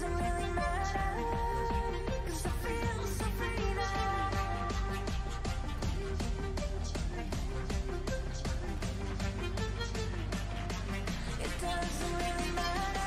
doesn't really matter. 'Cause I feel so free now. It doesn't really matter.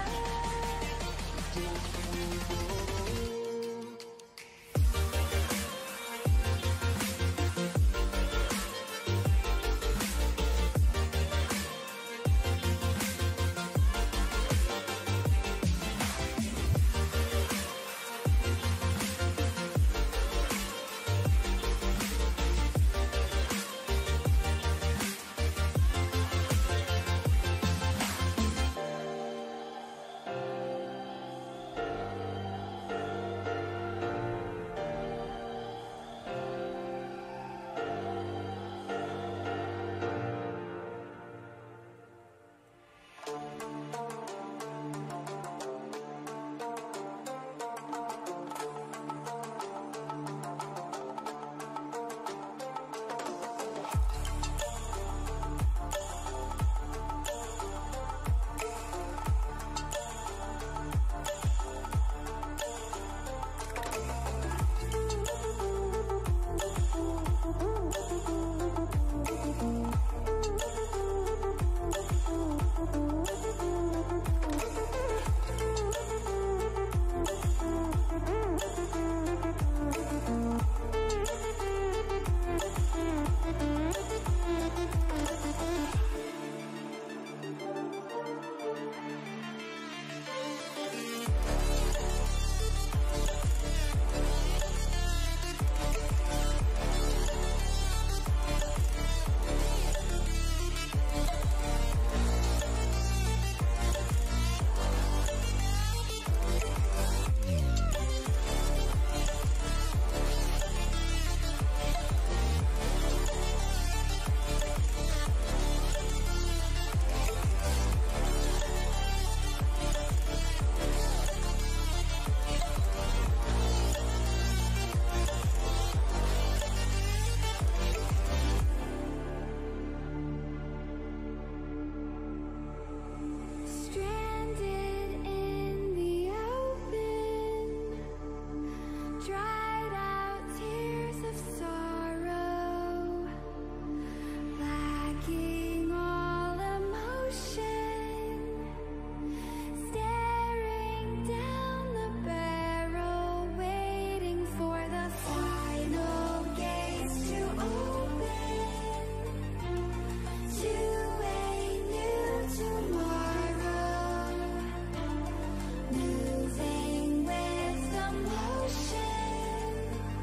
Stranded in the open, dried out tears of sorrow, lacking all emotion, staring down the barrel, waiting for the final gates to open to a new tomorrow, moving with the motion,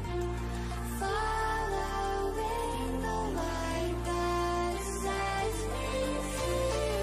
following the light that sets me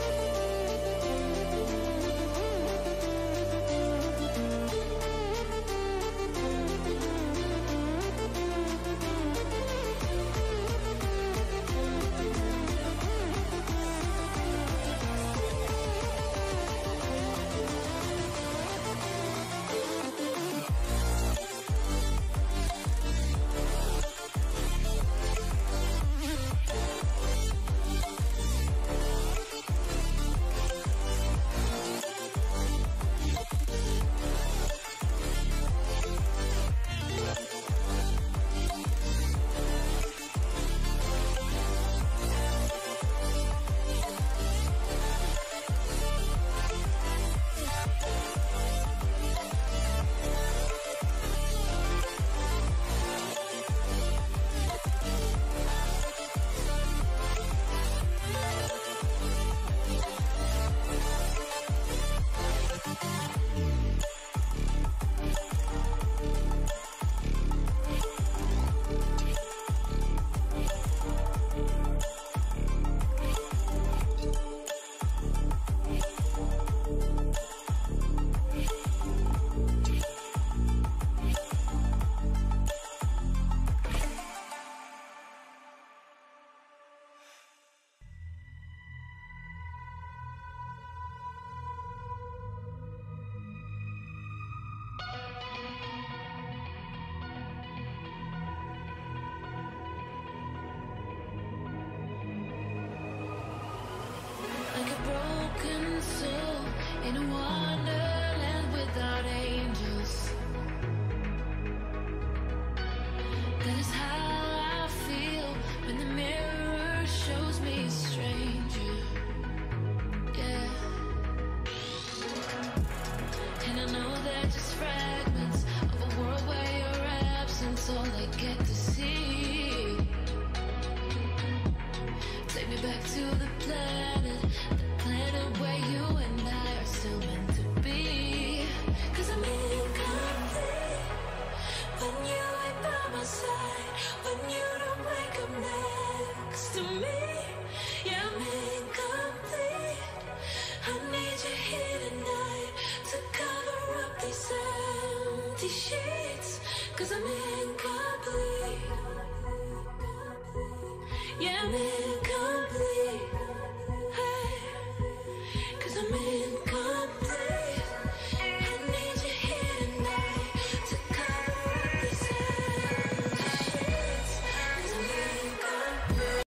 Like a broken soul in a wonderland without aim. That is how I feel when the mirror shows me a stranger. Yeah. And I know they're just fragments of a world where your absence all I get to see. Take me back to the planet, the planet where you and I are still meant to be. Cause I'm incomplete when you ain't by my side, when you don't wake up next to me. Yeah, I'm incomplete. I need you here tonight to cover up these empty sheets. Cause I'm incomplete. Yeah, I'm incomplete. Hey, cause I'm incomplete. I need you here tonight to cover up these empty sheets. Cause I'm incomplete.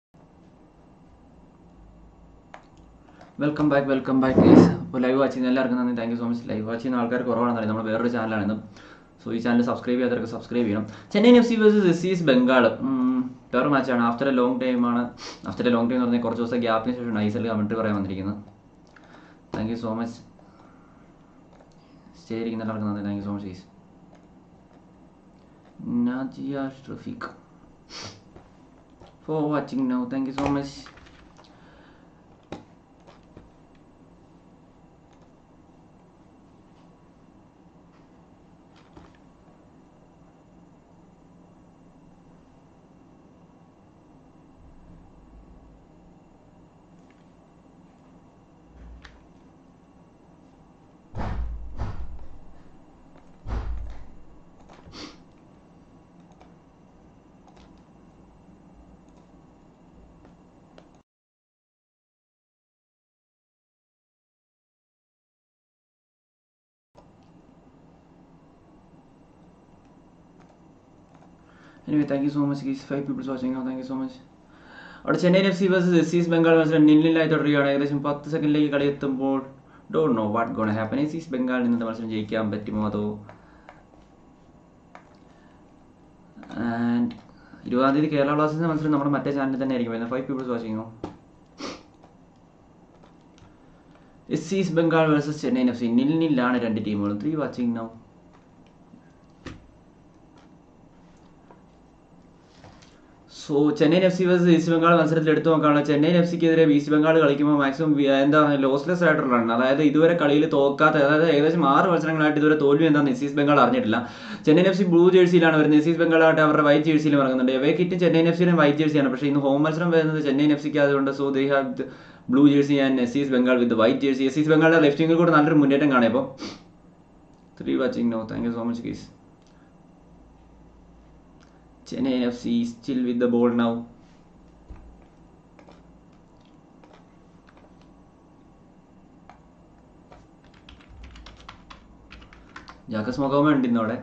Welcome back welcome back guys അപ്പോൾ live watch ചെയ്യുന്ന എല്ലാവർക്കും നന്ദി thank you so much live watch ചെയ്യുന്ന ആൾക്കാർ കുറവാണെന്നറിയാം നമ്മൾ വേറൊരു ചാനലാണിത് സോ ഈ ചാനൽ സബ്സ്ക്രൈബ് ചെയ്യാത്തവർക്ക് സബ്സ്ക്രൈബ് ചെയ്യണം Chennaiyin F C versus S C East Bengal വേറെ മാച്ചാണ് ആഫ്റ്റർ എ ലോങ് ടൈം ആണ് ആഫ്റ്റർ എ ലോങ് ടൈം എന്ന് പറഞ്ഞാൽ കുറച്ച് ദിവസം ഗ്യാപ്പിന് ശേഷം ഐസൽ കമൻറ്റ് പറയാൻ വന്നിരിക്കുന്നത് thank you so much stay ഇരിക്കുന്ന എല്ലാവർക്കും നന്ദി thank you so much guys Najiya Shafeeq for watching now thank you so much anyway thank you so much guys five peoples watching thank you so much അവിടെ Chennaiyin F C versus S C East Bengal മത്സരം നില്ലിലായി തുടരുകയാണ് ഏകദേശം പത്ത് സെക്കൻഡിലേക്ക് കളി എത്തുമ്പോൾ don't know what gonna happen S C East ബംഗാളിൽ ഇന്നത്തെ മത്സരം ജയിക്കാൻ പറ്റുമോ അതോ ആൻഡ് ഇരുപതാം തീയതി കേരള ബ്ലാസ്റ്റേഴ്സിന്റെ മത്സരം നമ്മുടെ മറ്റേ ചാനലിൽ തന്നെ ആയിരിക്കും വരുന്നത് ഫൈവ് പീപ്പിൾസ് വാച്ചിങ്ങോ S C East Bengal versus Chennaiyin F C nil നില്ലാണ് രണ്ട് ടീമുകളും three watching now so Chennaiyin F C versus East Bengal മത്സരത്തിൽ എടുത്തു നോക്കുകയാണ് ചെന്നൈയിൻ എഫ് സിക്കെതിരെ ഈസ്റ്റ് ബംഗാൾ കളിക്കുമ്പോൾ മാക്സിമം എന്താ ലോസ്ലെസ് ആയിട്ടുള്ള റൺ അതായത് ഇതുവരെ കളിയിൽ തോക്കാത്ത അതായത് ഏകദേശം ആറ് മത്സരങ്ങളായിട്ട് ഇതുവരെ തോൽവി എന്താണെന്ന് എസ് ഈസ്റ്റ് ബംഗാൾ അറിഞ്ഞിട്ടില്ല ചെന്നൈയിൻ എഫ് സി ബ്ലൂ ജേഴ്സിയിലാണ് വരുന്നത് എസ് ഈസ്റ്റ് ബംഗാളായിട്ട് അവരുടെ വൈറ്റ് ജേഴ്സിയിൽ ഇറങ്ങുന്നുണ്ട് എവേ കിറ്റും ചെന്നൈയിൻ എഫ് സിയുടെ വൈറ്റ് ജേഴ്സിയാണ് പക്ഷേ ഇന്ന് ഹോം മത്സരം വരുന്നത് ചെന്നൈയിൻ എഫ് സിക്ക് അതുകൊണ്ട് so they have blue jersey and S East Bengal with white jersey S East ബംഗാളിന്റെ ലെഫ്റ്റ് വിംഗിൽ കൂടെ നല്ലൊരു മുന്നേറ്റം കാണാം ഇപ്പോൾ three watching no thank you so much guys Chennai FC is still with the ball now. Jacques മൊഗോമ ഉണ്ട് ഇന്നവിടെ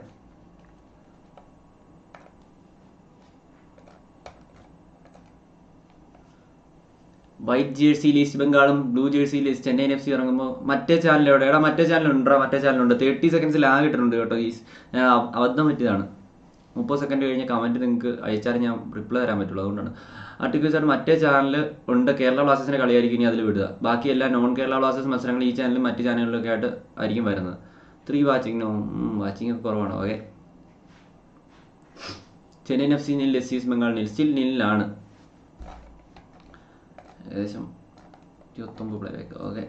വൈറ്റ് ജേഴ്സിയിൽ ഈസ്റ്റ് ബംഗാളും ബ്ലൂ ജേഴ്സിയിൽ ചെന്നൈയിൻ എഫ് സി ഇറങ്ങുമ്പോൾ മറ്റേ ചാനൽ എവിടെ എടാ മറ്റേ ചാനൽ ഉണ്ടോ മറ്റേ ചാനലുണ്ട് തേർട്ടി സെക്കൻഡ്സിൽ ആകിട്ടുണ്ട് കേട്ടോ ഈ ഞാൻ അബ- അബദ്ധം പറ്റിയതാണ് മുപ്പത് സെക്കൻഡ് കഴിഞ്ഞ് കമൻറ്റ് നിങ്ങൾക്ക് അയച്ചാലും ഞാൻ റിപ്ലൈ തരാൻ പറ്റുള്ളൂ അതുകൊണ്ടാണ് ആർട്ടിക്കിൾ സാർ മറ്റേ ചാനൽ ഉണ്ട് കേരള ബ്ലാസ്റ്റേഴ്സിന്റെ കളിയായിരിക്കും ഇനി അതിൽ വിടുക ബാക്കി എല്ലാ നോൺ കേരള ബ്ലാസ്റ്റേഴ്സ് മത്സരങ്ങൾ ഈ ചാനലും മറ്റ് ചാനലുകളിലൊക്കെ ആയിട്ട് ആയിരിക്കും വരുന്നത് ത്രീ വാച്ചിങ് നോ വാച്ചിങ് ഒക്കെ കുറവാണ് okay Chennaiyin F C nil S East Bengal nil still നില്ലാണ് ഏകദേശം ഇരുപത്തൊമ്പത് play back okay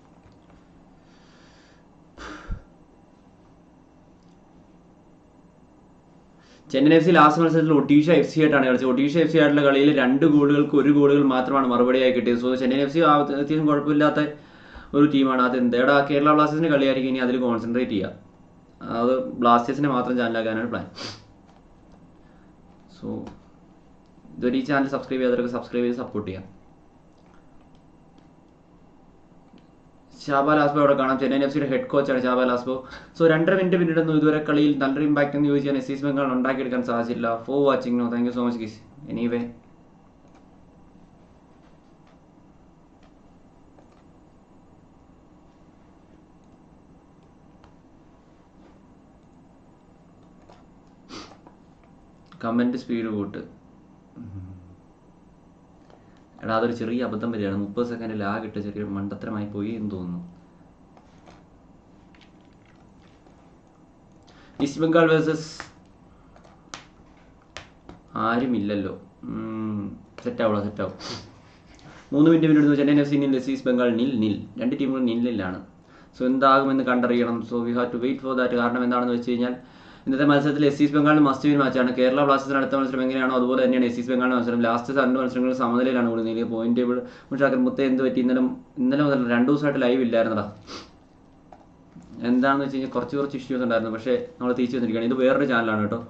Chennai F C last മത്സരത്തിൽ ഒഡീഷ എഫ് സി ആയിട്ടാണ് കളിച്ചത് ഒഡീഷ എഫ് സി ആയിട്ടുള്ള കളിയിൽ രണ്ട് ഗോളുകൾക്ക് ഒരു ഗോളുകൾ മാത്രമാണ് മറുപടിയായി കിട്ടിയത് സോ ചെന്നൈ എഫ് സി അത്യാവശ്യം കുഴപ്പമില്ലാത്ത ഒരു ടീമാണ് അത് എന്തേടാ കേരള ബ്ലാസ്റ്റേഴ്സിന്റെ കളിയായിരിക്കും ഇനി അതിൽ കോൺസെൻട്രേറ്റ് ചെയ്യുക അത് ബ്ലാസ്റ്റേഴ്സിനെ മാത്രം ചാനലാക്കാനാണ് പ്ലാൻ സോ ഇതൊരു ഈ ചാനൽ സബ്സ്ക്രൈബ് ചെയ്യാത്തവർക്ക് സബ്സ്ക്രൈബ് ചെയ്ത് സപ്പോർട്ട് ചെയ്യാം ഷാബാ ലാസ്ബോ അവിടെ കാണാം ചെന്നൈ എഫ് സിയുടെ ഹെഡ് കോച്ചാണ് ഷാബാ ലാസ്ബോ സോ രണ്ടര മിനിറ്റ് പിന്നിടുന്നു ഇതുവരെ കളിയിൽ നല്ലൊരു ഇമ്പാക്ട് എന്ന് ചോദിച്ചാൽ എസ് ഈസ്റ്റ് ബംഗാൾ ഉണ്ടാക്കിയെടുക്കാൻ സാധിച്ചില്ല four watching no thank you so much guys anyway comment speed കൂട്ട് എടാ അതൊരു ചെറിയ അബദ്ധം വരികയാണ് മുപ്പത് സെക്കൻഡ് ലാഗ് ഇട്ട് ചെറിയ മണ്ടത്തരമായി പോയി എന്ന് തോന്നുന്നു ഈസ്റ്റ് ബംഗാൾ വേഴ്സസ് ആരുമില്ലല്ലോ സെറ്റാവുള്ള സെറ്റാവും മൂന്ന് minute minute Chennai F C nil East Bengal nil nil രണ്ട് ടീമുകൾ നില്ലിലാണ് സോ എന്താകുമെന്ന് കണ്ടറിയണം so we have to wait for that കാരണം എന്താണെന്ന് വെച്ച് കഴിഞ്ഞാൽ ഇന്നത്തെ മത്സരത്തിൽ എസ് ഈസ്റ്റ് ബംഗാളിന് മസ്റ്റ് വിൻ മാച്ചാണ് കേരള ബ്ലാസ്റ്റേഴ്സിന് അടുത്ത മത്സരം എങ്ങനെയാണോ അതുപോലെ തന്നെയാണ് എസ് ഈസ്റ്റ് ബംഗാളിന്റെ മത്സരം ലാസ്റ്റ് രണ്ട് മത്സരങ്ങൾ സമനിലയിലാണ് കൂടുന്നത് പോയിന്റ് ടേബിൾ മുഷാക്കർ മുത്ത എന്ത് പറ്റി ഇന്നലെ ഇന്നലെ മുതൽ രണ്ടു ദിവസമായിട്ട് ലൈവ് ഇല്ലായിരുന്നടാ എന്താണെന്ന് വെച്ച് കഴിഞ്ഞാൽ കുറച്ച് കുറച്ച് ഇഷ്യൂസ് ഉണ്ടായിരുന്നു പക്ഷേ നമ്മൾ തിരിച്ചു വന്നിരിക്കുകയാണ് ഇത് വേറൊരു ചാനലാണ് കേട്ടോ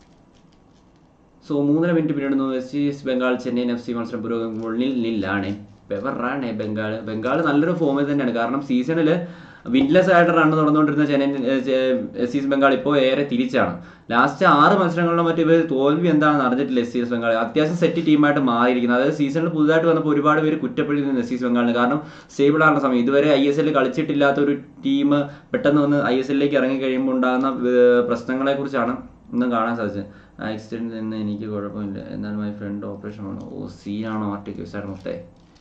സോ മൂന്നര മിനിറ്റ് പിന്നിടുന്നു west East Bengal Chennaiyin F C മത്സരം പുരോഗമിക്കുമ്പോൾ നിൽ നില്ലാണ് പെവറാണ് ബംഗാൾ ബംഗാൾ നല്ലൊരു ഫോമിൽ തന്നെയാണ് കാരണം സീസണിൽ വിൻലെസ് ആയിട്ട് റൺ തുടർന്നുകൊണ്ടിരുന്ന ചെന്നൈ എസ് ഈസ്റ്റ് ബംഗാൾ ഇപ്പോൾ ഏറെ തിരിച്ചാണ് ലാസ്റ്റ് ആറ് മത്സരങ്ങളിലും മറ്റു ഇവർ തോൽവി എന്താണെന്ന് അറിഞ്ഞിട്ടില്ല എസ് ഈസ്റ്റ് ബംഗാൾ അത്യാവശ്യം സെറ്റ് ടീമായിട്ട് മാറിയിരിക്കുന്നത് അതായത് സീസണിൽ പുതുതായിട്ട് വന്നപ്പോൾ ഒരുപാട് പേര് കുറ്റപ്പെടുത്തുന്നു എസ് ഈസ്റ്റ് ബംഗാളിന് കാരണം സ്റ്റേബിൾ ആകുന്ന സമയം ഇതുവരെ ഐ എസ് എല്ലിൽ കളിച്ചിട്ടില്ലാത്ത ഒരു ടീം പെട്ടെന്ന് വന്ന് ഐ എസ് എല്ലിലേക്ക് ഇറങ്ങി കഴിയുമ്പോൾ ഉണ്ടാകുന്ന പ്രശ്നങ്ങളെ കുറിച്ചാണ് ഇന്നും കാണാൻ സാധിച്ചത് ആക്സിഡന്റ് നിന്ന് എനിക്ക് കുഴപ്പമില്ല എന്നാലും മൈ ഫ്രണ്ട് ഓപ്പറേഷൻ ആണ് ഓ സീനാണോ ആർട്ടിക്യൂസാണ് മൊത്തേ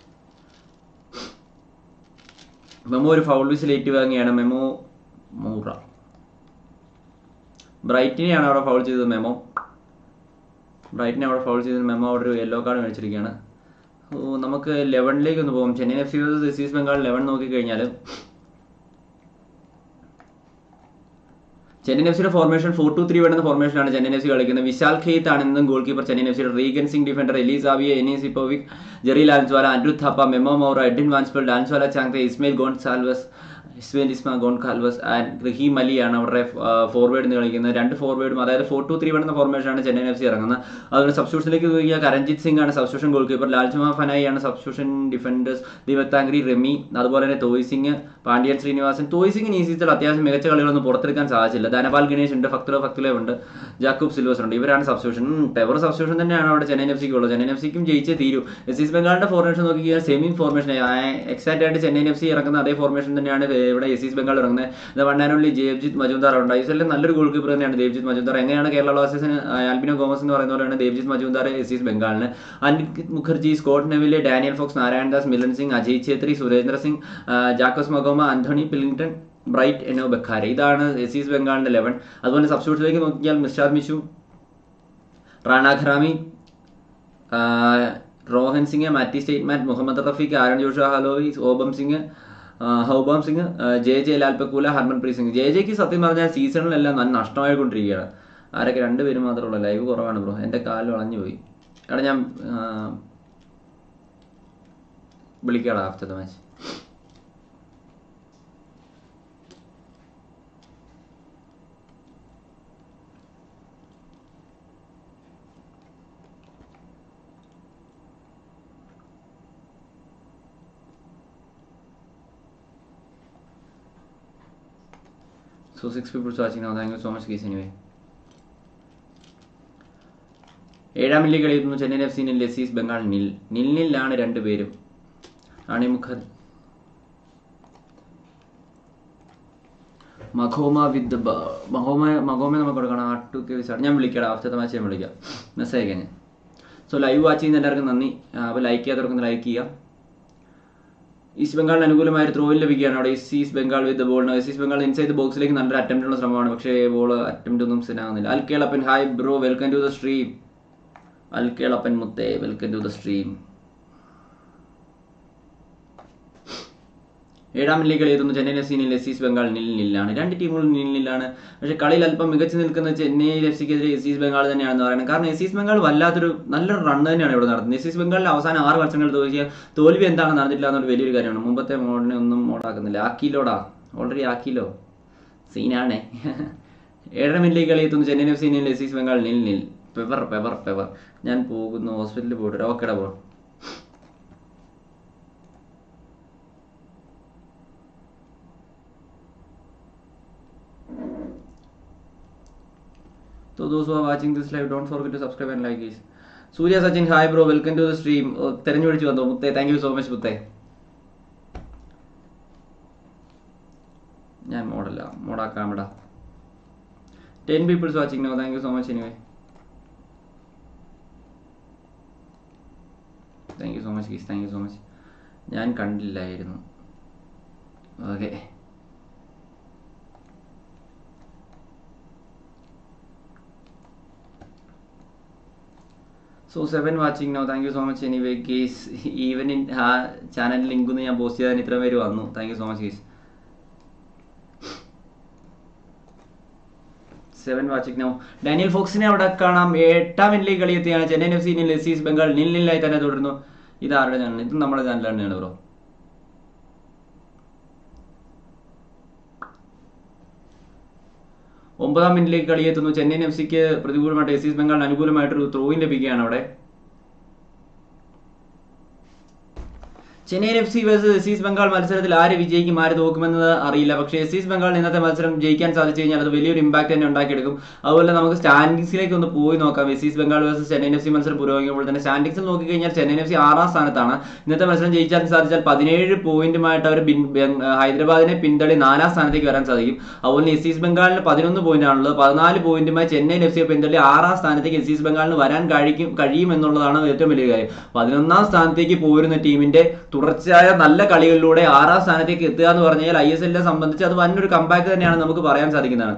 മെമ്മോ ഒരു ഫൗൾ വിസിൽ ഏറ്റു വാങ്ങിയാണ് മെമ്മോ മൂറ ബ്രൈറ്റിനെയാണ് അവിടെ ഫൗൾ ചെയ്തത് മെമ്മോ ബ്രൈറ്റിനെ അവിടെ ഫൗൾ ചെയ്തത് മെമ്മോ അവിടെ ഒരു യെല്ലോ കാർഡ് മേടിച്ചിരിക്കുകയാണ് ഓ നമുക്ക് ലെവനിലേക്ക് ഒന്ന് പോകും Chennai F C versus East Bengal eleven നോക്കിക്കഴിഞ്ഞാൽ ചെന്നൈ എഫ് സിയുടെ ഫോർമേഷൻ ഫോർ ടു ത്രീ വേണ്ടുന്ന ഫോർമേഷനാണ് ചെന്നൈ എഫ് സി കളിക്കുന്നത് വിശാൽ ഖെയ്ത്ത് ആണ് ഇന്നും ഗോൾ കീപ്പർ ചെന്നൈ എഫ് സിയുടെ Reagan Singh defender Eli Sabia Enes Sipovic Jerry Lalrinzuala Anirudh thapa Memo Moura Edwin Vanspaul Lallianzuala Chhangte Ismail Goncalves Ismail ഇസ്മ ഗോൺകാൽവസ് ആൻഡ് റഹീം അലിയാണ് അവരുടെ ഫോർവേഡ് കളിക്കുന്നത് രണ്ട് ഫോർവേഡും അതായത് ഫോർ ടു ത്രീ വേണ്ടുന്ന ഫോർമേഷനാണ് ചെന്നൈ എഫ് സി ഇറങ്ങുന്നത് അതുപോലെ സബ്സ്റ്റിറ്റ്യൂഷനിലേക്ക് നോക്കിയാൽ കരഞ്ജിത് സിംഗ് ആണ് substitution goalkeeper Lalchhuanmawia Fanai ആണ് സബ്സ്റ്റിറ്റ്യൂഷൻ ഡിഫൻഡേഴ്സ് ദിവത്താംഗ്രി റെമി അതുപോലെ തന്നെ തോയ് സിംഗ് പാണ്ഡ്യൻ ശ്രീനിവാസൻ തോയ് സിംഗിന് ഈ സീസണിൽ അത്യാവശ്യം മികച്ച കളികളൊന്നും പുറത്തെടുക്കാൻ സാധിച്ചില്ല ധനപാൽ ഗണേഷ് ഉണ്ട് ഫക്തുല ഫക്തുല ഉണ്ട് ജാക്കൂബ് സിൽവസ് ഉണ്ട് ഇവരാണ് സബ്സ്റ്റിറ്റ്യൂഷൻ ടെവർ സബ്സ്റ്റിറ്റ്യൂഷൻ തന്നെയാണ് അവിടെ ചെന്നൈ എഫ് സിക്ക് ഉള്ളത് ചെന്നൈ എഫ് സിക്കും ജയിച്ചേ തീരൂ എസ് ഈസ്റ്റ് ബംഗാളിന്റെ ഫോർമേഷൻ നോക്കിയാൽ സെമി ഫോർമേഷൻ എക്സാക്ട് ആയിട്ട് ചെന്നൈ എഫ് സി ഇറങ്ങുന്ന അതേ ഫോർമേഷൻ തന്നെയാണ് ഇവിടെ എസ് ഈസ്റ്റ് ബംഗാൾ ഇറങ്ങുന്നത് one and only Debjit Majumder ഉണ്ട് ഐ എസ് എല്ലിൽ നല്ലൊരു ഗോൾ കീപ്പർ തന്നെയാണ് ദേവ്ജിത്ത് മജുംദാർ എങ്ങനെയാണ് കേരള ബ്ലാസ്റ്റേഴ്സിന് ആൽബിനോ ഗോമസ് എന്ന് പറയുന്ന പോലെയാണ് ദേവ്ജിത്ത് മജുംദാർ എസ് ഈസ്റ്റ് ബംഗാളിന് Anil Mukherjee Scott Neville Daniel Fox Narayan Das Milan Singh Ajay Chhetri Surendra Singh Jacques മഗോമ Anthony Pilkington Bright Enobakhare ഇതാണ് എസ് ഈസ്റ്റ് ബംഗാളിന്റെ ലെവൻ അതുപോലെ സബ്സ്റ്റിറ്റ്യൂട്ടിലേക്ക് നോക്കിയാൽ മിസ്റ്റാർ മിഷു Rana ഖറാമി Rohan Singh Matti Steinmann Mohammed Rafique Aaron Joshua Holloway Haobam Singh Haobam Singh J J Lalpekhlua Harmanpreet Singh J ജെക്ക് സത്യം പറഞ്ഞാൽ സീസണിലെല്ലാം നല്ല നഷ്ടമായിക്കൊണ്ടിരിക്കുകയാണ് ആരൊക്കെ രണ്ടുപേരും മാത്രമേ ഉള്ളൂ ലൈവ് കുറവാണ് ബ്രോ എൻ്റെ കാല് വളഞ്ഞു പോയി എടാ ഞാൻ വിളിക്കാടാ after the match So six people watching now. Thank you so much, guys. Anyway. ഏഴാം മില്ലി കളിയുന്നു Chennai F C nil S East Bengal nil nil നില്ലാണ് രണ്ടുപേരും ആണി മുഖർ മഖോമ വിത്ത് മഹോമ മഹോമ നമുക്ക് കൊടുക്കണം ആ ടു കെ വിസാണ് ഞാൻ വിളിക്കാം ആഫ്റ്റർ മാച്ച് ഞാൻ വിളിക്കാം മെസ്സേജ് അയക്കാൻ ഞാൻ സോ ലൈവ് വാച്ച് ചെയ്യുന്ന എല്ലാവർക്കും നന്ദി അപ്പോൾ ലൈക്ക് ചെയ്യാത്തവർക്കൊന്ന് ലൈക്ക് ചെയ്യുക ഈസ്റ്റ് ബംഗാളിന് അനുകൂലമായ ഒരു ത്രോയിൽ ലഭിക്കുകയാണ് അവിടെ S East Bengal with ball S East Bengal inside ബോക്സിലേക്ക് നല്ലൊരു അറ്റംപ്റ്റ് ഉള്ള ശ്രമമാണ് പക്ഷേ ബോൾ അറ്റംപ്റ്റ് ഒന്നും സെനാകുന്നില്ല Al Kelappan hi bro welcome to the stream Al Kelappan മുത്തേ വെൽക്കം ടു ദ സ്ട്രീം ഏഴാം ലീഗ് കളിയെത്തുന്നു Chennai F C nil S East Bengal nil നില്ലാണ് രണ്ട് ടീമുകളും നിൽ നില്ലാണ് പക്ഷേ കളിയിൽ അല്പം മികച്ചു നിൽക്കുന്ന ചെന്നൈ എഫ് സിക്കെതിരെ എസ് ഈസ്റ്റ് ബംഗാൾ തന്നെയാണെന്ന് പറയുന്നത് കാരണം എസ് ഈസ്റ്റ് ബംഗാൾ വല്ലാത്തൊരു നല്ലൊരു റൺ തന്നെയാണ് ഇവിടെ നടത്തുന്നത് എസ് ഈസ്റ്റ് ബംഗാളിൽ അവസാനം ആറ് വർഷങ്ങൾ തോൽക്കിയ തോൽവി എന്താണെന്ന് അറിഞ്ഞിട്ടില്ല എന്നൊരു വലിയൊരു കാര്യമാണ് മുമ്പത്തെ മോഡിനെ ഒന്നും മോഡാക്കുന്നില്ല ആക്കിലോടാ ഓൾറെഡി ആക്കിലോ സീനാണേ ഏഴര മിനിറ്റിലേക്ക് കളിയെത്തുന്നു Chennai F C nil S East Bengal nil nil പെവർ പെവർ പെവർ ഞാൻ പോകുന്നു ഹോസ്പിറ്റലിൽ പോയിട്ട് ഓക്കെടാ bro So those who are watching this live, don't forget to subscribe and like guys. Surya Sachin hi bro welcome to the stream തെരഞ്ഞു പിടിച്ചു വന്നു മുത്തേ താങ്ക് യു സോ മച്ച് മുത്തേ ഞാൻ മോഡല്ല മോഡാക്കാം ഇടാ ten peoples watching no thank you so much anyway much guys thank you so much ഞാൻ കണ്ടില്ലായിരുന്നു okay so seven watching no thank you so much anyway guys even in ആ channel link ഒന്ന് ഞാൻ പോസ്റ്റ് ചെയ്താൽ ഇത്ര പേര് വന്നു thank you so much guys seven watching now Daniel ഫോക്സിനെ അവിടെ കാണാം എട്ടാം മിനിറ്റിലേക്ക് കളിയെത്തിയാണ് ചെന്നൈയിൻ എഫ് സി ലസീസ് ബംഗാൾ നിൽ നില്ലായി തന്നെ തുടരുന്നു ഇത് ആരുടെ ചാനൽ ഇത് നമ്മുടെ ചാനൽ തന്നെയാണ് ബ്രോ ഒമ്പതാം മിനിറ്റിലേക്ക് കളിയെത്തുന്നു ചെന്നൈയിൻ എഫ് സിക്ക് പ്രതികൂലമായിട്ട് എസീസ് ബംഗാളിന് അനുകൂലമായിട്ടൊരു ത്രോയിൻ ലഭിക്കുകയാണ് അവിടെ Chennaiyin F C versus SC Bengal മത്സരത്തിൽ ആര് വിജയിക്കും ആര് തോക്കുമെന്നത് അറിയില്ല പക്ഷേ എസീസ് ബംഗാൾ ഇന്നത്തെ മത്സരം ജയിക്കാൻ സാധിച്ചു കഴിഞ്ഞാൽ അത് വലിയൊരു ഇമ്പാക്ട് തന്നെ ഉണ്ടാക്കിയെടുക്കും അതുപോലെ നമുക്ക് സ്റ്റാൻഡിങ്സിലേക്ക് ഒന്ന് പോയി നോക്കാം SC Bengal versus Chennaiyin F C മത്സരം പുരോഗമിക്കുമ്പോൾ തന്നെ സ്റ്റാൻഡിങ്സിൽ നോക്കിക്കഴിഞ്ഞാൽ ചെന്നൈയിൻ എഫ് സി ആറാം സ്ഥാനത്താണ് ഇന്നത്തെ മത്സരം ജയിച്ചാൽ സാധിച്ചാൽ പതിനേഴ് പോയിന്റുമായിട്ട് അവർ ബിൻ- ബെൻ- ഹൈദരാബാദിനെ പിന്തള്ളി നാലാം സ്ഥാനത്തേക്ക് വരാൻ സാധിക്കും അതുപോലെ എസീസ് ബംഗാളിന് പതിനൊന്ന് പോയിന്റ് ആണുള്ളത് പതിനാല് പോയിന്റുമായി ചെന്നൈയിൻ എഫ് സിയെ പിന്തള്ളി ആറാം സ്ഥാനത്തേക്ക് എസീസ് ബംഗാളിന് വരാൻ കഴിക്കും കഴിയും എന്നുള്ളതാണ് ഏറ്റവും വലിയ കാര്യം പതിനൊന്നാം സ്ഥാനത്തേക്ക് പോരുന്ന ടീമിന്റെ തുടർച്ചയായ നല്ല കളികളിലൂടെ ആറാം സ്ഥാനത്തേക്ക് എത്തുക എന്ന് പറഞ്ഞാൽ ഐ എസ് എല്ലിനെ സംബന്ധിച്ച് അത് വന്നൊരു കമ്പാക്ക് തന്നെയാണ് നമുക്ക് പറയാൻ സാധിക്കുന്നതാണ്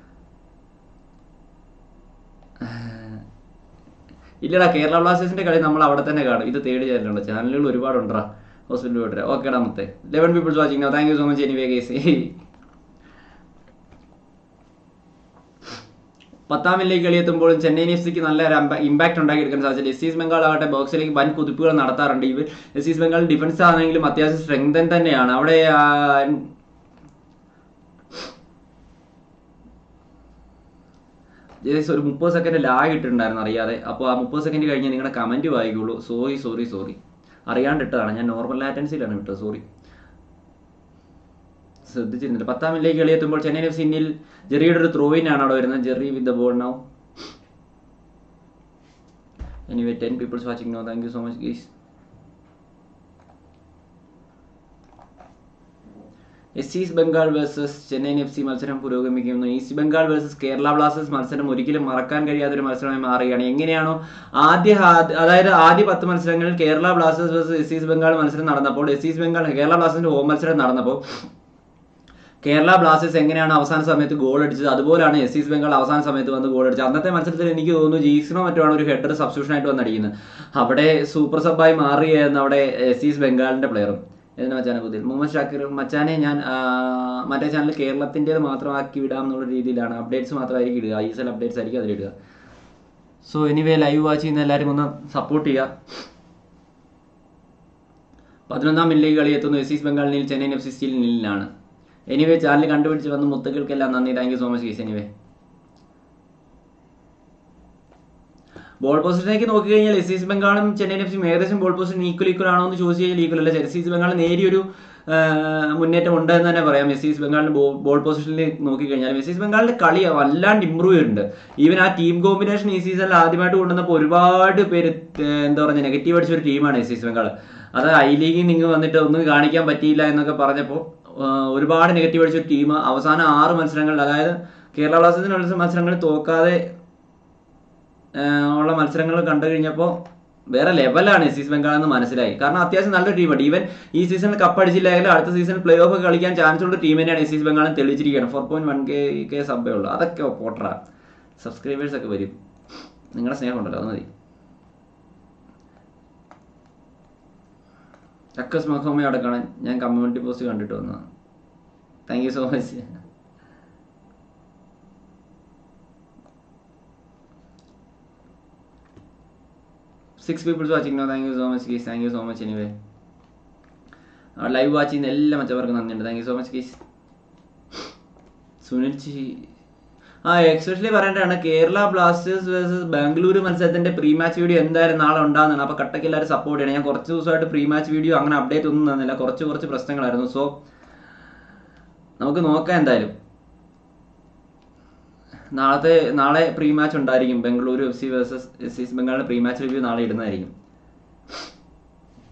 ഇല്ലടാ കേരള ബ്ലാസ്റ്റേഴ്സിന്റെ കളി നമ്മൾ അവിടെ തന്നെ കാണും ഇത് തേടി ചാനലുണ്ട് ചാനലുകൾ ഒരുപാടുണ്ടാ ഹോസ്പിറ്റലിൽ പോയിട്ട് ഓക്കേടാ മുത്തേ eleven peoples watching thank you so much anyway guys പത്താം മില്ലേക്ക് കളിയെത്തുമ്പോൾ ചെന്നൈയിൻ എഫ് സിക്ക് നല്ല ഒരു ഇമ്പാക്ട് ഉണ്ടാക്കിയെടുക്കാൻ സാധിച്ചില്ല എസ് ഈസ് ബംഗാൾ ആകട്ടെ ബോക്സിലേക്ക് വൻ കുതിപ്പുകൾ നടത്താറുണ്ട് ഇവർ എസ് ഈസ് ബംഗാൾ ഡിഫൻസ് ആണെങ്കിലും അത്യാവശ്യം സ്ട്രെങ്തൻ തന്നെയാണ് അവിടെ ആ, ജേസ് ഒരു മുപ്പത് സെക്കൻഡ് ലാഗ് ഇട്ടിട്ടുണ്ടായിരുന്നു അറിയാതെ അപ്പോൾ ആ മുപ്പത് സെക്കൻഡ് കഴിഞ്ഞ് നിങ്ങളുടെ കമൻറ്റ് വായിക്കുള്ളൂ സോറി സോറി സോറി അറിയാണ്ട് ഇട്ടതാണ് ഞാൻ നോർമൽ ലാറ്റൻസിയിലാണ് ഇട്ടത് സോറി ശ്രദ്ധിച്ചിരുന്നില്ല പത്താം മിനിറ്റിലേക്ക് കളിയെത്തുമ്പോൾ ചെന്നൈയിൻ എഫ് സിന്നിൽ ജെറിയുടെ ഒരു ത്രോയിൻ ആണ് അവിടെ വരുന്നത് Jerry with the ball now anyway ten peoples watching no thank you so much guys S East Bengal versus Chennaiyin F C മത്സരം പുരോഗമിക്കുന്നു East Bengal versus Kerala Blasters മത്സരം ഒരിക്കലും മറക്കാൻ കഴിയാത്തൊരു മത്സരമായി മാറുകയാണ് എങ്ങനെയാണോ ആദ്യ ഹാ- അതായത് ആദ്യ പത്ത് മത്സരങ്ങളിൽ Kerala Blasters versus S East Bengal മത്സരം നടന്നപ്പോൾ എസ് ഈസ്റ്റ് ബംഗാൾ കേരള ബ്ലാസ്റ്റേഴ്സിന്റെ ഹോം മത്സരം നടന്നപ്പോൾ കേരള ബ്ലാസ്റ്റേഴ്സ് എങ്ങനെയാണ് അവസാന സമയത്ത് ഗോൾ അടിച്ചത് അതുപോലാണ് എസ് ഈസ്റ്റ് ബംഗാൾ അവസാന സമയത്ത് വന്ന് ഗോൾ അടിച്ചത് അന്നത്തെ മത്സരത്തിൽ എനിക്ക് തോന്നുന്നു ജീസിനോ മറ്റോ ആണ് ഒരു ഹെഡർ സബ്സ്റ്റിറ്റ്യൂഷൻ ആയിട്ട് വന്നടിക്കുന്നത് അവിടെ സൂപ്പർ സബായി മാറിയായിരുന്നു അവിടെ എസ് ഈസ്റ്റ് ബംഗാളിന്റെ പ്ലെയറും ഇതിന് മച്ചാനെ പുതിയ മുഹമ്മദ് ഷാക്കിർ മച്ചാനെ ഞാൻ ആ, മറ്റേ ചാനൽ കേരളത്തിൻ്റെത് മാത്രമാക്കി വിടാം എന്നുള്ള രീതിയിലാണ് അപ്ഡേറ്റ്സ് മാത്രമായിരിക്കും ഇടുക ഐ എസ് എൽ അപ്ഡേറ്റ്സ് ആയിരിക്കും അതിലിടുക സോ എനിവേ ലൈവ് വാച്ച് ചെയ്യുന്ന എല്ലാവരും ഒന്ന് സപ്പോർട്ട് ചെയ്യുക പതിനൊന്നാം മില്ലിലേക്ക് കളി എത്തുന്നു എസ് ഈസ്റ്റ് ബംഗാളിൽ ചെന്നൈയിൻ എഫ് സി സ്റ്റിൽ നില്ലാണ് എനിവേ ചാനൽ കണ്ടുപിടിച്ച് വന്ന മുത്തുകൾക്കെല്ലാം നന്ദി thank you so much guys anyway ball പൊസിഷനിലേക്ക് നോക്കി കഴിഞ്ഞാൽ എസ് ഈസ്റ്റ് ബംഗാളും ചെന്നൈയിൻ എഫ് സിയും ഏകദേശം ബോൾ പൊസിഷൻ ഈക്വൽ ഈക്വൽ ആണോ എന്ന് ചോദിച്ചു കഴിഞ്ഞാൽ ഈക്വൽ അല്ല എസ് ഈസ്റ്റ് ബംഗാൾ നേരിയൊരു ആ, മുന്നേറ്റം ഉണ്ട് എന്ന് തന്നെ പറയാം എസ് ഈസ്റ്റ് ബംഗാളിന് ബോൾ പൊസിഷനിൽ നോക്കി കഴിഞ്ഞാൽ എസ് ഈസ്റ്റ് ബംഗാളിന്റെ കളി വല്ലാണ്ട് ഇമ്പ്രൂവ് ചെയ്തിട്ടുണ്ട് ഈവൻ ആ ടീം കോമ്പിനേഷൻ ഈ സീസണിൽ ആദ്യമായിട്ട് കൊണ്ടുവന്നപ്പോൾ ഒരുപാട് പേര് ഏർ, എന്താ പറയുക നെഗറ്റീവ് അടിച്ച ഒരു ടീമാണ് എസ് ഈസ്റ്റ് ബംഗാൾ അത് ഐ ലീഗിൽ നിങ്ങൾ വന്നിട്ട് ഒന്നും കാണിക്കാൻ പറ്റിയില്ല എന്നൊക്കെ പറഞ്ഞപ്പോൾ ഒരുപാട് നെഗറ്റീവ് അടിച്ച ഒരു ടീം അവസാന ആറ് മത്സരങ്ങളിൽ അതായത് കേരള ബ്ലാസ്റ്റേഴ്സിനുള്ള മത്സരങ്ങളിൽ തോക്കാതെ ആഹ് ഉള്ള മത്സരങ്ങൾ കണ്ടു കഴിഞ്ഞപ്പോൾ വേറെ ലെവലാണ് എസ് ഈസ്റ്റ് ബംഗാൾ എന്ന് മനസ്സിലായി കാരണം അത്യാവശ്യം നല്ലൊരു ടീമാണ് ഈവൻ ഈ സീസണിൽ കപ്പ് അടിച്ചില്ലെങ്കിൽ അടുത്ത സീസണിൽ പ്ലേ ഓഫ് കളിക്കാൻ ചാൻസ് ഉള്ള ടീം തന്നെയാണ് എസ് ഈസ്റ്റ് ബംഗാളിന് തെളിയിച്ചിരിക്കുകയാണ് four point one K K സബ്ബേ ഉള്ളൂ അതൊക്കെ പോട്ടറ സബ്സ്ക്രൈബേഴ്സ് ഒക്കെ വരും നിങ്ങളുടെ സ്നേഹം ഉണ്ടല്ലോ അത് മതി ചക്കസ് മഹോമ അവിടെ കാണാൻ ഞാൻ കമ്മ്യൂണിറ്റി പോസ്റ്റ് കണ്ടിട്ട് വന്നതാണ് thank you so much six peoples watching no thank you so much guys thank you so much anyway live watch ചെയ്യുന്ന എല്ലാ മച്ചവർക്കും നന്ദിയുണ്ട് thank you so much guys Sunil ചി ആ എക്സ്പെഷ്യലി പറയേണ്ടതാണ് കേരള ബ്ലാസ്റ്റേഴ്സ് വേഴ്സസ് ബാംഗ്ലൂർ മത്സരത്തിന്റെ പ്രീ മാച്ച് വീഡിയോ എന്തായാലും നാളെ ഉണ്ടാകുന്നതാണ് അപ്പൊ കട്ടയ്ക്ക് എല്ലാവരും സപ്പോർട്ട് ചെയ്യണം ഞാൻ കുറച്ച് ദിവസമായിട്ട് പ്രീ മാച്ച് വീഡിയോ അങ്ങനെ അപ്ഡേറ്റ് ഒന്നും തന്നില്ല കുറച്ച് കുറച്ച് പ്രശ്നങ്ങളായിരുന്നു സോ നമുക്ക് നോക്കാം എന്തായാലും നാളത്തെ നാളെ പ്രീ മാച്ച് ഉണ്ടായിരിക്കും Bengaluru F C versus S East ബംഗാളിന്റെ പ്രീ മാച്ച് റിവ്യൂ നാളെ ഇടുന്നതായിരിക്കും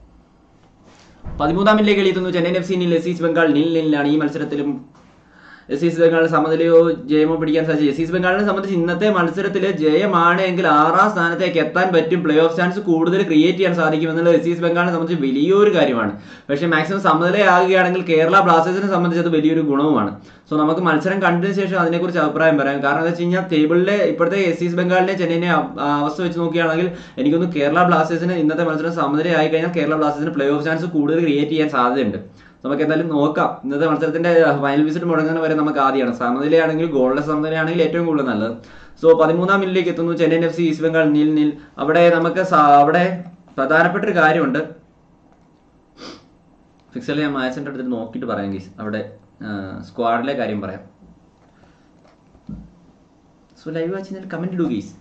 പതിമൂന്നാം മിനിറ്റിലേക്ക് എത്തുന്നു Chennaiyin F C nil S East Bengal nil നിലാണ് ഈ മത്സരത്തിലും എസ് ഈസ്റ്റ് ബംഗാളിന് സമനിലയോ ജയമോ പിടിക്കാൻ സാധിച്ചു എസ് ഈസ്റ്റ് ബംഗാളിനെ സംബന്ധിച്ച് ഇന്നത്തെ മത്സരത്തിൽ ജയമാണ് എങ്കിൽ ആറാം സ്ഥാനത്തേക്ക് എത്താൻ പറ്റും പ്ലേ ഓഫ് ചാൻസ് കൂടുതൽ ക്രിയേറ്റ് ചെയ്യാൻ സാധിക്കും എന്നുള്ളത് എസ് ഈസ്റ്റ് ബംഗാളിനെ സംബന്ധിച്ച് വലിയൊരു കാര്യമാണ് പക്ഷേ മാക്സിമം സമനിലയാകുകയാണെങ്കിൽ കേരള ബ്ലാസ്റ്റേഴ്സിനെ സംബന്ധിച്ച് അത് വലിയൊരു ഗുണവുമാണ് സോ നമുക്ക് മത്സരം കണ്ടതിന് ശേഷം അതിനെക്കുറിച്ച് അഭിപ്രായം പറയാം കാരണം എന്താ വെച്ച് കഴിഞ്ഞാൽ ടേബിളിലെ ഇപ്പോഴത്തെ എസ് ഈസ്റ്റ് ബംഗാളിനെ ചെന്നൈനെ അ- ആ അവസ്ഥ വെച്ച് നോക്കുകയാണെങ്കിൽ എനിക്കൊന്ന് കേരള ബ്ലാസ്റ്റേഴ്സിന് ഇന്നത്തെ മത്സരം സമനിലയായി കഴിഞ്ഞാൽ കേരള ബ്ലാസ്റ്റേഴ്സിന് പ്ലേ ഓഫ് ചാൻസ് കൂടുതൽ ക്രിയേറ്റ് ചെയ്യാൻ സാധ്യതയുണ്ട് നമുക്ക് എന്തായാലും നോക്കാം ഇന്നത്തെ മത്സരത്തിന്റെ ഫൈനൽ വിസിറ്റ് മുടങ്ങുന്ന വരെ നമുക്ക് ആദ്യമാണ് സമനിലയാണെങ്കിൽ ഗോളിലെ സമനിലയാണെങ്കിൽ ഏറ്റവും കൂടുതൽ നല്ലത് സോ പതിമൂന്നാം മിനിറ്റിലേക്ക് എത്തുന്നു Chennaiyin F C East Bengal nil nil അവിടെ നമുക്ക് സ- അവിടെ പ്രധാനപ്പെട്ട ഒരു കാര്യമുണ്ട് ഫിക്സൽ ഞാൻ മാച്ചിന്റെ അടുത്ത് നോക്കിയിട്ട് പറയാം ഗീസ് അവിടെ സ്ക്വാഡിലെ കാര്യം പറയാം സോ ലൈവ് വാച്ചിൽ കമന്റ് ഇടൂ ഗീസ്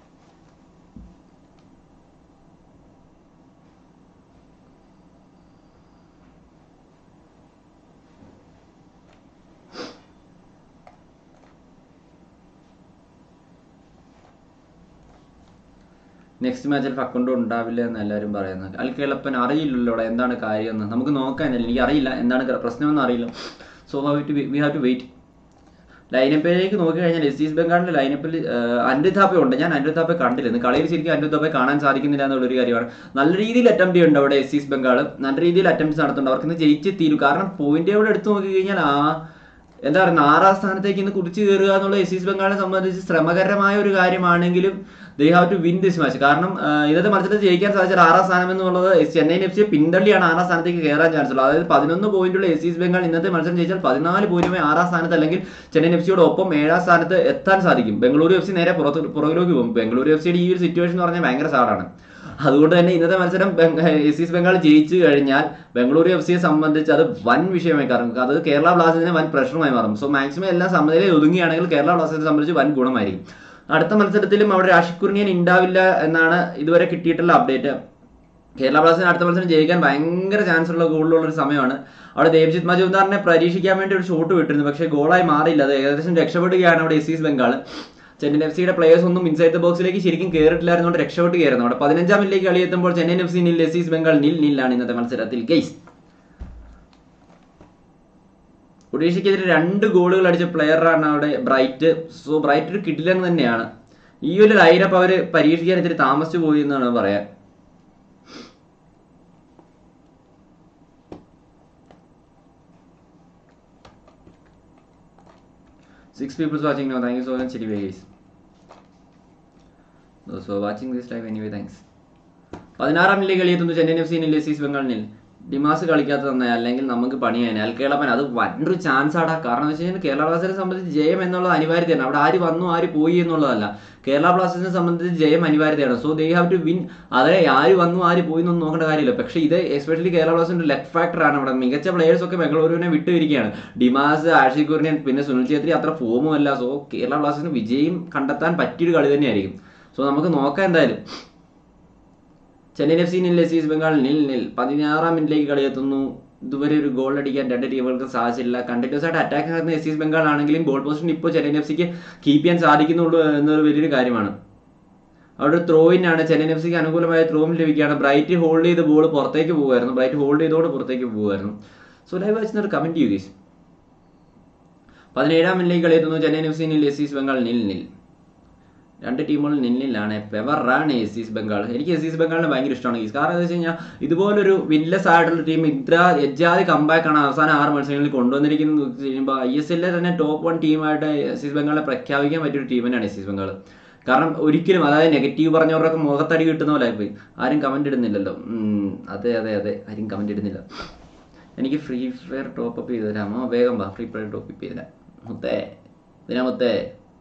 നെക്സ്റ്റ് മാച്ചിൽ ഫക്കുണ്ടോ ഉണ്ടാവില്ല എന്ന് എല്ലാവരും പറയുന്നത് അൽ കേളപ്പൻ അറിയില്ലല്ലോ അവിടെ എന്താണ് കാര്യം എന്ന് നമുക്ക് നോക്കാൻ എനിക്ക് അറിയില്ല എന്താണ് ക- പ്രശ്നമെന്ന് അറിയില്ല so how to we have to wait ലൈനപ്പിലേക്ക് നോക്കി കഴിഞ്ഞാൽ എസ് ഈസ്റ്റ് ബംഗാളിന്റെ ലൈനപ്പിൽ അൻരുതാപ്പ ഉണ്ട് ഞാൻ അൻരുതാപ്പ കണ്ടിരുന്നു കളിയിൽ ശരിക്കും അൻരുതാപ്പ കാണാൻ സാധിക്കുന്നില്ല എന്നുള്ളൊരു കാര്യമാണ് നല്ല രീതിയിൽ അറ്റംപ്റ്റ് ചെയ്യുന്നുണ്ട് അവിടെ എസ് ഈസ്റ്റ് ബംഗാൾ നല്ല രീതിയിൽ അറ്റംപ്റ്റ്സ് നടത്തുന്നുണ്ട് അവർക്ക് ഇന്ന് ജയിച്ച് തീരും കാരണം പോയിന്റ് അവിടെ എടുത്തു നോക്കി കഴിഞ്ഞാൽ ആ എന്താ പറയുക ആറാം സ്ഥാനത്തേക്ക് ഇന്ന് കുടിച്ചു കയറുക എന്നുള്ള എസ് ഈസ്റ്റ് ബംഗാളിനെ സംബന്ധിച്ച് ശ്രമകരമായ ഒരു കാര്യമാണെങ്കിലും they have to win this match കാരണം ആ, ഇന്നത്തെ മത്സരത്തിൽ ജയിക്കാൻ സാധിച്ചാൽ ആറാം സ്ഥാനം എന്നുള്ളത് ചെന്നൈയിൻ എഫ് സി പിന്തള്ളിയാണ് ആറാം സ്ഥാനത്തേക്ക് കയറാൻ ചാൻസ് ഉള്ളത് അതായത് പതിനൊന്ന് പോയിന്റുള്ള എസ് ഈസ്റ്റ് ബംഗാൾ ഇന്നത്തെ മത്സരം ജയിച്ചാൽ പതിനാല് പോയിന്റുമായി ആറാം സ്ഥാനത്ത് അല്ലെങ്കിൽ ചെന്നൈയിൻ എഫ് സിയോട് ഒപ്പം ഏഴാം സ്ഥാനത്ത് എത്താൻ സാധിക്കും ബംഗളൂരു എഫ് സി നേരെ പുറത്ത് പുറകിലേക്ക് പോകും ബംഗളൂരു എഫ് സിയുടെ ഈ ഒരു സിറ്റുവേഷൻ എന്ന് പറഞ്ഞാൽ ഭയങ്കര സാടാണ് അതുകൊണ്ട് തന്നെ ഇന്നത്തെ മത്സരം എസ് ഈസ്റ്റ് ബംഗാൾ ജയിച്ചു കഴിഞ്ഞാൽ ബംഗളൂരു എഫ് സിയെ സംബന്ധിച്ച് അത് വൻ വിഷയമായി കാരണം അത് കേരള ബ്ലാസ്റ്റേഴ്സിന് വൻ പ്രശ്നമായി മാറും സോ മാക്സിമം എല്ലാം സമനിലയിൽ ഒതുങ്ങുകയാണെങ്കിൽ കേരള ബ്ലാസ്റ്റേഴ്സിനെ സംബന്ധിച്ച് വൻ ഗുണമായിരിക്കും അടുത്ത മത്സരത്തിലും അവിടെ രാഷിക് കുർണിയൻ ഉണ്ടാവില്ല എന്നാണ് ഇതുവരെ കിട്ടിയിട്ടുള്ള അപ്ഡേറ്റ് കേരള ബ്ലാസ്റ്റേഴ്സിന് അടുത്ത മത്സരം ജയിക്കാൻ ഭയങ്കര ചാൻസ് ഉള്ള ഗോളിലുള്ള ഒരു സമയമാണ് അവിടെ ദേവ്ജിത് മജുംദാറിനെ പരീക്ഷിക്കാൻ വേണ്ടി ഒരു ഷോട്ട് വിട്ടിരുന്നു പക്ഷേ ഗോളായി മാറിയില്ല അത് ഏകദേശം രക്ഷപ്പെടുകയാണ് അവിടെ S East Bengal Chennaiyin F സിയുടെ പ്ലേയേഴ്സ് ഒന്നും ഇൻസൈഡ് ദ ബോക്സിലേക്ക് ശരിക്കും കയറിയിട്ടില്ലായിരുന്നുകൊണ്ട് രക്ഷപ്പെട്ട് കയറുന്നു അവിടെ പതിനഞ്ചാം മിനിറ്റിലേക്ക് കളി എത്തുമ്പോൾ Chennaiyin F C nil S East Bengal nil നില്ലാണ് ഇന്നത്തെ മത്സരത്തിൽ ഗെയ്സ് ഒഡീഷയ്ക്കെതിരെ രണ്ട് ഗോളുകൾ അടിച്ച പ്ലെയറാണ് അവിടെ ബ്രൈറ്റ് സോ ബ്രൈറ്റ് ഒരു കിടിലൻ തന്നെയാണ് ഈ ഒരു ലൈനപ്പ് അവർ പരീക്ഷിക്കാൻ ഇത്തിരി താമസിച്ചു പോയി എന്നാണ് പറയാൻ Six people's watching now. Thank you so much, Chili guys. Those who are watching this live anyway, thanks. പതിനാറാം മില്ലിൽ കളിയെത്തുന്നു Chennaiyin F C nil S East ബംഗാളിനിൽ ഡിമാസ് കളിക്കാത്ത തന്നെ അല്ലെങ്കിൽ നമുക്ക് പണിയാൻ അൽ കേളപ്പൻ അത് വന്നൊരു ചാൻസ് ആടാ കാരണം എന്ന് വെച്ച് കഴിഞ്ഞാൽ കേരള ബ്ലാസ്റ്റേഴ്സിനെ സംബന്ധിച്ച് ജയം എന്നുള്ളത് അനിവാര്യതയാണ് അവിടെ ആര് വന്നു ആര് പോയി എന്നുള്ളതല്ല കേരള ബ്ലാസ്റ്റേഴ്സിനെ സംബന്ധിച്ച് ജയം അനിവാര്യതയാണ് so they have to win അതെ ആര് വന്നു ആര് പോയി എന്നൊന്നും നോക്കേണ്ട കാര്യമില്ല പക്ഷേ ഇത് എസ്പെഷ്യലി കേരള ബ്ലാസ്റ്റേഴ്സിന്റെ ലെഗ് ഫാക്ടറാണ് അവിടെ മികച്ച പ്ലേയേഴ്സ് ഒക്കെ ബംഗളൂരുവിനെ വിട്ടുപിരിക്കുകയാണ് ഡിമാസ് ആഷി കുര്യൻ പിന്നെ സുനിൽ ഛേത്രി അത്ര ഫോമും അല്ല സോ കേരള ബ്ലാസ്റ്റേഴ്സിന് വിജയം കണ്ടെത്താൻ പറ്റിയൊരു കളി തന്നെയായിരിക്കും സോ നമുക്ക് നോക്കാം എന്തായാലും Chennaiyin F C nil S East Bengal nil nil പതിനാറാം മിനിറ്റിലേക്ക് കളിയെത്തുന്നു ഇതുവരെ ഒരു ഗോൾ അടിക്കാൻ രണ്ട് ടീമുകൾക്ക് സാധിച്ചില്ല കണ്ടിന്യൂസ് ആയിട്ട് അറ്റാക്ക് നടന്ന എസ് ഈസ്റ്റ് ബംഗാൾ ആണെങ്കിലും ഗോൾ പോസ്റ്റിന് ഇപ്പോൾ ചെന്നൈയിൻ എഫ് സിക്ക് കീപ്പ് ചെയ്യാൻ സാധിക്കുന്നുള്ളൂ എന്നൊരു വലിയൊരു കാര്യമാണ് അവിടെ ഒരു ത്രോയിൻ ആണ് ചെന്നൈയിൻ എഫ് സിക്ക് അനുകൂലമായ ത്രോയിൻ ലഭിക്കുകയാണ് ബ്രൈറ്റ് ഹോൾഡ് ചെയ്ത് ബോൾ പുറത്തേക്ക് പോകുമായിരുന്നു ബ്രൈറ്റ് ഹോൾഡ് ചെയ്തോട് പുറത്തേക്ക് പോകുമായിരുന്നു സോ ലൈവ് വാച്ചിന് ഒരു കമന്റ് ചെയ്യൂ ഗീസ് പതിനേഴാം മിനിറ്റിലേക്ക് കളിയെത്തുന്നു Chennaiyin F C nil S East Bengal nil nil രണ്ട് ടീമുകൾ നിന്നിലാണ് പെവറാണ് എസ് ഈസ്റ്റ് ബംഗാൾ എനിക്ക് എസ് ഈസ്റ്റ് ബംഗാളിനെ ഭയങ്കര ഇഷ്ടമാണ് ഗീസ് കാരണം എന്താ വെച്ച് കഴിഞ്ഞാൽ ഇതുപോലൊരു വിൻലെസ് ആയിട്ടുള്ള ടീം ഇത്ര എജ്ജാതി കമ്പാക്ക് ആണ് അവസാനം ആറ് മത്സരങ്ങളിൽ കൊണ്ടുവന്നിരിക്കുന്നത് എന്ന് വെച്ച് കഴിയുമ്പോൾ ഐ എസ് എല്ലിലെ തന്നെ ടോപ്പ് വൺ ടീമായിട്ട് എസ് ഈസ്റ്റ് ബംഗാളെ പ്രഖ്യാപിക്കാൻ പറ്റിയൊരു ടീം തന്നെയാണ് എസ് ഈസ്റ്റ് ബംഗാൾ കാരണം ഒരിക്കലും അതായത് നെഗറ്റീവ് പറഞ്ഞവരൊക്കെ മുഖത്തടി കിട്ടുന്ന പോലെ പോയി ആരും കമന്റ് ഇടുന്നില്ലല്ലോ ഉം, അതെ അതെ അതെ ആരും കമന്റ് ഇടുന്നില്ല എനിക്ക് ഫ്രീ ഫയർ ടോപ്പ് അപ്പ് ചെയ്ത് തരാമോ വേഗം വാ ഫ്രീ ഫയർ ടോപ്പ് അപ്പ് ചെയ്ത് തരാം മുത്തേ ഇതിനാ മുത്തേ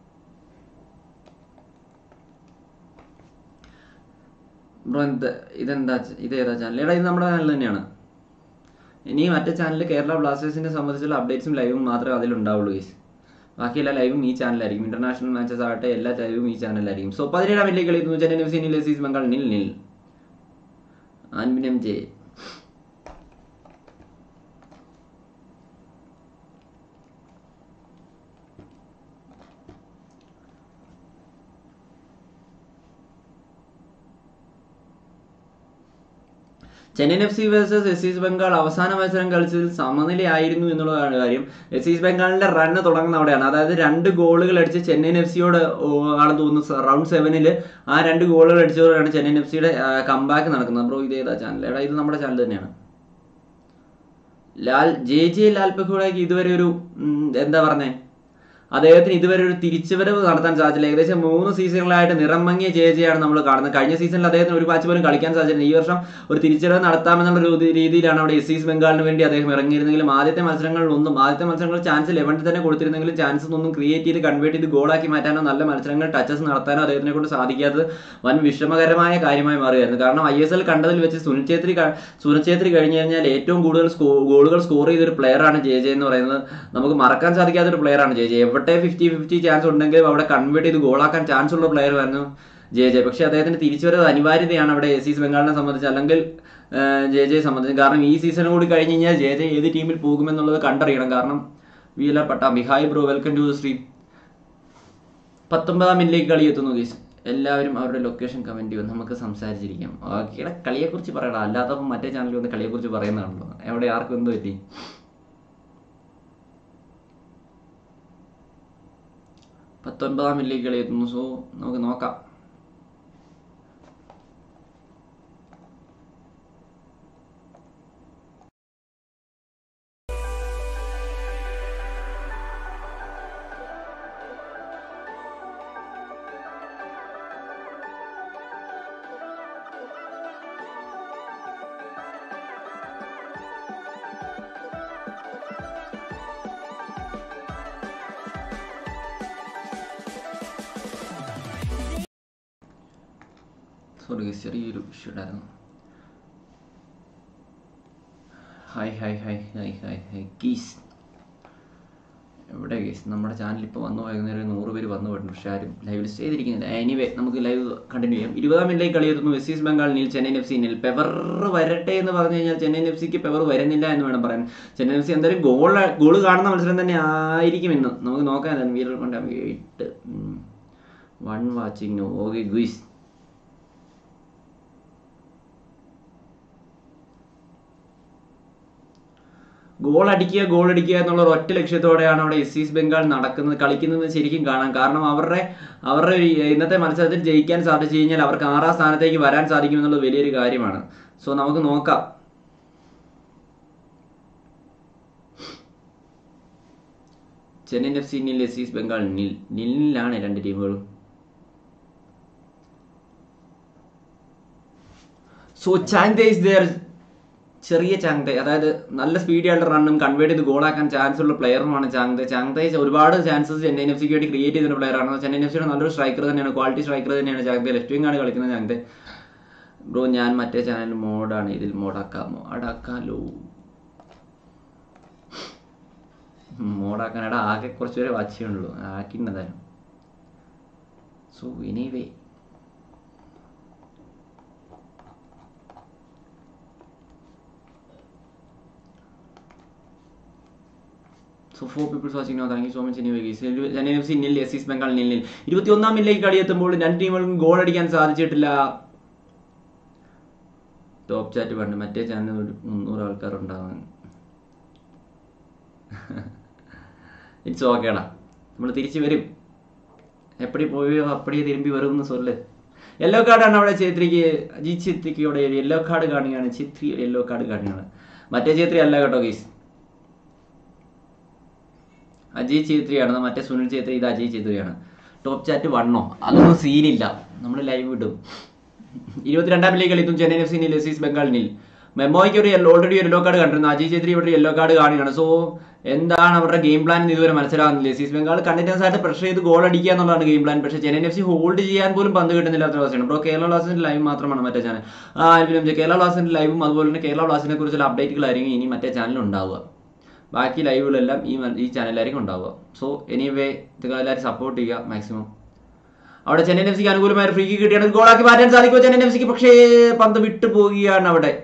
ബ്രോ എന്ത് ഇതെന്താ ച- ഇത് ഏതാ ചാനൽ എടാ ഇത് നമ്മുടെ ചാനൽ തന്നെയാണ് ഇനി മറ്റേ ചാനലിൽ കേരള ബ്ലാസ്റ്റേഴ്സിനെ സംബന്ധിച്ചുള്ള അപ്ഡേറ്റ്സും ലൈവും മാത്രമേ അതിലുണ്ടാവുള്ളൂ ഗീസ് ബാക്കി എല്ലാ ലൈവും ഈ ചാനലായിരിക്കും ഇന്റർനാഷണൽ മാച്ചസ് ആകട്ടെ എല്ലാ ലൈവും ഈ ചാനലായിരിക്കും സോ പതിനേഴാം മിനിറ്റിൽ കളിക്കുന്നു Chennai F C nil S East Bengal nil nil ആൻവിനം J Chennaiyin F C versus S East Bengal അവസാന മത്സരം കളിച്ചതിൽ സമനിലയായിരുന്നു എന്നുള്ളതാണ് കാര്യം എസ് ഈസ്റ്റ് ബംഗാളിന്റെ റണ്ണ് തുടങ്ങുന്ന അവിടെയാണ് അതായത് രണ്ട് ഗോളുകൾ അടിച്ച് ചെന്നൈയിൻ എഫ് സിയോട് ആണെന്ന് തോന്നുന്നു റൗണ്ട് സെവനിൽ ആ രണ്ട് ഗോളുകൾ അടിച്ചതോടെയാണ് ചെന്നൈയിൻ എഫ് സിയുടെ കംബാക്ക് നടക്കുന്നത് ബ്രോ ഇത് ഏതാ ചാനൽ എടാ ഇത് നമ്മുടെ ചാനൽ തന്നെയാണ് ലാൽ ജെ ജെ ലാൽ ബഹുളയ്ക്ക് ഇതുവരെ ഒരു ഉം, എന്താ പറഞ്ഞേ അദ്ദേഹത്തിന് ഇതുവരെ ഒരു തിരിച്ചുവരവ് നടത്താൻ സാധിച്ചില്ല ഏകദേശം മൂന്ന് സീസണുകളായിട്ട് നിറം മങ്ങിയ ജെ ജെ ആണ് നമ്മൾ കാണുന്നത് കഴിഞ്ഞ സീസണിൽ അദ്ദേഹത്തിന് ഒരു മാച്ച് പോലും കളിക്കാൻ സാധിച്ചില്ല ഈ വർഷം ഒരു തിരിച്ചുവരവ് നടത്താമെന്നുള്ള ഒരു രീതി- രീതിയിലാണ് അവിടെ എസ് ഈസ്റ്റ് ബംഗാളിന് വേണ്ടി അദ്ദേഹം ഇറങ്ങിയിരുന്നെങ്കിലും ആദ്യത്തെ മത്സരങ്ങളിലൊന്നും ആദ്യത്തെ മത്സരങ്ങളിൽ ചാൻസ് ലെവനിൽ തന്നെ കൊടുത്തിരുന്നെങ്കിലും ചാൻസസ് ഒന്നും ക്രിയേറ്റ് ചെയ്ത് കൺവേർട്ട് ചെയ്ത് ഗോളാക്കി മാറ്റാനോ നല്ല മത്സരങ്ങൾ ടച്ചസ് നടത്താനോ അദ്ദേഹത്തിനെ കൊണ്ട് സാധിക്കാത്തത് വൻ വിഷമകരമായ കാര്യമായി മാറുകയായിരുന്നു കാരണം ഐ എസ് എൽ കണ്ടതിൽ വെച്ച് സുനിൽ ഛേത്രി ക- സുനിൽ ഛേത്രി കഴിഞ്ഞു കഴിഞ്ഞാൽ ഏറ്റവും കൂടുതൽ സ്കോ- ഗോളുകൾ സ്കോർ ചെയ്ത ഒരു പ്ലെയറാണ് ജെ ജെ എന്ന് പറയുന്നത് നമുക്ക് മറക്കാൻ സാധിക്കാത്ത ഒരു പ്ലെയറാണ് ജെ ജെ എവിടെ ഫിഫ്റ്റി ഫിഫ്റ്റി ചാൻസ് ഉണ്ടെങ്കിലും അവിടെ കൺവേർട്ട് ചെയ്ത് ഗോളാക്കാൻ ചാൻസ് ഉള്ള പ്ലെയർ ആയിരുന്നു ജെ ജെ പക്ഷേ അദ്ദേഹത്തിന് തിരിച്ചുവരവ് അനിവാര്യതയാണ് അവിടെ എസ് ഈസ്റ്റ് ബംഗാളിനെ സംബന്ധിച്ച് അല്ലെങ്കിൽ ജെ ജെ സംബന്ധിച്ച് കാരണം ഈ സീസൺ കൂടി കഴിഞ്ഞ് കഴിഞ്ഞാൽ ജെ ജെ ഏത് ടീമിൽ പോകുമെന്നുള്ളത് കണ്ടറിയണം കാരണം V L Pattambi hi bro welcome to stream പത്തൊമ്പതാം മിനിറ്റിലേക്ക് കളി എത്തുന്നു ഗീസ് എല്ലാവരും അവരുടെ ലൊക്കേഷൻ കമന്റ് ചെയ്യും നമുക്ക് സംസാരിച്ചിരിക്കാം ഓക്കെ കളിയെക്കുറിച്ച് പറയണം അല്ലാത്തപ്പോൾ മറ്റേ ചാനലിൽ വന്ന് കളിയെക്കുറിച്ച് പറയുന്നതാണല്ലോ എവിടെ ആർക്കും എന്ത് പറ്റി പത്തൊൻപതാം മിനിറ്റിലേക്ക് കളി എത്തുന്നു സോ നമുക്ക് നോക്കാം സോറി ചെറിയൊരു ഇഷ്യൂ ഉണ്ടായിരുന്നു hi hi hi hi hi hi guys എവിടെ കേസ് നമ്മുടെ ചാനൽ ഇപ്പോൾ വന്നു വൈകുന്നേരം നൂറ് പേര് വന്നു പോയിട്ടുണ്ട് പക്ഷേ ആരും ലൈവിൽ സ്റ്റേ ചെയ്തിരിക്കുന്നില്ല എനിവേ നമുക്ക് ലൈവ് കണ്ടിന്യൂ ചെയ്യാം ഇരുപതാം മിനിറ്റിലേക്ക് കളിയെത്തുന്നു വെസ്റ്റ് East Bengal nil Chennaiyin F C nil പെവർ വരട്ടെ എന്ന് പറഞ്ഞു കഴിഞ്ഞാൽ ചെന്നൈയിൻ എഫ് സിക്ക് പെവർ വരുന്നില്ല എന്ന് വേണം പറയാൻ ചെന്നൈയിൻ എഫ് സി എന്തായാലും ഗോൾ ഗോൾ കാണുന്ന മത്സരം തന്നെ ആയിരിക്കും ഇന്ന് നമുക്ക് നോക്കാം എന്തായാലും വീരർ കൊണ്ട് eight one watching okay guys goal അടിക്കുക ഗോൾ അടിക്കുക എന്നുള്ള ഒരു ഒറ്റ ലക്ഷ്യത്തോടെയാണ് അവിടെ എസ് ഈസ്റ്റ് ബംഗാൾ നടക്കുന്നത് കളിക്കുന്നത് ശരിക്കും കാണാം കാരണം അവരുടെ അവരുടെ ഒരു ഇന്നത്തെ മത്സരത്തിൽ ജയിക്കാൻ സാധിച്ചു കഴിഞ്ഞാൽ അവർക്ക് ആറാം സ്ഥാനത്തേക്ക് വരാൻ സാധിക്കും എന്നുള്ളത് വലിയൊരു കാര്യമാണ് സോ നമുക്ക് നോക്കാം Chennaiyin F C nil S East Bengal nil നില്ലിലാണ് രണ്ട് ടീമുകളും സോ ചാങ്തെ ഇസ് ദർ ചെറിയ ചാങ്തെ അതായത് നല്ല സ്പീഡി ആയിട്ടുള്ള റണ്ണും കൺവേർട്ട് ചെയ്ത് ഗോളാക്കാൻ ചാൻസ് ഉള്ള പ്ലെയറുമാണ് ചാങ്തെ ചാങ്തെ ഒരുപാട് ചാൻസസ് ചെന്നൈയിൻ എഫ് സിക്ക് വേണ്ടി ക്രിയേറ്റ് ചെയ്തിട്ടുള്ള പ്ലെയറാണ് ചെന്നൈയിൻ എഫ് സിയുടെ നല്ലൊരു സ്ട്രൈക്കർ തന്നെയാണ് ക്വാളിറ്റി സ്ട്രൈക്കർ തന്നെയാണ് ചാങ്തെ ലെഫ്റ്റ് വിങ് ആണ് കളിക്കുന്നത് ചാങ്തെ ബ്രോ ഞാൻ മറ്റേ ചാനൽ മോഡാണ് ഇതിൽ മോഡാക്കാമോ അടാക്കാലോ മോഡാക്കാനടാ ആകെ കുറച്ച് പേരെ വാച്ച് ചെയ്യണുള്ളൂ ആക്കിണ്ടെന്തായാലും so anyway so four peoples watching no thank you so much anyway Chennai F C nil S East Bengal nil ഇരുപത്തിയൊന്നാം മില്ലേക്ക് കളിയെത്തുമ്പോൾ രണ്ട് ടീമുകൾക്കും ഗോൾ അടിക്കാൻ സാധിച്ചിട്ടില്ല ടോപ്പ് ചാറ്റ് പണ്ട് മറ്റേ ചാനൽ ഒരു മുന്നൂറ് ആൾക്കാരുണ്ടാവാൻ ഇറ്റ്സ് ഓക്കേടാ നമ്മൾ തിരിച്ചു വരും എപ്പടി പോയോ അപ്പടിയെ തിരുമ്പി വരും എന്ന് സൊല്ല് യെല്ലോ കാർഡാണ് അവിടെ ചേത്രിക്ക് അജി ചിത്രിക്ക് ഇവിടെ യെല്ലോ കാർഡ് കാണുകയാണ് ചിത്രി യെല്ലോ കാർഡ് കാണുകയാണ് മറ്റേ ചേത്രി അല്ല കേട്ടോ ഗീസ് അജയ് ചേത്രിയാണ് മറ്റേ സുനിൽ ചേത്രി ഇത് അജയ് ചേത്രിയാണ് ടോപ്പ് ചാറ്റ് വണ്ണോ അതൊന്നും സീനില്ല നമ്മൾ ലൈവ് വിടും ഇരുപത്തിരണ്ടാം മില്ലിൽ കളിത്തും Chennai F C nil S East ബംഗാളിനിൽ മെമ്മോയ്ക്ക് ഒരു ഓൾറെഡി യെല്ലോ കാർഡ് കണ്ടിരുന്നു അജയ് ചേത്രി ഇവിടെ യെല്ലോ കാർഡ് കാണുകയാണ് സോ എന്താണ് അവരുടെ ഗെയിം പ്ലാൻ എന്ന് ഇതുവരെ മനസ്സിലാകുന്നില്ല എസ് ഈസ്റ്റ് ബംഗാൾ കണ്ടിന്യൂസ് ആയിട്ട് പ്രഷർ ചെയ്ത് ഗോൾ അടിക്കുക എന്നുള്ളതാണ് ഗെയിം പ്ലാൻ പക്ഷേ ചെന്നൈ എഫ് സി ഹോൾഡ് ചെയ്യാൻ പോലും പന്ത് കിട്ടുന്നില്ലാത്ത അവസ്ഥയാണ് ബ്രോ കേരള ബ്ലാസ്റ്റിന്റെ ലൈവ് മാത്രമാണ് മറ്റേ ചാനൽ ആ അൽവിനും കേരള ബ്ലാസ്റ്റിന്റെ ലൈവും അതുപോലെ തന്നെ കേരള ബ്ലാസ്റ്റിനെ കുറിച്ചുള്ള അപ്ഡേറ്റുകളായിരിക്കും ഇനി മറ്റേ ചാനലിൽ ഉണ്ടാവുക ബാക്കി ലൈവുകളെല്ലാം ഈ മ- ഈ ചാനലിലായിരിക്കും ഉണ്ടാവുക സോ എനിവേ ഇത് എല്ലാവരും സപ്പോർട്ട് ചെയ്യുക മാക്സിമം അവിടെ ചെന്നൈ എഫ് സിക്ക് അനുകൂലമായ ഒരു ഫ്രീ കിക്ക് കിട്ടിയാണ് ഗോളാക്കി മാറ്റാൻ സാധിക്കുമോ ചെന്നൈ എഫ് സിക്ക് പക്ഷേ പന്ത് വിട്ടു പോവുകയാണ് അവിടെ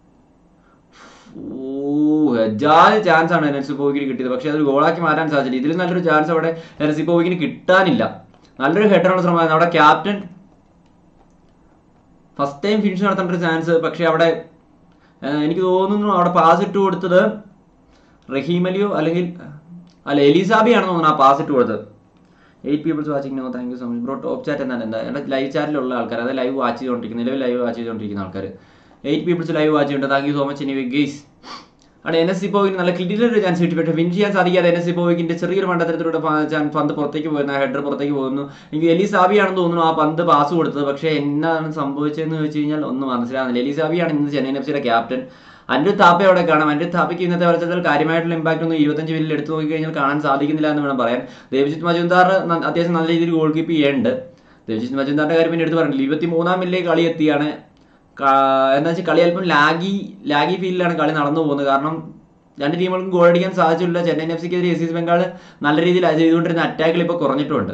ഹെജാല് ചാൻസ് ആണ് നെൽസിപ്പോവിക്കിന് കിട്ടിയത് പക്ഷേ അത് ഗോളാക്കി മാറ്റാൻ സാധിച്ചില്ല ഇതിൽ നല്ലൊരു ചാൻസ് അവിടെ നെൽസിപ്പോവിക്കിന് കിട്ടാനില്ല നല്ലൊരു ഹെഡറാണ് ശ്രമമായിരുന്നു അവിടെ ക്യാപ്റ്റൻ ഫസ്റ്റ് ടൈം ഫിനിഷ് നടത്തേണ്ട ഒരു ചാൻസ് പക്ഷേ അവിടെ ഏഹ് എനിക്ക് തോന്നുന്നു അവിടെ പാസ് ഇട്ട് കൊടുത്തത് റഹീം അലിയോ അല്ലെങ്കിൽ അല്ല എലിസാബി ആണെന്ന് തോന്നുന്നു ആ പാസ് ഇട്ട് കൊടുത്തത് eight peoples watching no thank you so much bro top chat എന്നാണ് എന്താ എൻ്റെ ലൈവ് ചാറ്റിലുള്ള ആൾക്കാർ അതായത് ലൈവ് വാച്ച് ചെയ്തുകൊണ്ടിരിക്കുന്ന നിലവിൽ ലൈവ് വാച്ച് ചെയ്തുകൊണ്ടിരിക്കുന്ന ആൾക്കാർ എയ്റ്റ് പീപ്പിൾസ് ലൈവ് വാച്ച് ചെയ്യുന്നുണ്ട് താങ്ക് യു സോ മച്ച് ഇനി ഗെയ്സ് അവിടെ എൻ എസ് സി പോയിന് നല്ല ക്ലിയർ ഒരു ചാൻസ് കിട്ടി പക്ഷേ വിൻ ചെയ്യാൻ സാധിക്കാതെ എൻ എസ് സി പോയിക്കിന്റെ ചെറിയൊരു മണ്ഡലത്തിലൂടെ പന്ത് പുറത്തേക്ക് പോകുന്ന ഹെഡർ പുറത്തേക്ക് പോകുന്നു എനിക്ക് എലിസാബിയാണെന്ന് തോന്നുന്നു ആ പന്ത് പാസ് കൊടുത്തത് പക്ഷേ എന്താണ് സംഭവിച്ചതെന്ന് വെച്ച് കഴിഞ്ഞാൽ ഒന്നും മനസ്സിലാകുന്നില്ല എലിസാബിയാണ് ഇന്ന് ചെന്നൈ എഫ് സിയുടെ ക്യാപ്റ്റൻ അനിൽ താപ്പ അവിടെ കാണാം അനിൽ താപ്പയ്ക്ക് ഇന്നത്തെ മത്സരത്തിൽ കാര്യമായിട്ടുള്ള ഇമ്പാക്ട് ഒന്നും ഇരുപത്തഞ്ച് മിനിറ്റിൽ എടുത്തു നോക്കി കഴിഞ്ഞാൽ കാണാൻ സാധിക്കുന്നില്ല എന്ന് വേണം പറയാൻ ദേവജിത്ത് മജുംദാർ ന- അത്യാവശ്യം നല്ല രീതിയിൽ ഗോൾ കീപ്പ് ചെയ്യുന്നുണ്ട് ദേവജിത്ത് മജുംദാറിന്റെ കാര്യം പിന്നെ എടുത്ത് പറഞ്ഞില്ല ഇരുപത്തി മൂന്നാം മിനിറ്റിലേക്ക് കളി എത്തിയാണ് കാ- എന്താ വെച്ചാൽ കളി അല്പം ലാഗി ലാഗി ഫീൽഡിലാണ് കളി നടന്നു പോകുന്നത് കാരണം രണ്ട് ടീമുകൾക്കും ഗോൾ അടിക്കാൻ സാധിച്ചില്ല ചെന്നൈ എഫ് സിക്കെതിരെ എസ് ബംഗാൾ നല്ല രീതിയിൽ ചെയ്തുകൊണ്ടിരുന്ന അറ്റാക്കുകൾ ഇപ്പോൾ കുറഞ്ഞിട്ടുണ്ട്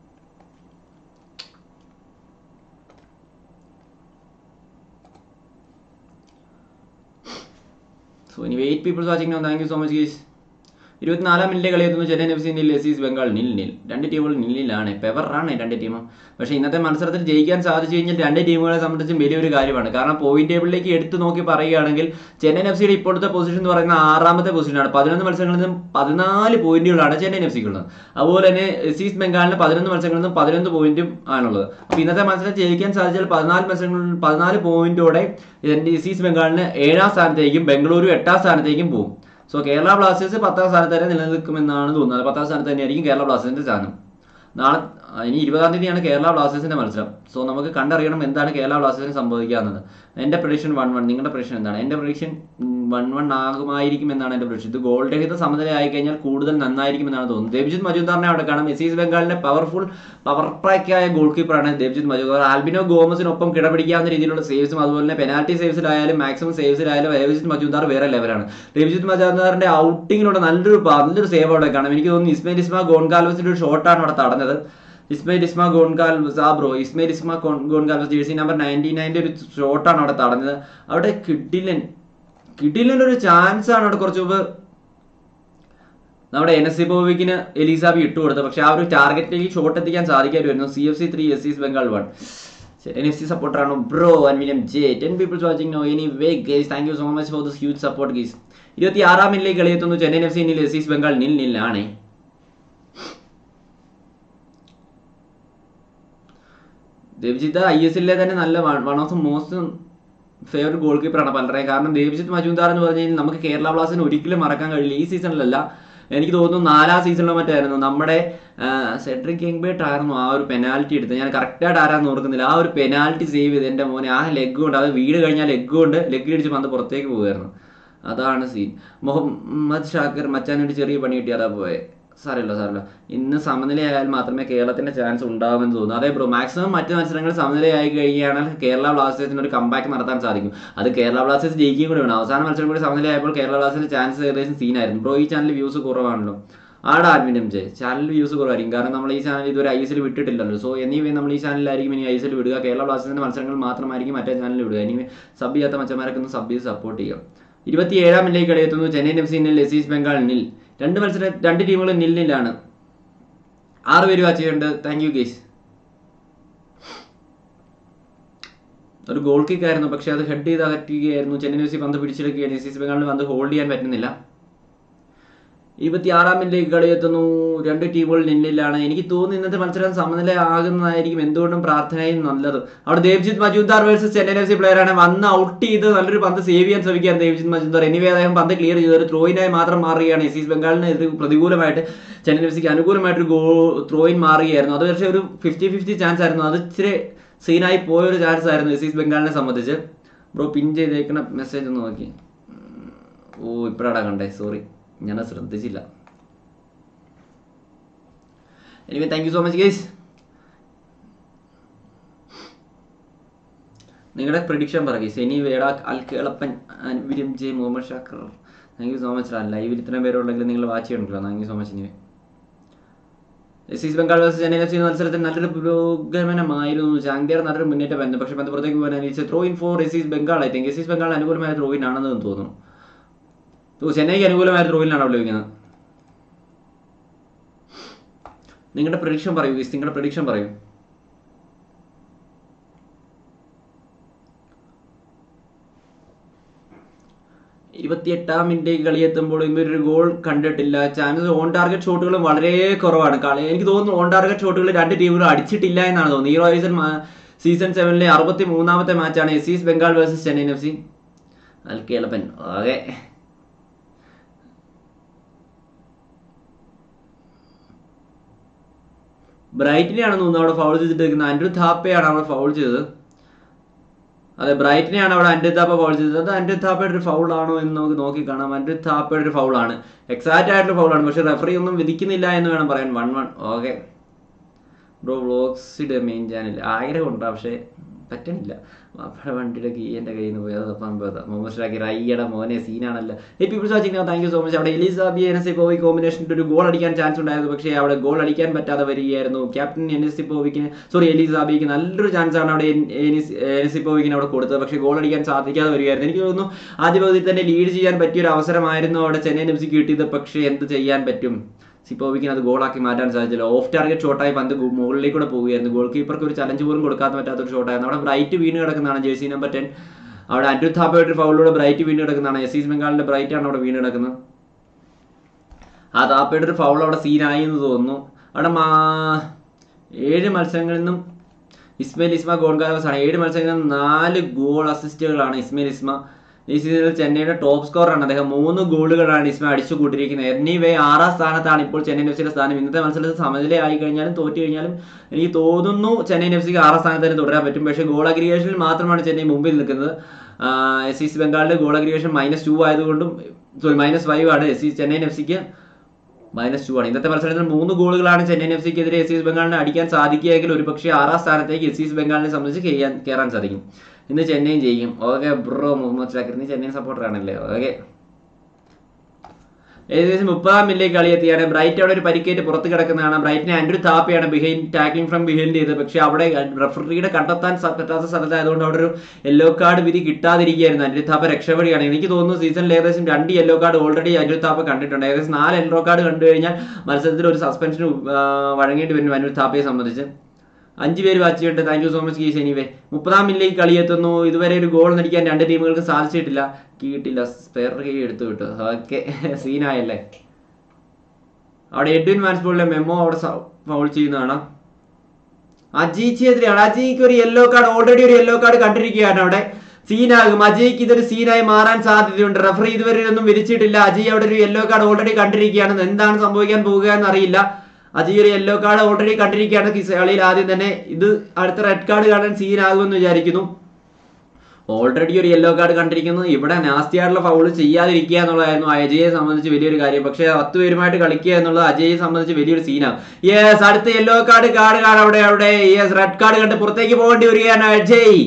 സോ ഇനി wait peoples watching no thank you so much guys ഇരുപത്തിനാലാം മിനിറ്റിലെ കളി എത്തുന്നു Chennai F C nil S East Bengal nil nil രണ്ട് ടീമുകൾ നില്ലിലാണ് പെവറാണ് രണ്ട് ടീമും പക്ഷേ ഇന്നത്തെ മത്സരത്തിൽ ജയിക്കാൻ സാധിച്ചു കഴിഞ്ഞാൽ രണ്ട് ടീമുകളെ സംബന്ധിച്ചും വലിയൊരു കാര്യമാണ് കാരണം പോയിന്റ് ടേബിളിലേക്ക് എടുത്തു നോക്കി പറയുകയാണെങ്കിൽ ചെന്നൈ എഫ് സിയുടെ ഇപ്പോഴത്തെ പൊസിഷൻ എന്ന് പറയുന്ന ആറാമത്തെ പൊസിഷനാണ് പതിനൊന്ന് മത്സരങ്ങളിൽ നിന്നും പതിനാല് പോയിന്റുകളാണ് ചെന്നൈ എഫ് സിക്കുള്ളത് അതുപോലെ തന്നെ എസ് ഈസ് ബംഗാളിന് പതിനൊന്ന് മത്സരങ്ങളിൽ നിന്നും പതിനൊന്ന് പോയിന്റും ആണുള്ളത് അപ്പോൾ ഇന്നത്തെ മത്സരം ജയിക്കാൻ സാധിച്ചാൽ പതിനാല് മത്സരങ്ങളിൽ പതിനാല് പോയിന്റോടെ എസ് ഈസ് ബംഗാളിന് ഏഴാം സ്ഥാനത്തേക്കും ബംഗളൂരു എട്ടാം സ്ഥാനത്തേക്കും പോകും സോ കേരള ബ്ലാസ്റ്റേഴ്സ് പത്താം സ്ഥാനത്ത് തന്നെ നിലനിൽക്കുമെന്നാണ് തോന്നുന്നത് പത്താം സ്ഥാനത്ത് തന്നെയായിരിക്കും കേരള ബ്ലാസ്റ്റേഴ്സിന്റെ സ്ഥാനം നാളെ ആ, ഇനി ഇരുപതാം തീയതിയാണ് കേരള ബ്ലാസ്റ്റേഴ്സിന്റെ മത്സരം സോ നമുക്ക് കണ്ടറിയണം എന്താണ് കേരള ബ്ലാസ്റ്റേഴ്സിന് സംഭവിക്കാവുന്നത് എന്റെ പ്രഡിക്ഷൻ വൺ വൺ നിങ്ങളുടെ പ്രഡിക്ഷൻ എന്താണ് എന്റെ പ്രഡിക്ഷൻ വൺ വൺ ആകുമായിരിക്കും എന്നാണ് എന്റെ പ്രഡിക്ഷൻ ഇത് ഗോൾ രഹിത സമനില ആയി കഴിഞ്ഞാൽ കൂടുതൽ നന്നായിരിക്കും എന്നാണ് തോന്നുന്നത് ദേവ്ജിത്ത് മജുദാറിനെ അവിടെ കാണാം എസ് ഈസ് ബംഗാളിന്റെ പവർഫുൾ പവർ ട്രാക്കായ ഗോൾ കീപ്പറാണ് ദേവ്ജിത്ത് മജുദാർ ആൽബിനോ ഗോമസിനൊപ്പം കിടപിടിക്കാവുന്ന രീതിയിലുള്ള സേവ്സും അതുപോലെ തന്നെ പെനാൽറ്റി സേവ്സിലായാലും മാക്സിമം സേവ്സിലായാലും ദേവ്ജിത്ത് മജുദാർ വേറെ ലെവലാണ് ദേവ്ജിത്ത് മജുദാറിന്റെ ഔട്ടിങ്ങിലൂടെ നല്ലൊരു പ- നല്ലൊരു സേവ് അവിടെ കാണാം എനിക്ക് തോന്നുന്നു ഇസ്മയിൽ ഇസ്മ ഗോൺകാൽവസിന്റെ ഒരു ഷോട്ടാണ് അവിടെ തടഞ്ഞത് ഇസ്മയിൽ ഇസ്മ ഗോൺകാൽവസ് ആ ബ്രോ ഇസ്മയിൽ ഇസ്മ ഗോൺകാൽവസ് ജേഴ്സി നമ്പർ നയൻറ്റി നയൻ്റെ ഒരു ഷോട്ടാണ് അവിടെ തടഞ്ഞത് അവിടെ കിഡിലൻ കിഡിലൻ ഒരു ചാൻസ് ആണ് അവിടെ കുറച്ച് മുമ്പ് നമ്മുടെ എൻ എസ് സി ബോവിക്കിന് എലിസാബി ഇട്ട് കൊടുത്തത് പക്ഷെ ആ ഒരു ടാർഗറ്റിലേക്ക് ഷോട്ട് എത്തിക്കാൻ സാധിക്കാമായിരുന്നു C F C three S C Bengal one N F C സപ്പോർട്ടറാണ് bro and William J ten peoples watching no anyway guys thank you so much for this huge support guys ഇരുപത്തി ആറാം മിനിറ്റിലേക്ക് കളിയെത്തുന്നു Chennai F C nil S East Bengal nil nil ആണ് Debjit I S എല്ലിലെ തന്നെ നല്ല one of the most favourite goal കീപ്പറാണ് പലരുടെയും കാരണം ദേവ്ജിത്ത് മജുംദാർ എന്ന് പറഞ്ഞു കഴിഞ്ഞാൽ നമുക്ക് കേരള ബ്ലാസ്റ്റിന് ഒരിക്കലും മറക്കാൻ കഴിയില്ല ഈ സീസണിലല്ല എനിക്ക് തോന്നുന്നു നാലാം സീസണിലോ മറ്റായിരുന്നു നമ്മുടെ സെഡ്രിക് കിങ്ബേട്ട് ആയിരുന്നു ആ ഒരു പെനാൽറ്റി എടുത്തത് ഞാൻ കറക്റ്റായിട്ട് ആരാന്ന് ഓർക്കുന്നില്ല ആ ഒരു പെനാൽറ്റി സേവ് ചെയ്ത് എൻ്റെ മോനെ ആ ലെഗ് കൊണ്ട് അത് വീട് കഴിഞ്ഞാൽ ലെഗ് കൊണ്ട് ലെഗ് ഇടിച്ച് പന്ത് പുറത്തേക്ക് പോകുമായിരുന്നു അതാണ് സീൻ മുഹമ്മദ് ഷാക്കിർ മച്ചാൻ ഒരു ചെറിയ പണി കിട്ടിയാതാ പോയെ സാരമില്ല സാരമില്ല ഇന്ന് സമനിലയായാൽ മാത്രമേ കേരളത്തിന്റെ ചാൻസ് ഉണ്ടാവുമെന്ന് തോന്നുന്നു അതേ ബ്രോ മാക്സിമം മറ്റ് മത്സരങ്ങൾ സമനിലയായി കഴിയുകയാണെങ്കിൽ കേരള ബ്ലാസ്റ്റേഴ്സിന് ഒരു കമ്പാക്ക് നടത്താൻ സാധിക്കും അത് കേരള ബ്ലാസ്റ്റേഴ്സ് ജയിക്കുകയും കൂടി വേണം അവസാന മത്സരം കൂടി സമനിലയായപ്പോൾ കേരള ബ്ലാസ്റ്റേഴ്സിന്റെ ചാൻസ് ഏകദേശം സീനായിരുന്നു ബ്രോ ഈ ചാനൽ വ്യൂസ് കുറവാണല്ലോ ആടെ ആഡ്മിനും ജെ ചാനൽ വ്യൂസ് കുറവായിരിക്കും കാരണം നമ്മൾ ഈ ചാനൽ ഇതുവരെ ഐ എസ് എൽ വിട്ടിട്ടില്ലല്ലോ സോ എനിവേ നമ്മൾ ഈ ചാനലിലായിരിക്കും ഇനി ഐ എസ് എൽ വിടുക കേരള ബ്ലാസ്റ്റേഴ്സിന്റെ മത്സരങ്ങൾ മാത്രമായിരിക്കും മറ്റേ ചാനലിൽ വിടുക എനിവേ സബ് ചെയ്യാത്ത മച്ചന്മാരൊക്കെ ഒന്ന് സബ് ചെയ്ത് സപ്പോർട്ട് ചെയ്യുക ഇരുപത്തിയേഴാം മിനിറ്റിലേക്ക് കളിയെത്തുന്നു Chennai F C nil S East Bengal nil രണ്ട് മത്സരം രണ്ട് ടീമുകളും നിൽ നില്ലാണ് ആറ് പേര് വാച്ച് ചെയ്യുന്നുണ്ട് താങ്ക് യു ഗേസ് ഒരു ഗോൾ കിക്ക് ആയിരുന്നു പക്ഷെ അത് ഹെഡ് ചെയ്ത് അകറ്റുകയായിരുന്നു ചെന്നൈ എഫ് സി പന്ത് പിടിച്ചെടുക്കുകയാണ് എസ് ഈസ്റ്റ് ബംഗാളിന് പന്ത് ഹോൾഡ് ചെയ്യാൻ പറ്റുന്നില്ല ഇരുപത്തിയാറാം മിനിറ്റിലേക്ക് കളിയെത്തുന്നു രണ്ട് ടീമുകൾ നിന്നിലാണ് എനിക്ക് തോന്നുന്നു ഇന്നത്തെ മത്സരം സമനില ആകുന്നതായിരിക്കും എന്തുകൊണ്ടും പ്രാർത്ഥനയും നല്ലത് അവിടെ Debjit Majumder versus Chennai F C player ആണ് വന്ന് ഔട്ട് ചെയ്ത് നല്ലൊരു പന്ത് സേവ് ചെയ്യാൻ ശ്രമിക്കുകയാണ് ദേവ്ജിത്ത് മജുദാർ എനിവേ അദ്ദേഹം പന്ത് ക്ലിയർ ചെയ്ത് ഒരു ത്രോയിനായി മാത്രം മാറുകയാണ് എസ് ഈസ്റ്റ് ബംഗാളിന് എതിർ പ്രതികൂലമായിട്ട് ചെന്നൈ എഫ് സിക്ക് അനുകൂലമായിട്ടൊരു ഗോ ത്രോയിൻ മാറുകയായിരുന്നു അത് പക്ഷേ ഒരു ഫിഫ്റ്റി ഫിഫ്റ്റി ചാൻസ് ആയിരുന്നു അത് ഇച്ചിരി സീനായി പോയൊരു ചാൻസ് ആയിരുന്നു എസ് ഈസ്റ്റ് ബംഗാളിനെ സംബന്ധിച്ച് ബ്രോ പിൻ ചെയ്തേക്കുന്ന മെസ്സേജ് ഒന്ന് നോക്കി ഉം. ഓ ഇപ്പഴാടാ കണ്ടേ സോറി ഞാൻ ശ്രദ്ധിച്ചില്ല anyway thank you so much guys നിങ്ങളുടെ പ്രിഡിക്ഷൻ പറ ഗൈസ് എനി വേട അൽ കേളപ്പൻ വിര്യം J Muhammad Shakir thank you so much ലൈവിൽ ഇത്രയും പേരുണ്ടെങ്കിൽ നിങ്ങൾ വാച്ച് ചെയ്യണമല്ലോ thank you so much anyway S East Bengal versus Chennai F C മത്സരത്തിൽ നല്ലൊരു പുരോഗമനമായിരുന്നു ചാങ്തിയാർ നല്ലൊരു മുന്നേറ്റമായിരുന്നു പക്ഷേ പന്ത് പുറത്തേക്ക് പോകാൻ അനുവദിച്ച throw in for S East Bengal I think S East Bengal അനുകൂലമായ ത്രോ ഇൻ ആണെന്ന് തോന്നുന്നു ഓ, ചെന്നൈക്ക് അനുകൂലമായ ത്രോ ഇനാണ് അവിടെ ലഭിക്കുന്നത് നിങ്ങളുടെ പ്രഡിക്ഷൻ പറയൂ ഗീസ് നിങ്ങളുടെ പ്രഡിക്ഷൻ പറയൂ ഇരുപത്തിയെട്ടാം മിനിറ്റ് കളി എത്തുമ്പോൾ ഇവരൊരു ഗോൾ കണ്ടിട്ടില്ല ചാൻസസ് ഓൺ ടാർഗറ്റ് ഷോട്ടുകളും വളരെ കുറവാണ് കളി എനിക്ക് തോന്നുന്നു ഓൺ ടാർഗറ്റ് ഷോട്ടുകൾ രണ്ട് ടീമുകളും അടിച്ചിട്ടില്ല എന്നാണ് തോന്നുന്നത് ഈ പ്രാവശ്യം സീസൺ സെവനിലെ അറുപത്തി മൂന്നാമത്തെ മാച്ചാണ് S East Bengal versus Chennai F C Kelappan okay ബ്രൈറ്റിനെയാണെന്ന് തോന്നുന്നു അവിടെ ഫൗൾ ചെയ്തിട്ട് നിൽക്കുന്നത് അൻഡ്രു താപ്പയാണ് അവിടെ ഫൗൾ ചെയ്തത് അതെ ബ്രൈറ്റിനെയാണ് അവിടെ അൻഡ്രു താപ്പ ഫൗൾ ചെയ്തത് അത് അൻഡ്രു താപ്പയുടെ ഒരു ഫൗൾ ആണോ എന്ന് നമുക്ക് നോക്കി കാണാം അൻഡ്രു താപ്പയുടെ ഒരു ഫൗളാണ് എക്സാക്റ്റ് ആയിട്ടുള്ള ഫൗളാണ് പക്ഷെ റെഫറി ഒന്നും വിധിക്കുന്നില്ല എന്ന് വേണം പറയാൻ വൺ വൺ ഓക്കെ ബ്രോ വ്ളോഗ്സിയുടെ മെയിൻ ചാനൽ ആഗ്രഹമുണ്ട് പക്ഷേ പറ്റണില്ല മാപ്പയുടെ വണ്ടിയുടെ കീ എൻ്റെ കയ്യിൽ നിന്ന് പോയത് അപ്പം മുഹമ്മദ് ഷാക്കിർ അയ്യട മോനെ സീനാണല്ലോ ഈ peoples watching thank you so much അവിടെ എലിസാബി എൻ പോവി കോമ്പിനേഷനിൽ ഒരു ഗോൾ അടിക്കാൻ ചാൻസ് ഉണ്ടായിരുന്നു പക്ഷേ അവിടെ ഗോൾ അടിക്കാൻ പറ്റാതെ വരികയായിരുന്നു ക്യാപ്റ്റൻ എൻ എസ് പോവിക്കിന് സോറി എലിസാബിക്ക് നല്ലൊരു ചാൻസ് ആണ് അവിടെ എൻ എസ് പോവിക്കിന് അവിടെ കൊടുത്തത് പക്ഷേ ഗോൾ അടിക്കാൻ സാധിക്കാതെ വരികയായിരുന്നു എനിക്ക് തോന്നുന്നു ആദ്യ പകുതിയിൽ തന്നെ ലീഡ് ചെയ്യാൻ പറ്റിയ ഒരു അവസരമായിരുന്നു അവിടെ ചെന്നൈ എഫ് സിക്ക് കിട്ടിയത് പക്ഷേ എന്ത് ചെയ്യാൻ പറ്റും സിപ്പോവിക്കിന് അത് ഗോളാക്കി മാറ്റാൻ സാധിച്ചില്ല ഓഫ് ടാർഗറ്റ് ഷോട്ടായി പന്ത് ഗു- മുകളിലേക്ക് കൂടെ പോവുകയായിരുന്നു ഗോൾ കീപ്പർക്ക് ഒരു ചലഞ്ച് പോലും കൊടുക്കാൻ പറ്റാത്ത ഒരു ഷോട്ടായിരുന്നു അവിടെ ബ്രൈറ്റ് വീണ് കിടക്കുന്നതാണ് ജേഴ്സി നമ്പർ ടെൻ അവിടെ അൻഡു താപ്പയുടെ ഒരു ഫൗളിലൂടെ ബ്രൈറ്റ് വീണ് കിടക്കുന്നതാണ് എസ് ഈസ് ബംഗാളിന്റെ ബ്രൈറ്റ് ആണ് അവിടെ വീണ് കിടക്കുന്നത് ആ താപ്പയുടെ ഒരു ഫൗൾ അവിടെ സീനായി എന്ന് തോന്നുന്നു അവിടെ മാ ഏഴ് മത്സരങ്ങളിൽ നിന്നും ഇസ്മയിൽ ഇസ്മ ഗോൾകാരോസ് ആണ് ഏഴ് മത്സരങ്ങളിൽ നിന്നും നാല് ഗോൾ അസിസ്റ്റുകളാണ് ഇസ്മയിൽ ഇസ്മ ഈ സീസണിൽ ചെന്നൈയുടെ ടോപ്പ് സ്കോറാണ് അദ്ദേഹം മൂന്ന് ഗോളുകളാണ് ഇസ്മ അടിച്ചു കൂട്ടിയിരിക്കുന്നത് എനിവേ ആറാം സ്ഥാനത്താണ് ഇപ്പോൾ ചെന്നൈ എഫ് സിയുടെ സ്ഥാനം ഇന്നത്തെ മത്സരത്തിൽ സമനില ആയി കഴിഞ്ഞാലും തോറ്റു കഴിഞ്ഞാലും എനിക്ക് തോന്നുന്നു ചെന്നൈ എഫ് സിക്ക് ആറാം സ്ഥാനത്ത് തന്നെ തുടരാൻ പറ്റും പക്ഷേ ഗോൾ അഗ്രിഗേഷനിൽ മാത്രമാണ് ചെന്നൈ മുമ്പിൽ നിൽക്കുന്നത് എസ് ഈസ് ബംഗാളിന്റെ ഗോൾ അഗ്രിഗേഷൻ മൈനസ് ടു ആയതുകൊണ്ടും സോറി മൈനസ് ഫൈവ് ആണ് എസ് സി ചെന്നൈ എഫ് സിക്ക് മൈനസ് ടു ആണ് ഇന്നത്തെ മത്സരത്തിൽ മൂന്ന് ഗോളുകളാണ് ചെന്നൈ എഫ് സിക്കെതിരെ എസ് ഈസ് ബംഗാളിനെ അടിക്കാൻ സാധിക്കുകയെങ്കിൽ ഒരുപക്ഷെ ആറാം സ്ഥാനത്തേക്ക് എസ് ഈസ് ബംഗാളിനെ സംബന്ധിച്ച് കയറാൻ കയറാൻ സാധിക്കും ഇന്ന് ചെന്നൈയും ചെയ്യും ഓക്കെ ബ്രോ മുഹമ്മദ് ഷാക്കിർ നീ ചെന്നൈ സപ്പോർട്ടർ ആണല്ലേ ഓക്കെ ഏകദേശം മുപ്പതാം മില്ലേക്ക് കളിയെത്തിയാണ് ബ്രൈറ്റ് അവിടെ ഒരു പരിക്കേറ്റ് പുറത്ത് കിടക്കുന്നതാണ് ബ്രൈറ്റിനെ ആൻഡ്രു താപ്പയാണ് ബിഹൈൻഡ് ടാക്ലിംഗ് ഫ്രം ബിഹൈൻഡ് ചെയ്തത് പക്ഷേ അവിടെ റെഫറിയുടെ കണ്ടെത്താൻ സ- പറ്റാത്ത സ്ഥലത്തായതുകൊണ്ട് അവിടെ ഒരു യെല്ലോ കാർഡ് വിധി കിട്ടാതിരിക്കുകയായിരുന്നു ആൻഡ്രു താപ്പ രക്ഷപ്പെടുകയാണ് എനിക്ക് തോന്നുന്നു സീസണിൽ ഏകദേശം രണ്ട് yellow card already Andrew Thapa കണ്ടിട്ടുണ്ട് ഏകദേശം നാല് യെല്ലോ കാർഡ് കണ്ടു കഴിഞ്ഞാൽ മത്സരത്തിൽ ഒരു സസ്പെൻഷന് വഴങ്ങേണ്ടി വരും ആൻഡ്രു താപ്പയെ സംബന്ധിച്ച് അഞ്ച് പേര് വാച്ച് ചെയ്തിട്ട് thank you so much guys anyway മുപ്പതാം മില്ലിലേക്ക് കളിയെത്തുന്നു ഇതുവരെ ഒരു ഗോൾ നടിക്കാൻ രണ്ട് ടീമുകൾക്ക് സാധിച്ചിട്ടില്ല കിട്ടിയില്ല സ്പെയർ കീ എടുത്തു കിട്ടു ഓക്കെ സീനായല്ലേ അവിടെ എഡ്വിൻ മാൻസ്ബോളിലെ മെമ്മോ അവിടെ ഫൗൾ ചെയ്യുന്നതാണ് അജീച്ചെതിരെയാണ് അജീക്ക് ഒരു യെല്ലോ കാർഡ് ഓൾറെഡി ഒരു യെല്ലോ കാർഡ് കണ്ടിരിക്കുകയാണ് അവിടെ സീനാകും അജയ്ക്ക് ഇതൊരു സീനായി മാറാൻ സാധ്യതയുണ്ട് റഫറി ഇതുവരെ ഒന്നും വിരിച്ചിട്ടില്ല അജയ് അവിടെ ഒരു യെല്ലോ കാർഡ് ഓൾറെഡി കണ്ടിരിക്കുകയാണ് എന്താണ് സംഭവിക്കാൻ പോകുക എന്നറിയില്ല അജയ് ഒരു യെല്ലോ കാർഡ് ഓൾറെഡി കണ്ടിരിക്കുകയാണ് കിസ് കളിയിൽ ആദ്യം തന്നെ ഇത് അടുത്ത റെഡ് കാർഡ് കാണാൻ സീനാകുമെന്ന് വിചാരിക്കുന്നു ഓൾറെഡി ഒരു യെല്ലോ കാർഡ് കണ്ടിരിക്കുന്നു ഇവിടെ നാസ്തി ആയിട്ടുള്ള ഫൗള് ചെയ്യാതിരിക്കുക എന്നുള്ളതായിരുന്നു അജയെ സംബന്ധിച്ച് വലിയൊരു കാര്യം പക്ഷേ പത്ത് പേരുമായിട്ട് കളിക്കുക എന്നുള്ളത് അജയെ സംബന്ധിച്ച് വലിയൊരു സീനാണ് യെസ് അടുത്ത യെല്ലോ കാർഡ് കാർഡ് കാണാൻ അവിടെ അവിടെ യെസ് റെഡ് കാർഡ് കണ്ട് പുറത്തേക്ക് പോകേണ്ടി വരികയാണ് അജയ്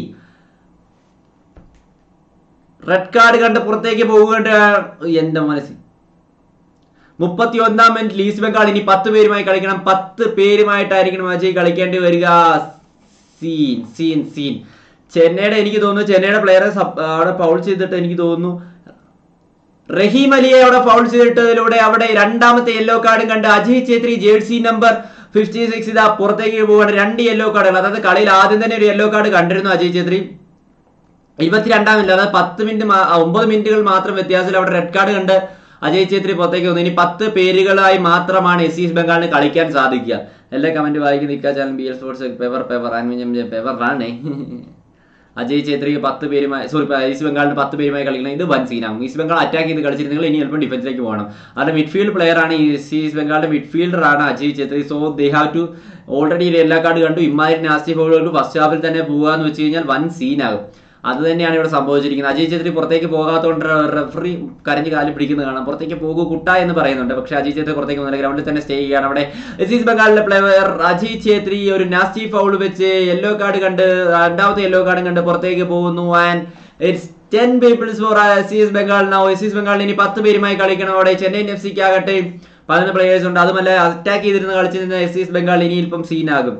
റെഡ് കാർഡ് കണ്ട് പുറത്തേക്ക് പോകേണ്ട എന്റെ മനസ്സിൽ മുപ്പത്തി ഒന്നാം മിനിറ്റ് ഈസ്റ്റ് ബംഗാൾ ഇനി പത്ത് പേരുമായി കളിക്കണം പത്ത് പേരുമായിട്ടായിരിക്കണം അജയ് കളിക്കേണ്ടി വരിക സീൻ സീൻ സീൻ ചെന്നൈയുടെ എനിക്ക് തോന്നുന്നു ചെന്നൈയുടെ പ്ലെയറെ അവിടെ ഫൗൾ ചെയ്തിട്ട് എനിക്ക് തോന്നുന്നു റഹീം അലിയെ അവിടെ ഫൗൾ ചെയ്തിട്ടതിലൂടെ അവിടെ രണ്ടാമത്തെ യെല്ലോ കാർഡും കണ്ട് Ajay Chhetri jersey number fifty six ഇതാ പുറത്തേക്ക് പോവാണ് രണ്ട് യെല്ലോ കാർഡുകൾ അതായത് കളിയിൽ ആദ്യം തന്നെ ഒരു യെല്ലോ കാർഡ് കണ്ടിരുന്നു അജയ് ഛേത്രി ഇരുപത്തിരണ്ടാം മിനിറ്റ് അതായത് പത്ത് മിനിറ്റ് മാ- ആ, ഒമ്പത് മിനിറ്റുകൾ മാത്രം വ്യത്യാസത്തിൽ അവിടെ റെഡ് കാർഡ് കണ്ട് അജയ് ഛേത്രി പുറത്തേക്ക് വന്നു ഇനി പത്ത് പേരുകളായി മാത്രമാണ് എസ് ഈസ്റ്റ് ബംഗാളിന് കളിക്കാൻ സാധിക്കുക എല്ലാ കമന്റ് വായിക്കുന്ന ഇക്ക ചാനൽ ബി എൽ സ്പോർട്സ് പെവർ പെവർ ആൻമിഞ്ഞം പെവറാണേ അജയ് ഛേത്രിക്ക് പത്ത് പേരുമായി സോറി ഈസ്റ്റ് ബംഗാളിന് പത്ത് പേരുമായി കളിക്കണം ഇത് വൻ സീനാകും ഈസ്റ്റ് ബംഗാൾ അറ്റാക്ക് ചെയ്ത് കളിച്ചിരുന്നെങ്കിൽ ഇനി ചിലപ്പോൾ ഡിഫൻസിലേക്ക് പോകണം അവരുടെ മിഡ്ഫീൽഡ് പ്ലെയർ ആണ് ഈ ഈസ്റ്റ് ബംഗാളിന്റെ മിഡ്ഫീൽഡർ ആണ് Ajay Chhetri so they have two already എല്ലാ കാർഡ് കണ്ടു ഇമാതിരി നാസ്റ്റി ഫോളുകൾക്ക് ഫസ്റ്റ് ഹാഫിൽ തന്നെ പോകാന്ന് വെച്ച് കഴിഞ്ഞാൽ വൻ സീനാകും അത് തന്നെയാണ് ഇവിടെ സംഭവിച്ചിരിക്കുന്നത് അജയ് ഛേത്രി പുറത്തേക്ക് പോകാത്തതുകൊണ്ട് റെഫറി കരഞ്ഞ് കാലി പിടിക്കുന്നത് കാണാം പുറത്തേക്ക് പോകൂ കുട്ട എന്ന് പറയുന്നുണ്ട് പക്ഷേ അജയ് ഛേത്രി പുറത്തേക്ക് പോകുന്നില്ല ഗ്രൗണ്ടിൽ തന്നെ സ്റ്റേ ചെയ്യുകയാണ് അവിടെ എസ് ഈസ്റ്റ് ബംഗാളിലെ പ്ലെയർ അജയ് ഛേത്രി ഒരു നാസ്റ്റി ഫൗൾ വെച്ച് യെല്ലോ കാർഡ് കണ്ട് രണ്ടാമത്തെ യെല്ലോ കാർഡും കണ്ട് പുറത്തേക്ക് പോകുന്നു and it's ten peoples for S East Bengal now S East ബംഗാളിന് ഇനി പത്ത് പേരുമായി കളിക്കണം അവിടെ ചെന്നൈയിൻ എഫ് സിക്ക് ആകട്ടെ പതിനൊന്ന് പ്ലേയേഴ്സ് ഉണ്ട് അതുമല്ല അറ്റാക്ക് ചെയ്തിരുന്ന് കളിച്ചിരുന്ന എസ് ഈസ്റ്റ് ബംഗാൾ ഇനി ഇപ്പം സീനാകും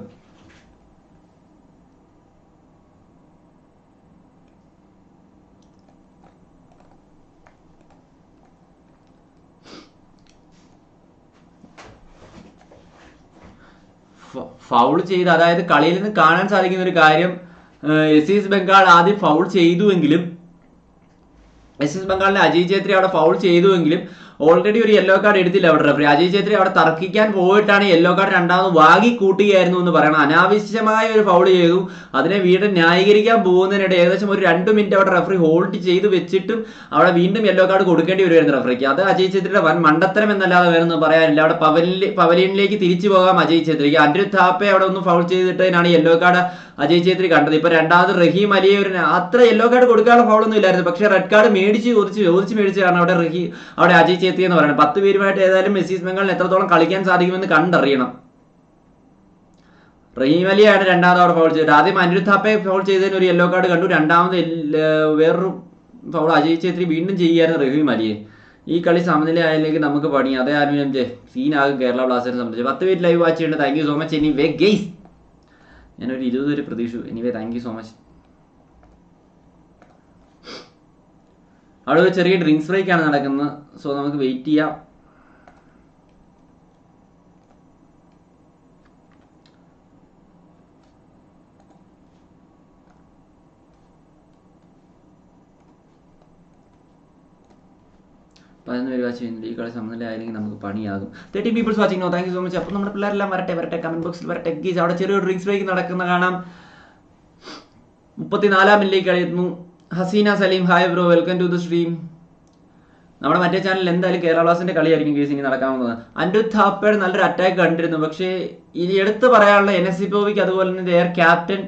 ഫൗൾ ചെയ്ത് അതായത് കളിയിൽ നിന്ന് കാണാൻ സാധിക്കുന്ന ഒരു കാര്യം എസ് ഈസ്റ്റ് ബംഗാൾ ആദ്യം ഫൗൾ ചെയ്തുവെങ്കിലും എസ് എസ് ബംഗാളിലെ അജയ് ഛേത്രി അവിടെ ഫൗൾ ചെയ്തുവെങ്കിലും ഓൾറെഡി ഒരു യെല്ലോ കാർഡ് എടുത്തില്ല അവിടെ റെഫറി അജയ് ഛേത്രി അവിടെ തർക്കിക്കാൻ പോയിട്ടാണ് യെല്ലോ കാർഡ് രണ്ടാമത് വാങ്ങി കൂട്ടുകയായിരുന്നു എന്ന് പറയണം അനാവശ്യമായ ഒരു ഫൗൾ ചെയ്തു അതിനെ വീണ്ടും ന്യായീകരിക്കാൻ പോകുന്നതിനിടെ ഏകദേശം ഒരു രണ്ട് മിനിറ്റ് അവിടെ റെഫറി ഹോൾഡ് ചെയ്ത് വെച്ചിട്ടും അവിടെ വീണ്ടും യെല്ലോ കാർഡ് കൊടുക്കേണ്ടി വരുമായിരുന്നു റെഫറിക്ക് അത് അജയ് ഛേത്രിയുടെ വൻ മണ്ടത്തരം എന്നല്ലാതെ വേറെ ഒന്നും പറയാനില്ല അവിടെ പവലിൽ പവലിയനിലേക്ക് തിരിച്ചു പോകാം അജയ് ഛേത്രിക്ക് അനിരുദ്ധ് താപ്പെ അവിടെ ഒന്ന് ഫൗൾ ചെയ്തിട്ടതിനാണ് യെല്ലോ കാർഡ് അജയ് ഛേത്രി കണ്ടത് ഇപ്പൊ രണ്ടാമത് റഹീം അലിയെ ഒരു അത്ര യെല്ലോ കാർഡ് കൊടുക്കാനുള്ള ഫൗൾ ഒന്നും ഇല്ലായിരുന്നു പക്ഷെ റെഡ് കാർഡ് മേടിച്ച് ചോദിച്ച് ചോദിച്ച് മേടിച്ച് കാരണം അവിടെ റഹീം അവിടെ അജയ് ഛേത്രി എന്ന് പറയുന്നത് പത്ത് പേരുമായിട്ട് ഏതായാലും മെസ്സീസ് ബംഗാളിന് എത്രത്തോളം കളിക്കാൻ സാധിക്കുമെന്ന് കണ്ടറിയണം റഹീം അലിയാണ് രണ്ടാമത് അവിടെ ഫൗൾ ചെയ്തത് ആദ്യം അനിരുദ്ധ് താപ്പെ ഫൗൾ ചെയ്തതിന് ഒരു യെല്ലോ കാർഡ് കണ്ടു രണ്ടാമത് എൽ- ഏർ വേറൊരു ഫൗൾ അജയ് ഛേത്രി വീണ്ടും ചെയ്യുകയായിരുന്നു റഹീം അലിയെ ഈ കളി സമനില ആയതിലേക്ക് നമുക്ക് പണി അതേ ആരും സീനാകും കേരള ബ്ലാസ്റ്റേഴ്സിനെ സംബന്ധിച്ച് പത്ത് പേര് ലൈവ് വാച്ച് ചെയ്യുന്നുണ്ട് thank you so much anyway guys ഞാനൊരു ഇരുപത് പേര് പ്രതീക്ഷിച്ചു anyway thank you so much അവിടെ ഒരു ചെറിയ ഡ്രിങ്ക്സ് ബ്രേക്ക് ആണ് നടക്കുന്നത് സോ നമുക്ക് വെയിറ്റ് ചെയ്യാം പതിനൊന്ന് പേര് വാച്ച് ചെയ്യുന്നുണ്ട് ഈ കളി സമനില ആയെങ്കിൽ നമുക്ക് പണിയാകും thirty peoples watching no thank you so much അപ്പോൾ നമ്മുടെ പിള്ളേരെല്ലാം വരട്ടെ വരട്ടെ കമന്റ് ബോക്സിൽ വരട്ടെ ഗീസ് അവിടെ ചെറിയൊരു ഡ്രിങ്ക്സ് ബ്രേക്ക് നടക്കുന്ന കാണാം മുപ്പത്തിനാലാം മിനിറ്റിലേക്ക് കളിയുന്നു Haseena Saleem hi bro welcome to the stream നമ്മുടെ മറ്റേ ചാനലിൽ എന്തായാലും കേരള ബ്ലാസ്റ്റിന്റെ കളിയായിരിക്കും കേസ് ഇനി നടക്കാവുന്നത് അനിരുദ്ധ് താപ്പയുടെ നല്ലൊരു അറ്റാക്ക് കണ്ടിരുന്നു പക്ഷേ ഇനി എടുത്തു പറയാനുള്ള എൻ എസ് സിപ്പോവിക്ക് അതുപോലെ തന്നെ എയർ ക്യാപ്റ്റൻ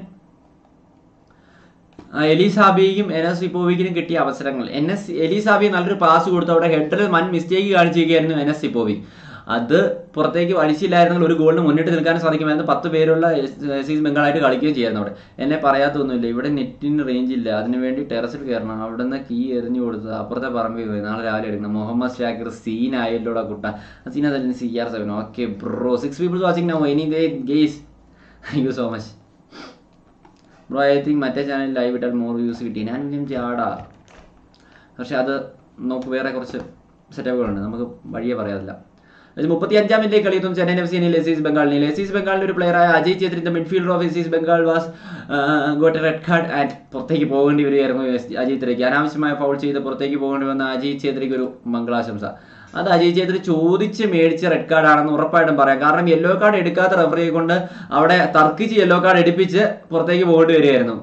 എലിസാബിയും എൻ എസ് സിപ്പോവിക്കിനും കിട്ടിയ അവസരങ്ങൾ എൻ എസ് എലിസാബി നല്ലൊരു പാസ് കൊടുത്തു അവിടെ ഹെഡറിൽ വൻ മിസ്റ്റേക്ക് കാണിച്ചിരിക്കുകയായിരുന്നു എൻ എസ് സിപ്പോവി അത് പുറത്തേക്ക് വലിച്ചില്ലായിരുന്നെങ്കിൽ ഒരു ഗോളിന് മുന്നിട്ട് നിൽക്കാൻ സാധിക്കുമായിരുന്നു പത്ത് പേരുള്ള സീസ് ബംഗാളായിട്ട് കളിക്കുകയും ചെയ്യായിരുന്നു അവിടെ എന്നെ പറയാത്തൊന്നുമില്ല ഇവിടെ നെറ്റിന് റേഞ്ച് ഇല്ല അതിന് വേണ്ടി ടെറസിൽ കയറണം അവിടെ നിന്ന് കീ എറിഞ്ഞു കൊടുത്ത് അപ്പുറത്തെ പറമ്പിൽ പോയി നാളെ രാവിലെ എടുക്കണം മുഹമ്മദ് ഷാക്കിർ സീൻ ആയല്ലോടാ കുട്ട സീൻ അതല്ല C R seven okay bro six peoples watching no anyway guys thank you so much bro I think മറ്റേ ചാനൽ ലൈവ് ഇട്ടാൽ മോർ വ്യൂസ് കിട്ടി ഞാൻ ഞാൻ ചാടാ പക്ഷെ അത് നോക്ക് വേറെ കുറച്ച് സെറ്റപ്പുകളുണ്ട് നമുക്ക് വഴിയെ പറയാതില്ല മുപ്പത്തി അഞ്ചാം മിനിറ്റ് കളിയെത്തും ചെന്നൈ എഫ് സിനെ ലെസീസ് ബംഗാളിനെ ലെസീസ് ബംഗാളിലെ ഒരു പ്ലെയറായ Ajay Chhetri midfielder of SC East Bengal was got red card and പുറത്തേക്ക് പോകേണ്ടി വരികയായിരുന്നു അജയ് ചേത്രിക്ക് അനാവശ്യമായ ഫൗൾ ചെയ്ത് പുറത്തേക്ക് പോകേണ്ടി വന്ന അജയ് ചേത്രിക്ക് ഒരു മംഗളാശംസ അത് അജയ് ചേത്രി ചോദിച്ച് മേടിച്ച റെഡ് കാർഡ് ആണെന്ന് ഉറപ്പായിട്ടും പറയാം കാരണം യെല്ലോ കാർഡ് എടുക്കാത്ത റഫറിയെ കൊണ്ട് അവിടെ തർക്കിച്ച് യെല്ലോ കാർഡ് എടുപ്പിച്ച് പുറത്തേക്ക് പോകേണ്ടി വരികയായിരുന്നു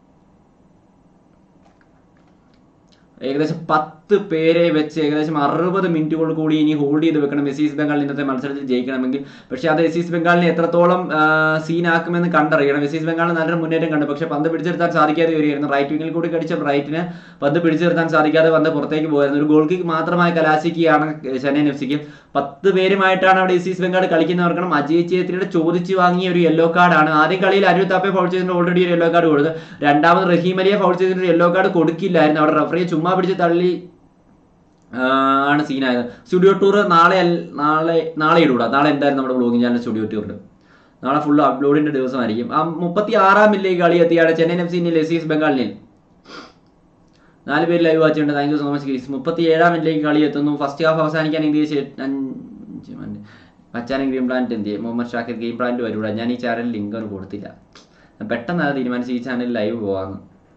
ഏകദേശം പത്ത് പേരെ വെച്ച് ഏകദേശം അറുപത് മിനിറ്റുകൾ കൂടി ഇനി ഹോൾഡ് ചെയ്ത് വെക്കണം എസീസ് ബംഗാൾ ഇന്നത്തെ മത്സരത്തിൽ ജയിക്കണമെങ്കിൽ പക്ഷേ അത് എസീസ് ബംഗാളിനെ എത്രത്തോളം സീനാക്കുമെന്ന് കണ്ടറിയണം എസീസ് ബംഗാൾ നല്ലൊരു മുന്നേറ്റം കണ്ടു പക്ഷേ പന്ത് പിടിച്ചെടുത്താൻ സാധിക്കാതെ വരികയായിരുന്നു റൈറ്റ് വിങ്ങിൽ കൂടി കടിച്ച റൈറ്റിന് പന്ത് പിടിച്ചെടുത്താൻ സാധിക്കാതെ പന്ത് പുറത്തേക്ക് പോയായിരുന്നു ഒരു ഗോൾ കിക്ക് മാത്രമായി കലാശിക്കുകയാണ് ചെന്നൈയിൻ എഫ് സിക്ക് പത്ത് പേരുമായിട്ടാണ് അവിടെ എസീസ് ബംഗാൾ കളിക്കുന്നവർക്കണം അജയ് ചേത്രിയുടെ ചോദിച്ചു വാങ്ങിയ ഒരു യെല്ലോ കാർഡാണ് ആദ്യം കളിയിൽ അരുത്താപ്പെ ഫൗൾ ചെയ്തിട്ട് ഓൾറെഡി ഒരു യെല്ലോ കാർഡ് കൊടുത്തു രണ്ടാമത് റഹീം അലിയെ ഫൗൾ ചെയ്തിട്ട് യെല്ലോ കാർഡ് കൊടുക്കില്ലായിരുന്നു അവിടെ റഫറിയെ ചുമ്മാ പിടിച്ച് തള്ളി ആ, ആണ് സീനായത് സ്റ്റുഡിയോ ടൂർ നാളെ അൽ- നാളെ നാളെ ഇടൂടാ നാളെ എന്തായാലും നമ്മുടെ ബ്ലോഗിംഗ് ചാനൽ സ്റ്റുഡിയോ ടൂറിൽ നാളെ ഫുൾ അപ്ലോഡിന്റെ ദിവസമായിരിക്കും ആ മുപ്പത്തി ആറാം മില്ലേക്ക് കളി എത്തിയാണ് ചെന്നൈയിൻ എഫ് സി എസീസ് ബംഗാളിനിൽ നാല് പേര് ലൈവ് വാച്ച് ഉണ്ട് thank you so much guys മുപ്പത്തി ഏഴാം മിനിറ്റിലേക്ക് കളി എത്തുന്നു ഫസ്റ്റ് ഹാഫ് അവസാനിക്കാൻ ഇംഗ്ലീഷ് അഞ്ച് മിനിറ്റ് മച്ചാനും ഗെയിം പ്ലാന്റ് എന്ത് ചെയ്യും മുഹമ്മദ് ഷാക്കിർ ഗെയിം പ്ലാന്റ് വരൂടാ ഞാൻ ഈ ചാനലിൽ ലിങ്ക് ഒന്നും കൊടുത്തില്ല ഞാൻ പെട്ടെന്ന് അത് തീരുമാനിച്ച് ഈ ചാനലിൽ ലൈവ് പോവാന്ന്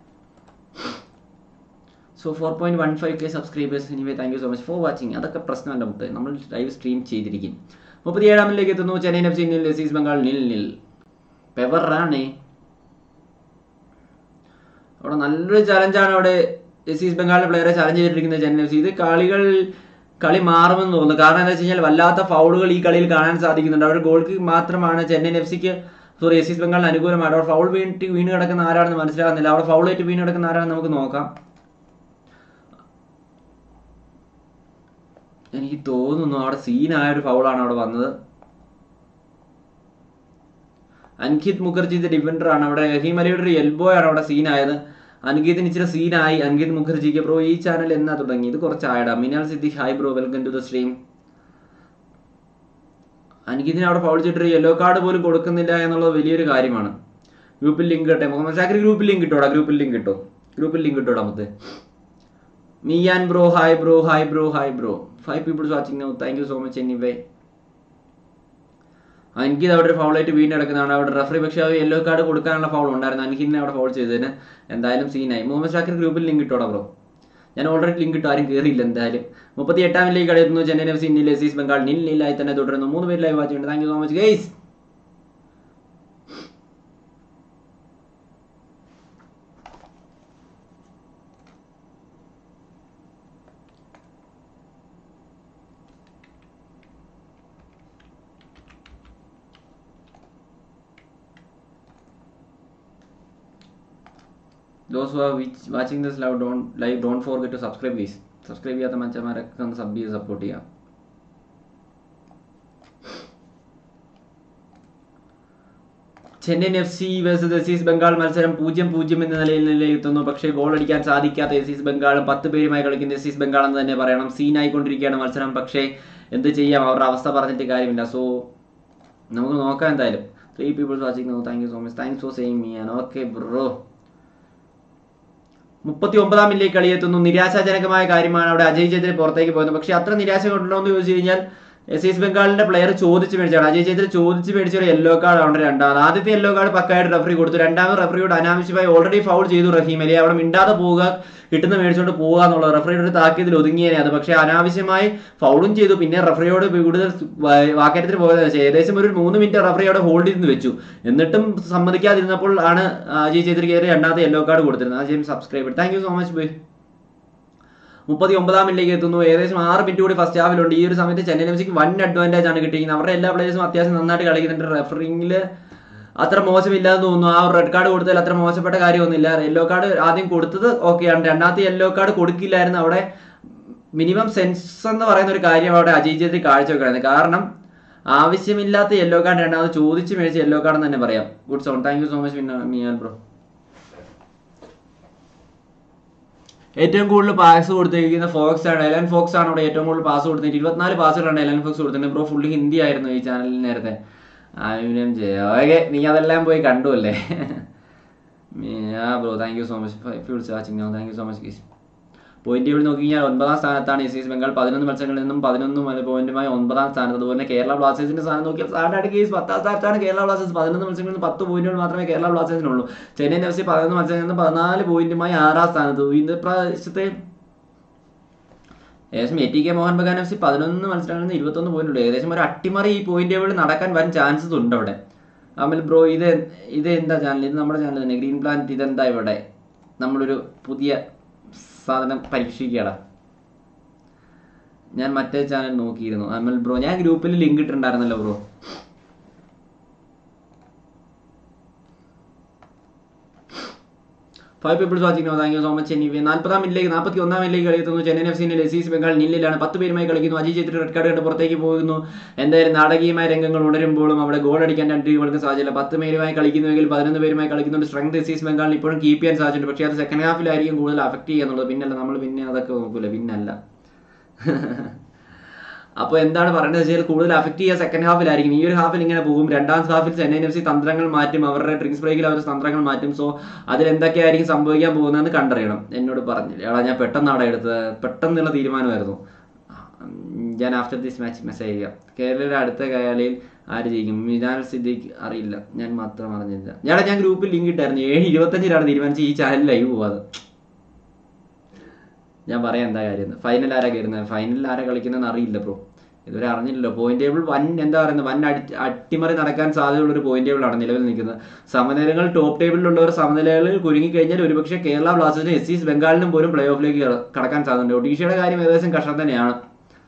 so four point one five K subscribers anyway thank you so much for watching അതൊക്കെ പ്രശ്നമല്ല മുത്ത് നമ്മൾ ലൈവ് സ്ട്രീം ചെയ്തിരിക്കും മുപ്പത്തി ഏഴാം മിനിറ്റിലേക്ക് എത്തുന്നു ചെന്നൈ എഫ് സി നിൽ ലസീസ് ബംഗാൾ നിൽ നിൽ പെവറാണേ അവിടെ നല്ലൊരു ചലഞ്ചാണ് അവിടെ എസീസ് ബംഗാളിലെ പ്ലെയറെ ചലഞ്ച് ചെയ്തിരിക്കുന്നത് ചെന്നൈ എഫ് സി ഇത് കളികൾ കളി മാറുമെന്ന് തോന്നുന്നു കാരണം എന്താ വെച്ച് കഴിഞ്ഞാൽ വല്ലാത്ത ഫൗളുകൾ ഈ കളിയിൽ കാണാൻ സാധിക്കുന്നുണ്ട് അവർ ഗോൾക്ക് മാത്രമാണ് ചെന്നൈ എഫ് സിക്ക് സോറി എസീസ് ബംഗാളിന് അനുകൂലമായിട്ട് അവിടെ ഫൗൾ വീണിട്ട് വീണ് കിടക്കുന്ന ആരാണെന്ന് മനസ്സിലാകുന്നില്ല അവിടെ ഫൗൾ ആയിട്ട് വീണ് കിടക്കുന്ന ആരാണെന്ന് നമുക്ക് നോക്കാം എനിക്ക് തോന്നുന്നു അവിടെ സീനായ ഒരു ഫൗളാണ് അവിടെ വന്നത് അൻകിത് മുഖർജി ഡിഫൻഡർ ആണ് അവിടെ റഹീം അലിയുടെ ഒരു എൽബോ ആണ് അവിടെ സീനായത് അൻകിതിന് ഇച്ചിരി സീനായി അൻകിത് മുഖർജിക്ക് ബ്രോ ഈ ചാനൽ എന്നാ തുടങ്ങി ഇത് കുറച്ചായടാ Minal Siddiq hi bro welcome to the stream അൻകിതിന് അവിടെ ഫൗൾ ചെയ്തിട്ട് യെല്ലോ കാർഡ് പോലും കൊടുക്കുന്നില്ല എന്നുള്ളത് വലിയൊരു കാര്യമാണ് ഗ്രൂപ്പിൽ ലിങ്ക് കിട്ടെ മുഹമ്മദ് ഷാക്കിർ ഗ്രൂപ്പിൽ ലിങ്ക് കിട്ടോടാ ഗ്രൂപ്പിൽ ലിങ്ക് കിട്ടോ ഗ്രൂപ്പിൽ ലിങ്ക് കിട്ടോടാ മുത്ത് Mian bro hi bro hi bro hi bro five peoples watching now thank you so much anyway Ankit അവിടെ ഒരു ഫൗളായിട്ട് വീണ്ടും കിടക്കുന്നതാണ് അവിടെ റഫറി പക്ഷേ ആ യെല്ലോ കാർഡ് കൊടുക്കാനുള്ള ഫൗൾ ഉണ്ടായിരുന്നു അൻകിനെ അവിടെ ഫൗൾ ചെയ്തതിന് എന്തായാലും സീനായി മുഹമ്മദ് ഷാക്കിർ ഗ്രൂപ്പിൽ ലിങ്ക് ഇട്ടോടാ ബ്രോ ഞാൻ ഓൾറെഡി ലിങ്ക് ഇട്ടു ആരും കയറിയില്ല എന്തായാലും മുപ്പത്തി എട്ടാം മിനിറ്റിലേക്ക് കളിയെത്തുന്നു ചെന്നൈ എഫ് സി ഇന്ത്യയിൽ എസ് ഈസ്റ്റ് ബംഗാൾ നിൽ നില്ലായി തന്നെ തുടരുന്നു മൂന്ന് പേര് ലൈവ് വാച്ച് ചെയ്യുന്നുണ്ട് thank you so much guys those who are which, watching this live don't live don't forget to subscribe please subscribe ചെയ്യാത്ത മച്ചന്മാരൊക്കെ ഒന്ന് സബ് ചെയ്ത് സപ്പോർട്ട് ചെയ്യാം Chennaiyin F C versus S East Bengal മത്സരം പൂജ്യം പൂജ്യം എന്ന നിലയിൽ നിലയെത്തുന്നു പക്ഷേ ഗോൾ അടിക്കാൻ സാധിക്കാത്ത എസ് ഈസ്റ്റ് ബംഗാളും പത്ത് പേരുമായി കളിക്കുന്ന എസ് ഈസ്റ്റ് ബംഗാൾ എന്ന് തന്നെ പറയണം സീനായിക്കൊണ്ടിരിക്കുകയാണ് മത്സരം പക്ഷേ എന്ത് ചെയ്യാം അവരുടെ അവസ്ഥ പറഞ്ഞിട്ട് കാര്യമില്ല സോ നമുക്ക് നോക്കാം എന്തായാലും three peoples watching no thank you so much thanks for saying me and okay bro മുപ്പത്തി ഒമ്പതാം മില്ലിലേക്ക് കളിയെത്തുന്നു നിരാശാജനകമായ കാര്യമാണ് അവിടെ അജയ് ചേത്രി പുറത്തേക്ക് പോകുന്നത് പക്ഷെ അത്ര നിരാശ കൊണ്ടുണ്ടോ എന്ന് ചോദിച്ചു കഴിഞ്ഞാൽ എസ് ഈസ്റ്റ് ബംഗാളിന്റെ പ്ലെയർ ചോദിച്ച് മേടിച്ചാണ് അജയ് ചേത്രി ചോദിച്ച് മേടിച്ച ഒരു യെല്ലോ കാർഡ് ആണ് രണ്ടാമത് ആദ്യത്തെ യെല്ലോ കാർഡ് പക്കായിട്ട് റെഫറി കൊടുത്തു രണ്ടാമത് റെഫറിയോട് അനാവശ്യമായി ഓൾറെഡി ഫൗൾ ചെയ്തു റഹീം അലി അവിടെ മിണ്ടാതെ പോവുക കിട്ടുന്ന മേടിച്ചുകൊണ്ട് പോവുക എന്നുള്ളത് റെഫറിയുടെ ഒരു താക്കീതിൽ ഒതുങ്ങിയേനെ അത് പക്ഷേ അനാവശ്യമായി ഫൗളും ചെയ്തു പിന്നെ റെഫറിയോട് കൂടുതൽ വാക്കരത്തിന് പോയത് ഏകദേശം ഒരു മൂന്ന് മിനിറ്റ് റെഫറി അവിടെ ഹോൾഡ് ചെയ്ത് വെച്ചു എന്നിട്ടും സമ്മതിക്കാതിരുന്നപ്പോൾ ആണ് അജയ് ചേത്രി കയറി രണ്ടാമത്തെ യെല്ലോ കാർഡ് കൊടുത്തിരുന്നത് Ajay subscribe thank you so much bye മുപ്പത്തി ഒമ്പതാം മിനിറ്റിലേക്ക് എത്തുന്നു ഏകദേശം ആറ് മിനിറ്റ് കൂടി ഫസ്റ്റ് ഹാഫിലുണ്ട് ഈ ഒരു സമയത്ത് ചെന്നൈ എഫ് സിക്ക് വൺ അഡ്വാൻറ്റേജ് ആണ് കിട്ടിയിരിക്കുന്നത് അവരുടെ എല്ലാ പ്ലേയേഴ്സും അത്യാവശ്യം നന്നായിട്ട് കളിക്കുന്നുണ്ട് റെഫറിങ്ങിൽ അത്ര മോശമില്ലാന്ന് തോന്നുന്നു ആ റെഡ് കാർഡ് കൊടുത്തതിൽ അത്ര മോശപ്പെട്ട കാര്യമൊന്നുമില്ല യെല്ലോ കാർഡ് ആദ്യം കൊടുത്തത് ഓക്കെയാണ് രണ്ടാമത്തെ യെല്ലോ കാർഡ് കൊടുക്കില്ലായിരുന്നു അവിടെ മിനിമം സെൻസ് എന്ന് പറയുന്ന ഒരു കാര്യം അവിടെ അജയ് ചേത്രി കാഴ്ചവെക്കണത് കാരണം ആവശ്യമില്ലാത്ത യെല്ലോ കാർഡ് രണ്ടാമത് ചോദിച്ച് മേടിച്ച യെല്ലോ കാർഡ് എന്ന് തന്നെ പറയാം good son thank you so much Miyal bro ഏറ്റവും കൂടുതൽ പാസ് കൊടുത്തിരിക്കുന്ന ഫോക്സ് ആണ് എലൻ ഫോക്സ് ആണ് അവിടെ ഏറ്റവും കൂടുതൽ പാസ് കൊടുത്തിട്ട് ഇരുപത്തിനാല് പാസുകളാണ് എലൻ ഫോക്സ് കൊടുത്തിട്ടുണ്ട് ബ്രോ ഫുള്ളി ഹിന്ദി ആയിരുന്നു ഈ ചാനലിൽ നേരത്തെ ആയുനം ഓക്കെ നീ അതെല്ലാം പോയി കണ്ടു അല്ലേ bro thank you so much fools watching thank you so much guys point table നോക്കി കഴിഞ്ഞാൽ ഒൻപതാം സ്ഥാനത്താണ് എസ് ഈസ്റ്റ് ബംഗാൾ പതിനൊന്ന് മത്സരങ്ങളിൽ നിന്നും പതിനൊന്ന് പോയിന്റുമായി ഒൻപതാം സ്ഥാനത്ത് അതുപോലെ തന്നെ കേരള ബ്ലാസ്റ്റേഴ്സിന്റെ സ്ഥാനം നോക്കിയാൽ സാധാരണ കേസ് പത്താം സ്ഥാനത്താണ് കേരള ബ്ലാസ്റ്റേഴ്സ് പതിനൊന്ന് മത്സരങ്ങളിൽ നിന്ന് പത്ത് പോയിന്റുകൾ മാത്രമേ കേരള ബ്ലാസ്റ്റേഴ്സിനുള്ളൂ ചെന്നൈയിൻ എഫ് സി പതിനൊന്ന് മത്സരങ്ങളിൽ നിന്ന് പതിനാല് പോയിന്റുമായി ആറാം സ്ഥാനത്ത് ഇത് പ്രാവശ്യത്തെ ഏകദേശം A T K Mohun Bagan F C പതിനൊന്ന് മത്സരങ്ങളിൽ നിന്ന് ഇരുപത്തൊന്ന് പോയിന്റ് ഉണ്ട് ഏകദേശം ഒരു അട്ടിമറി ഈ പോയിന്റ് ടേബിളിൽ നടക്കാൻ വൻ ചാൻസസ് ഉണ്ട് അവിടെ അമൽ ബ്രോ ഇത് ഇത് എന്താ ചാനൽ ഇത് നമ്മുടെ ചാനൽ തന്നെ ഗ്രീൻ പ്ലാനറ്റ് ഇതെന്താ ഇവിടെ നമ്മളൊരു പുതിയ സാധനം പരീക്ഷിക്കുകയാണ് ഞാൻ മറ്റേ ചാനൽ നോക്കിയിരുന്നു അമൽ ബ്രോ ഞാൻ ഗ്രൂപ്പിൽ ലിങ്ക് ഇട്ടിട്ടുണ്ടായിരുന്നല്ലോ bro five peoples watching thank you so much anyway നാൽപ്പതാം മിനിറ്റിലേക്ക് നാൽപ്പത്തി ഒന്നാം മിനിറ്റിലേക്ക് കളിയെത്തുന്നു ചെന്നൈ എഫ് സിന്റെ എസ് ബംഗാൾ നില്ലിലാണ് പത്ത് പേരുമായി കളിക്കുന്നു അജയ് ചേത്രി റെഡ് കാർഡ് കണ്ട് പുറത്തേക്ക് പോകുന്നു എന്തായാലും നാടകീയമായ രംഗങ്ങൾ ഉണരുമ്പോഴും അവിടെ ഗോൾ അടിക്കാൻ രണ്ട് ടീമുകൾക്ക് സാധ്യത പത്ത് പേരുമായി കളിക്കുന്നുവെങ്കിൽ പതിനൊന്ന് പേരുമായി കളിക്കുന്നുണ്ട് സ്ട്രെങ്ത് എസ് ഈസ്റ്റ് ബംഗാളിന് ഇപ്പോഴും കീപ്പ് ചെയ്യാൻ സാധിച്ചിട്ടുണ്ട് പക്ഷേ അത് സെക്കൻഡ് ഹാഫിലായിരിക്കും കൂടുതൽ അഫക്ട് ചെയ്യുക എന്നുള്ളത് പിന്നല്ല നമ്മൾ പിന്നെ അതൊക്കെ നോക്കൂല പിന്നല്ല അപ്പോൾ എന്താണ് പറയുന്നത് വെച്ചാൽ കൂടുതൽ അഫക്ട് ചെയ്യുക സെക്കൻഡ് ഹാഫിലായിരിക്കും ഈ ഒരു ഹാഫിൽ ഇങ്ങനെ പോകും രണ്ടാം ഹാഫിൽ ചെന്നൈ എഫ് സി തന്ത്രങ്ങൾ മാറ്റും അവരുടെ ഡ്രിങ്ക്സ് ബ്രേക്കിൽ അവർ തന്ത്രങ്ങൾ മാറ്റും സോ അതിൽ എന്തൊക്കെയായിരിക്കും സംഭവിക്കാൻ പോകുന്നതെന്ന് കണ്ടറിയണം എന്നോട് പറഞ്ഞില്ല എടാ ഞാൻ പെട്ടെന്നാണ് എടുത്തത് പെട്ടെന്നുള്ള തീരുമാനമായിരുന്നു ഞാൻ ആഫ്റ്റർ ദിസ് മാച്ച് മെസ്സേജ് ചെയ്യാം കേരളയുടെ അടുത്ത കളിയിൽ ആര് ജയിക്കും മിനാൽ സിദ്ദീഖ് അറിയില്ല ഞാൻ മാത്രം അറിഞ്ഞില്ല ഞാൻ ഞാൻ ഗ്രൂപ്പിൽ ലിങ്ക് ഇട്ടായിരുന്നു ഏഴ് ഇരുപത്തഞ്ചിലാണ് തീരുമാനിച്ച് ഈ ചാനൽ ലൈവ് പോവാത് ഞാൻ പറയാം എന്താ കാര്യം ഫൈനൽ ആരാ കയറുന്നത് ഫൈനലിൽ ആരാ കളിക്കുന്നതെന്ന് അറിയില്ല ബ്രോ ഇതുവരെ അറിഞ്ഞില്ലല്ലോ പോയിന്റ് ടേബിൾ വൻ എന്താ പറയുന്നത് വൻ അടി അട്ടിമറി നടക്കാൻ സാധ്യതയുള്ള ഒരു പോയിന്റ് ടേബിളാണ് നിലവിൽ നിൽക്കുന്നത് സമനിലകൾ ടോപ്പ് ടേബിളിലുള്ളവർ സമനിലകളിൽ കുരുങ്ങി കഴിഞ്ഞാൽ ഒരുപക്ഷെ കേരള ബ്ലാസ്റ്റേഴ്സിനും എസ് ഈസ്റ്റ് ബംഗാളിനും പോലും പ്ലേ ഓഫിലേക്ക് കടക്കാൻ സാധ്യതയുണ്ട് ഒഡീഷയുടെ കാര്യം ഏകദേശം കഷ്ടം തന്നെയാണ്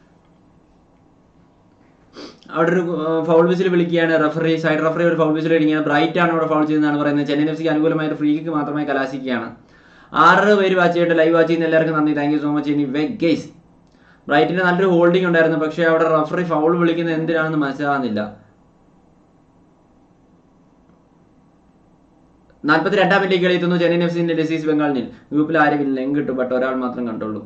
അവിടെ ഒരു ഫൗൾ വിസിൽ വിളിക്കുകയാണ് റഫറി സൈഡ് റഫറി ഒരു ഫൗൾ വിസിൽ അടിക്കുകയാണ് ബ്രൈറ്റ് ആണ് അവിടെ ഫൗൾ ചെയ്യുന്നതാണ് പറയുന്നത് ചെന്നൈ എഫ് സിക്ക് അനുകൂലമായ ഫ്രീ കിക്ക് മാത്രമായി കലാശിക്കുകയാണ് ആറ് പേര് വാച്ച് ചെയ്തിട്ട് ലൈവ് വാച്ച് ചെയ്യുന്ന എല്ലാവർക്കും നന്ദി thank you so much anyway guys ബ്രൈറ്റിന് നല്ലൊരു ഹോൾഡിംഗ് ഉണ്ടായിരുന്നു പക്ഷേ അവിടെ റഫറി ഫൗൾ വിളിക്കുന്നത് എന്തിനാണെന്ന് മനസ്സിലാകുന്നില്ല നാൽപ്പത്തി രണ്ടാം മിനിറ്റ് കളിയെത്തുന്നു ചെന്നൈ എഫ് സിന്റെ ഡിസീസ് ബംഗാളിൽ ഗ്രൂപ്പിൽ ആരുമില്ല ലിങ്ക് കിട്ടും ബട്ട് ഒരാൾ മാത്രം കണ്ടുള്ളൂ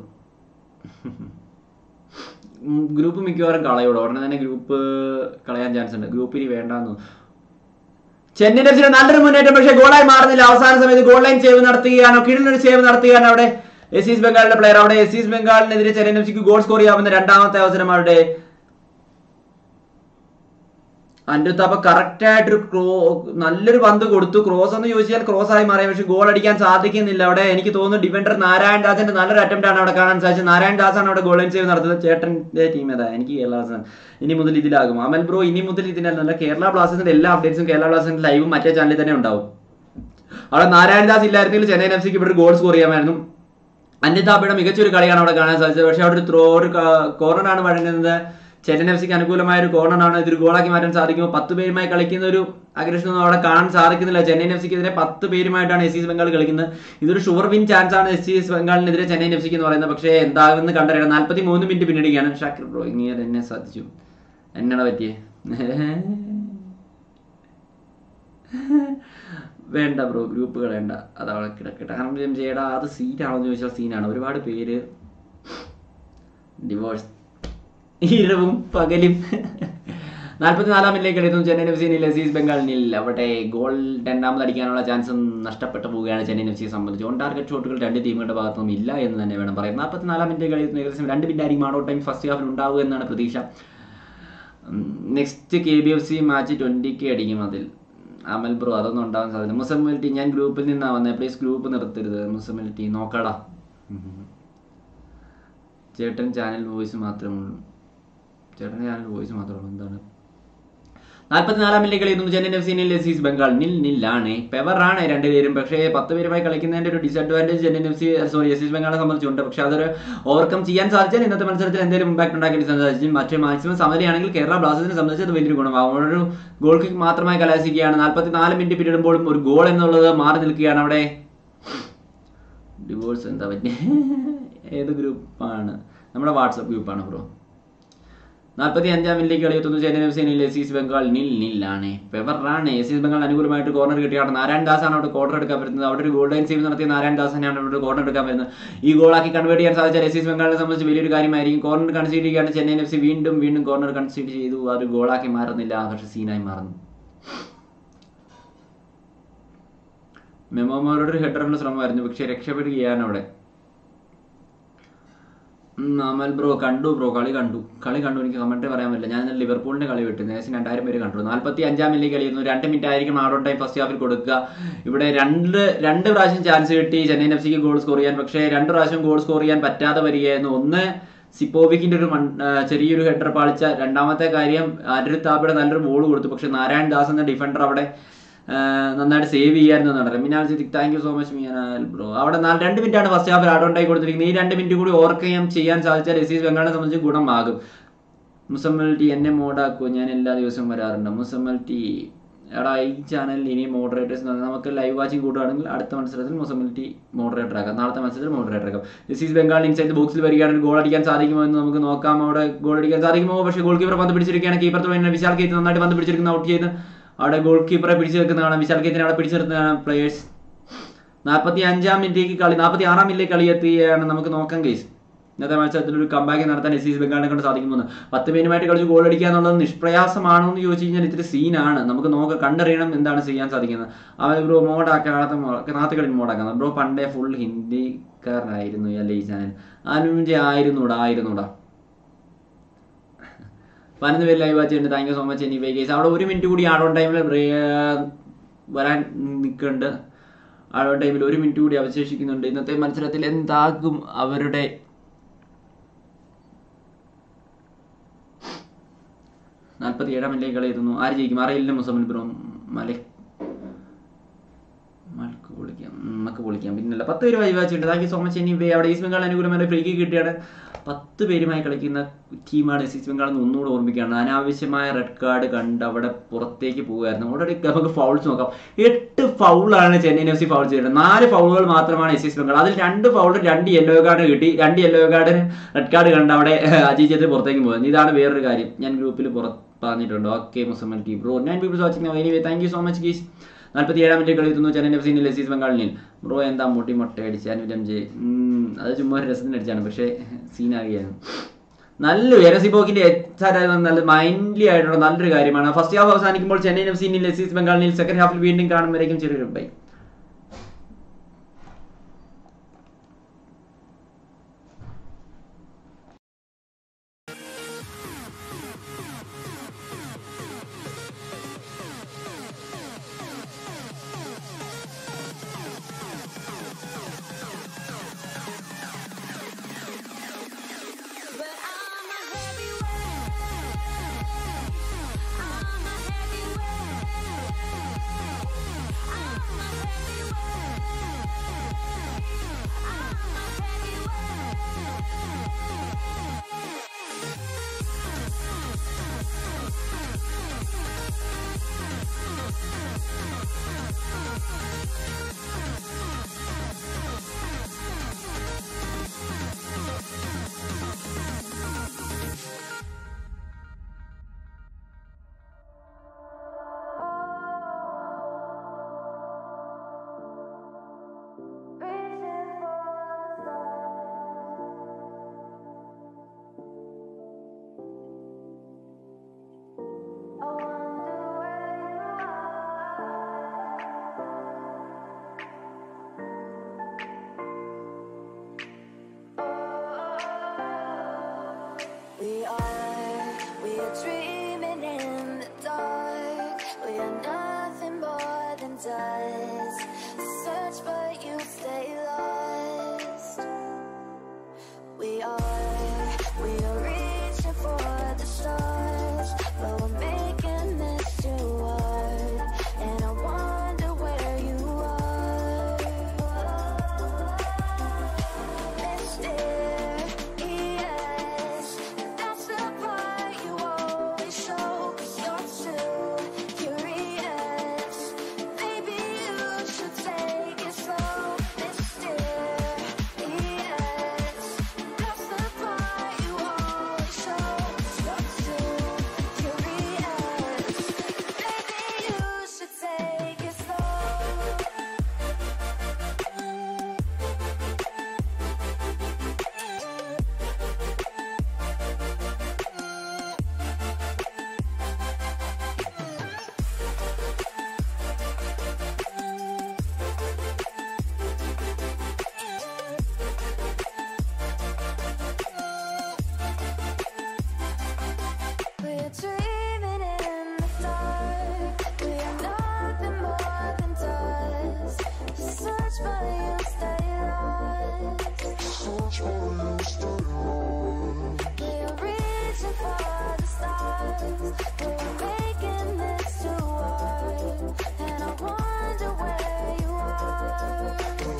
ഗ്രൂപ്പ് മിക്കവാറും കളയോളൂ ഉടനെ തന്നെ ഗ്രൂപ്പ് കളയാൻ ചാൻസ് ഉണ്ട് ഗ്രൂപ്പ് ഇനി വേണ്ടെന്ന് ചെന്നൈ എഫ് സിയുടെ നല്ലൊരു മുന്നേറ്റം പക്ഷേ ഗോളായി മാറുന്നില്ല അവസാന സമയത്ത് ഗോൾ ലൈൻ സേവ് നടത്തുകയാണോ കിടന്നൊരു സേവ് നടത്തുകയാണ് അവിടെ എസ് ഈസ്റ്റ് ബംഗാളിന്റെ പ്ലെയർ അവിടെ എസ് ഈസ്റ്റ് ബംഗാളിനെതിരെ ചെന്നൈ എഫ് സിക്ക് ഗോൾ സ്കോർ ചെയ്യാവുന്ന രണ്ടാമത്തെ അവസരം അവിടെ അതിന്റെ അടുത്ത് അപ്പൊ കറക്റ്റ് ആയിട്ടൊരു ക്രോ നല്ലൊരു പന്ത് കൊടുത്തു ക്രോസ് എന്ന് ചോദിച്ചാൽ ക്രോസ് ആയി മാറിയ പക്ഷെ ഗോൾ അടിക്കാൻ സാധിക്കുന്നില്ല അവിടെ എനിക്ക് തോന്നുന്നു ഡിഫൻഡർ നാരായൺ ദാസിന്റെ നല്ലൊരു അറ്റംപ്റ്റ് ആണ് അവിടെ കാണാൻ സാധിച്ചത് നാരായൺ ദാസാണ് അവിടെ ഗോൾ സേവ് നടത്തുന്നത് ചേട്ടന്റെ ടീം ഏതാ എനിക്ക് കേരള ബ്ലാസ്റ്റേഴ്സ് ഇനി മുതൽ ഇതിലാകും അമൽ ബ്രോ ഇനി മുതൽ ഇതിനല്ല കേരള ബ്ലാസ്റ്റേഴ്സിന്റെ എല്ലാ അപ്ഡേറ്റ്സും കേരള ബ്ലാസ്റ്റേഴ്സിന്റെ ലൈവും മറ്റേ ചാനലിൽ തന്നെ ഉണ്ടാവും അവിടെ നാരായൺ ദാസ് ഇല്ലായിരുന്നെങ്കിൽ ചെന്നൈ എഫ് സിക്ക് ഇവിടെ ഗോൾ സ്കോർ ചെയ്യാമായിരുന്നു അന്യതാപ്പയുടെ മികച്ചൊരു കളിയാണ് അവിടെ കാണാൻ സാധിച്ചത് പക്ഷെ അവിടെ ഒരു ത്രോ ഒരു കോർണറാണ് വഴങ്ങുന്നത് ചെന്നൈ എഫ് സിക്ക് അനുകൂലമായ ഒരു കോർണറാണ് ഇതൊരു ഗോളാക്കി മാറ്റാൻ സാധിക്കുമോ പത്ത് പേരുമായി കളിക്കുന്ന ഒരു അഗ്രഷൻ ഒന്നും അവിടെ കാണാൻ സാധിക്കുന്നില്ല ചെന്നൈ എഫ് സിക്ക് എതിരെ പത്ത് പേരുമായിട്ടാണ് എസ് സി ബംഗാൾ കളിക്കുന്നത് ഇതൊരു ഷുവർ വിൻ ചാൻസ് ആണ് എസ് സി ബംഗാളിനെതിരെ ചെന്നൈ എഫ് സിക്ക് എന്ന് പറയുന്നത് പക്ഷേ എന്താകുമെന്ന് കണ്ടറിയണം നാൽപ്പത്തി മൂന്ന് മിനിറ്റ് പിന്നിടുകയാണ് ഷാക്കിർ ബ്രോ ഇങ്ങനെ എന്നെ സാധിച്ചു എന്നാണ് പറ്റിയേ വേണ്ട ബ്രോ ഗ്രൂപ്പ് കളയണ്ട അത് അവിടെ കിടക്കട്ടെ കാരണം ചെയ്യടാ അത് സീനാണെന്ന് ചോദിച്ചാൽ സീനാണ് ഒരുപാട് പേര് ഡിവോഴ്സ് ഇരവും പകലും നാൽപ്പത്തിനാലാം മിനിറ്റിലേക്ക് എഴുതുന്നു ചെന്നൈ എഫ് സി ലസീസ് ബംഗാളിനിൽ അവിടെ ഗോൾ രണ്ടാമത് അടിക്കാനുള്ള ചാൻസ് നഷ്ടപ്പെട്ടു പോവുകയാണ് ചെന്നൈ എഫ് സിയെ സംബന്ധിച്ച് ഓൺ ടാർഗറ്റ് ഷോട്ടുകൾ രണ്ട് ടീമുകളുടെ ഭാഗത്തുനിന്നും ഇല്ല എന്ന് തന്നെ വേണം പറയാം നാൽപ്പത്തിനാലാം മിനിറ്റ് കഴിയുന്ന ഏകദേശം രണ്ട് മിനിറ്റ് ആയിരിക്കും ആണോ ടൈം ഫസ്റ്റ് ഹാഫിൽ ഉണ്ടാവുക എന്നാണ് പ്രതീക്ഷ next K B F C match twenty K അടിക്കും അതിൽ അമൽ ബ്രോ അതൊന്നും ഉണ്ടാവാൻ സാധ്യത മുസമ്മിലിറ്റി ഞാൻ ഗ്രൂപ്പിൽ നിന്നാണ് വന്നത് പ്ലീസ് ഗ്രൂപ്പ് നിർത്തരുത് മുസമ്മിലിറ്റി നോക്കടാ ചേട്ടൻ ചാനൽ വോയിസ് മാത്രമേ ഉള്ളൂ ചേട്ടൻ ചാനൽ വോയിസ് മാത്രമേ ഉള്ളൂ എന്താണ് നാൽപ്പത്തിനാലാം മിനിറ്റ് കളിയുന്നു ചെന്നൈ എഫ് സി ലസീസ് ബംഗാൾ നിൽ നില്ലാണ് പെവറാണ് രണ്ടുപേരും പക്ഷേ പത്ത് പേരുമായി കളിക്കുന്നതിന്റെ ഒരു disadvantage Chennai F C sorry SC East ബംഗാളെ സംബന്ധിച്ചുണ്ട് പക്ഷേ അതൊരു ഓവർകം ചെയ്യാൻ സാധിച്ചാൽ ഇന്നത്തെ മത്സരത്തിൽ എന്തെങ്കിലും ഇമ്പാക്ട് ഉണ്ടാക്കാൻ സാധിച്ചു മറ്റേ മാക്സിമം സമരയാണെങ്കിൽ കേരള ബ്ലാസ്റ്റേഴ്സിനെ സംബന്ധിച്ച് അത് വലിയൊരു ഗുണമാകും അവിടെ ഒരു ഗോൾ കിക്ക് മാത്രമായി കലാശിക്കുകയാണ് നാൽപ്പത്തിനാല് മിനിറ്റ് പിന്നിടുമ്പോഴും ഒരു ഗോൾ എന്നുള്ളത് മാറി നിൽക്കുകയാണ് അവിടെ ഡിവോഴ്സ് എന്താ പറ്റിയ ഏത് ഗ്രൂപ്പാണ് നമ്മുടെ വാട്സപ്പ് ഗ്രൂപ്പാണ് ബ്രോ നാൽപ്പത്തി അഞ്ചാം മിനിറ്റിലേക്ക് കളിയെത്തുന്നു Chennai F C SC East Bengal nil നില്ലാണ് പെവറാണ് എസീസ് ബംഗാൾ അനുകൂലമായിട്ട് കോർണർ കിട്ടിയാണ് നാരായൺ ദാസ് ആണ് അവിടെ കോർണർ എടുക്കാൻ വരുന്നത് അവിടെ ഒരു ഗോൾഡൻ സേവ് നടത്തിയ നാരായൺ ദാസ് തന്നെയാണ് അവിടെ കോർണർ എടുക്കാൻ വരുന്നത് ഈ ഗോളാക്കി കൺവേർട്ട് ചെയ്യാൻ സാധിച്ചാൽ എസീസ് ബംഗാളിനെ സംബന്ധിച്ച് വലിയൊരു കാര്യമായിരിക്കും കോർണർ കൺസീഡ് ചെയ്യുകയാണ് ചെന്നൈ എഫ് സി വീണ്ടും വീണ്ടും കോർണർ കൺസീഡ് ചെയ്തു ആ ഒരു ഗോളാക്കി മാറുന്നില്ല പക്ഷെ സീനായി മാറുന്നു മെമോമോരോട് ഒരു ഹെഡറിനുള്ള ശ്രമമായിരുന്നു പക്ഷെ രക്ഷപ്പെടുകയാണ് അവിടെ ഉം, അമൽ ബ്രോ കണ്ടു ബ്രോ കളി കണ്ടു കളി കണ്ടു എനിക്ക് കമന്റ് പറയാൻ പറ്റില്ല ഞാൻ ഇന്നലെ ലിവർപൂളിന്റെ കളി വിട്ടു ഏകദേശം രണ്ടായിരം പേര് കണ്ടു നാൽപ്പത്തി അഞ്ചാം മിനിറ്റ് കളിയുന്നു രണ്ട് മിനിറ്റ് ആയിരിക്കും ആഡ് ഓൺ ടൈം ഫസ്റ്റ് ഹാഫിൽ കൊടുക്കുക ഇവിടെ രണ്ട് രണ്ട് പ്രാവശ്യം ചാൻസ് കിട്ടി ചെന്നൈ എഫ് സിക്ക് ഗോൾ സ്കോർ ചെയ്യാൻ പക്ഷേ രണ്ട് പ്രാവശ്യം ഗോൾ സ്കോർ ചെയ്യാൻ പറ്റാതെ വരികയായിരുന്നു ഒന്ന് സിപ്പോവിക്കിന്റെ ഒരു മൺ- ആ, ചെറിയൊരു ഹെഡർ പാളിച്ച രണ്ടാമത്തെ കാര്യം അരുൾ താബിയുടെ നല്ലൊരു ബോൾ കൊടുത്തു പക്ഷെ നാരായൺ ദാസ് എന്ന ഡിഫൻഡർ അവിടെ ആ, നന്നായിട്ട് സേവ് ചെയ്യായിരുന്നു നടന്നത് Minal Siddiq thank you so much Miyal bro അവിടെ നാല് രണ്ട് മിനിറ്റ് ആണ് ഫസ്റ്റ് ഹാഫിൽ ആഡ് ഓൺ ടൈം കൊടുത്തിരിക്കുന്നത് ഈ രണ്ട് മിനിറ്റ് കൂടി ഓവർകം ചെയ്യാൻ സാധിച്ചാൽ എസീസ് ബംഗാളിനെ സംബന്ധിച്ച് ഗുണമാകും മുസമ്മൽ ടി എന്നെ മോഡാക്കോ ഞാൻ എല്ലാ ദിവസവും വരാറുണ്ട് മുസമ്മൽ ടി എടാ ഈ ചാനലിൽ ഇനി മോഡറേറ്റേഴ്സ് നമുക്ക് ലൈവ് വാച്ചിങ് കൂടുകയാണെങ്കിൽ അടുത്ത മത്സരത്തിൽ മുസമ്മൽ ടി മോഡറേറ്റർ ആക്കാം നാളത്തെ മത്സരത്തിൽ മോഡറേറ്റർ ആക്കാം എസീസ് ബംഗാൾ ഇൻസൈഡ് ബോക്സിൽ വരികയാണെങ്കിൽ ഗോൾ അടിക്കാൻ സാധിക്കുമോ എന്ന് നമുക്ക് നോക്കാം അവിടെ ഗോൾ അടിക്കാൻ സാധിക്കുമോ പക്ഷേ ഗോൾ കീപ്പർ പന്ത് പിടിച്ചിരിക്കുകയാണ് കീപ്പർ തുടങ്ങി വിശാൽ കേത്ത് നന്നായിട്ട് പന്ത് പിടിച്ചിരിക്കുന്ന ഔട്ട് ചെയ്ത് അവിടെ ഗോൾ കീപ്പറെ പിടിച്ചു വെക്കുന്ന കാണാം വിശാൽ കേത്തിനെ അവിടെ പിടിച്ചു നിർത്തുന്നതാണ് പ്ലേയേഴ്സ് നാൽപ്പത്തി അഞ്ചാം മിനിറ്റിലേക്ക് കളി നാൽപ്പത്തി ആറാം മിനിറ്റിലേക്ക് കളി എത്തുകയാണ് നമുക്ക് നോക്കാം കേസ് ഇന്നത്തെ മത്സരത്തിൽ ഒരു കമ്പാക്ക് നടത്താൻ എസ് ബംഗാളിനെ കൊണ്ട് സാധിക്കുമെന്ന് പത്ത് പേരുമായിട്ട് കളിച്ച് ഗോൾ അടിക്കുക എന്നുള്ളത് നിഷ്പ്രയാസമാണോ എന്ന് ചോദിച്ചു കഴിഞ്ഞാൽ ഇത്തിരി സീനാണ് നമുക്ക് നോക്കാം കണ്ടറിയണം എന്താണ് ചെയ്യാൻ സാധിക്കുന്നത് അവർ ബ്രോ മോഡാക്കാൻ നാളത്തെ കളി മോഡാക്കാം ബ്രോ പണ്ടേ ഫുൾ ഹിന്ദിക്കാരനായിരുന്നു അല്ലേ ഈ ചാനൽ അനുജ ആയിരുന്നൂടാ ആയിരുന്നൂടാ പതിനൊന്ന് പേര് live watch thank you so much anyway guys അവിടെ ഒരു മിനിറ്റ് കൂടി ആഡ് ഓൺ ടൈമിൽ വരാൻ നിൽക്കുന്നുണ്ട് ആഡ് ഓൺ ടൈമിൽ ഒരു മിനിറ്റ് കൂടി അവശേഷിക്കുന്നുണ്ട് ഇന്നത്തെ മത്സരത്തിൽ എന്താകും അവരുടെ നാൽപ്പത്തി ഏഴാം മിനിറ്റിലേക്ക് കളിയെത്തുന്നു ആര് ജയിക്കും അറിയില്ല മുസമിൽ ബ്രോ മലക് മലക്ക് പൊളിക്കാം നമുക്ക് പൊളിക്കാം പിന്നല്ല പത്ത് പേര് വായി വാച്ചിട്ടുണ്ട് thank you so much anyway അവിടെ ഈസ്റ്റ് ബംഗാൾ അനുകൂലമായ ഫ്രീ കിക്ക് കിട്ടിയാണ് പത്ത് പേരുമായി കളിക്കുന്ന ടീമാണ് ഈസ്റ്റ് ബംഗാൾ എന്ന് ഒന്നുകൂടെ ഓർമ്മിക്കുകയാണ് അനാവശ്യമായ റെഡ് കാർഡ് കണ്ട് അവിടെ പുറത്തേക്ക് പോകുമായിരുന്നു ഓൾറെഡി നമുക്ക് ഫൗൾസ് നോക്കാം എട്ട് ഫൗളാണ് ചെന്നൈയിൻ എഫ് സി ഫൗൾ ചെയ്തത് നാല് ഫൗളുകൾ മാത്രമാണ് എസ് ഈസ്റ്റ് ബംഗാൾ അതിൽ രണ്ട് ഫൗൾ രണ്ട് യെല്ലോ കാർഡ് കിട്ടി രണ്ട് യെല്ലോ കാർഡിന് റെഡ് കാർഡ് കണ്ട് അവിടെ അജീജത്ത് പുറത്തേക്ക് പോകുന്നത് ഇതാണ് വേറൊരു കാര്യം ഞാൻ ഗ്രൂപ്പിൽ പുറത്ത് പറഞ്ഞിട്ടുണ്ട് okay Muzammil T bro nine peoples watching anyway thank you so much guys നാൽപ്പത്തി ഏഴാം മിനിറ്റ് കളിയെത്തുന്നു ചെന്നൈ എഫ് സി ലസീസ് ബംഗാളിനിൽ ബ്രോ എന്താ മുട്ടി മുട്ട അടിച്ച് അനുജം ജെ അത് ചുമ്മാ ഒരു രസത്തിന് അടിച്ചാണ് പക്ഷേ സീനാകുകയാണ് നല്ല എരസിബോക്കിന്റെ നല്ല മൈൻഡ്ലി ആയിട്ടുള്ള നല്ലൊരു കാര്യമാണ് ഫസ്റ്റ് ഹാഫ് അവസാനിക്കുമ്പോൾ ചെന്നൈ എഫ് സി ലസീസ് ബംഗാളിനിൽ സെക്കൻഡ് ഹാഫിൽ വീണ്ടും കാണുമ്പോഴേക്കും ചെറിയൊരു bye We're reaching for the stars. We're making this to art. And I wonder where you are.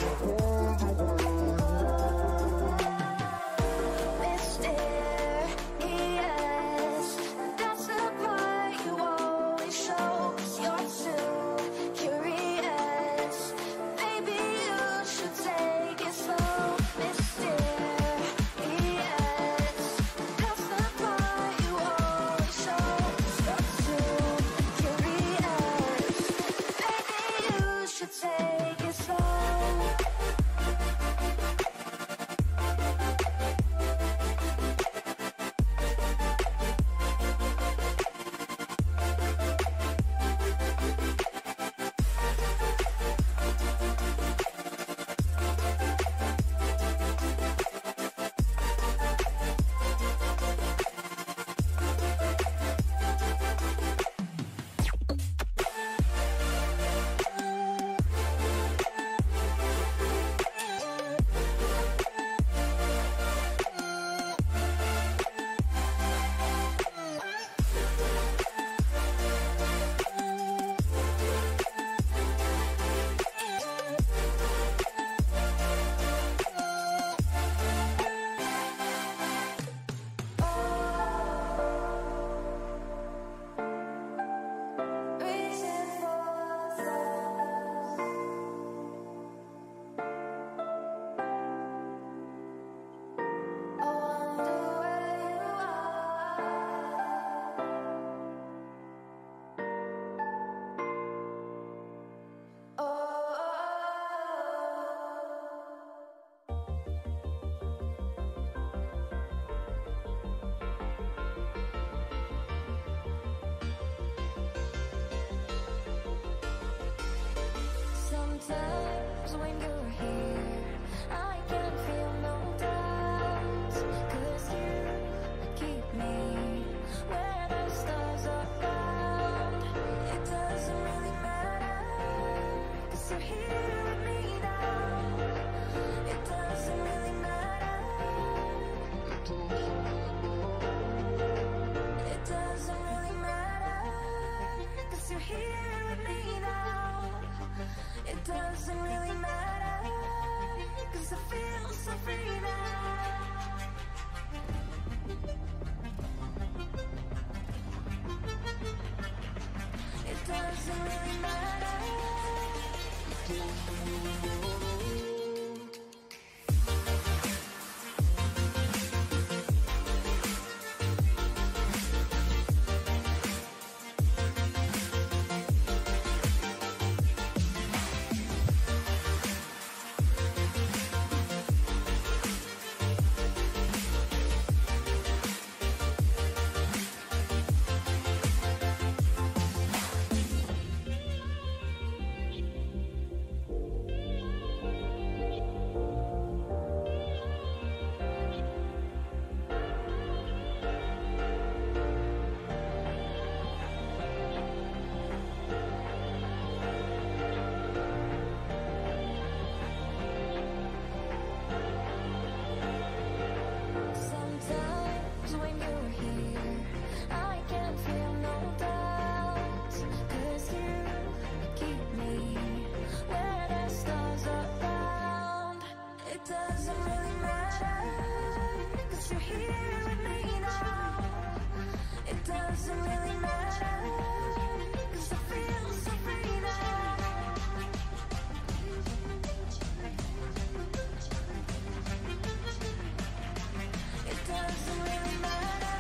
Mysterious. That's the part you always show. 'cause you're too curious. Maybe you should take it slow. Mysterious. That's the part you always show. 'cause you're too curious. Maybe you should take it slow. Reaching for the stars. I wonder where you are. Oh. Sometimes when you're here, I can feel no doubt. 'Cause you keep me where the stars are found. It doesn't really matter, 'cause you're here with me now. It doesn't really matter. It doesn't really matter, 'cause you're here with me now. It doesn't really matter, 'cause I feel so free now. It doesn't really matter. Sometimes when you're here, I can feel no doubt. 'Cause you keep me where the stars are found. It doesn't really matter, 'cause you're here with me now. It doesn't really matter, 'cause I feel so free now. It doesn't really matter.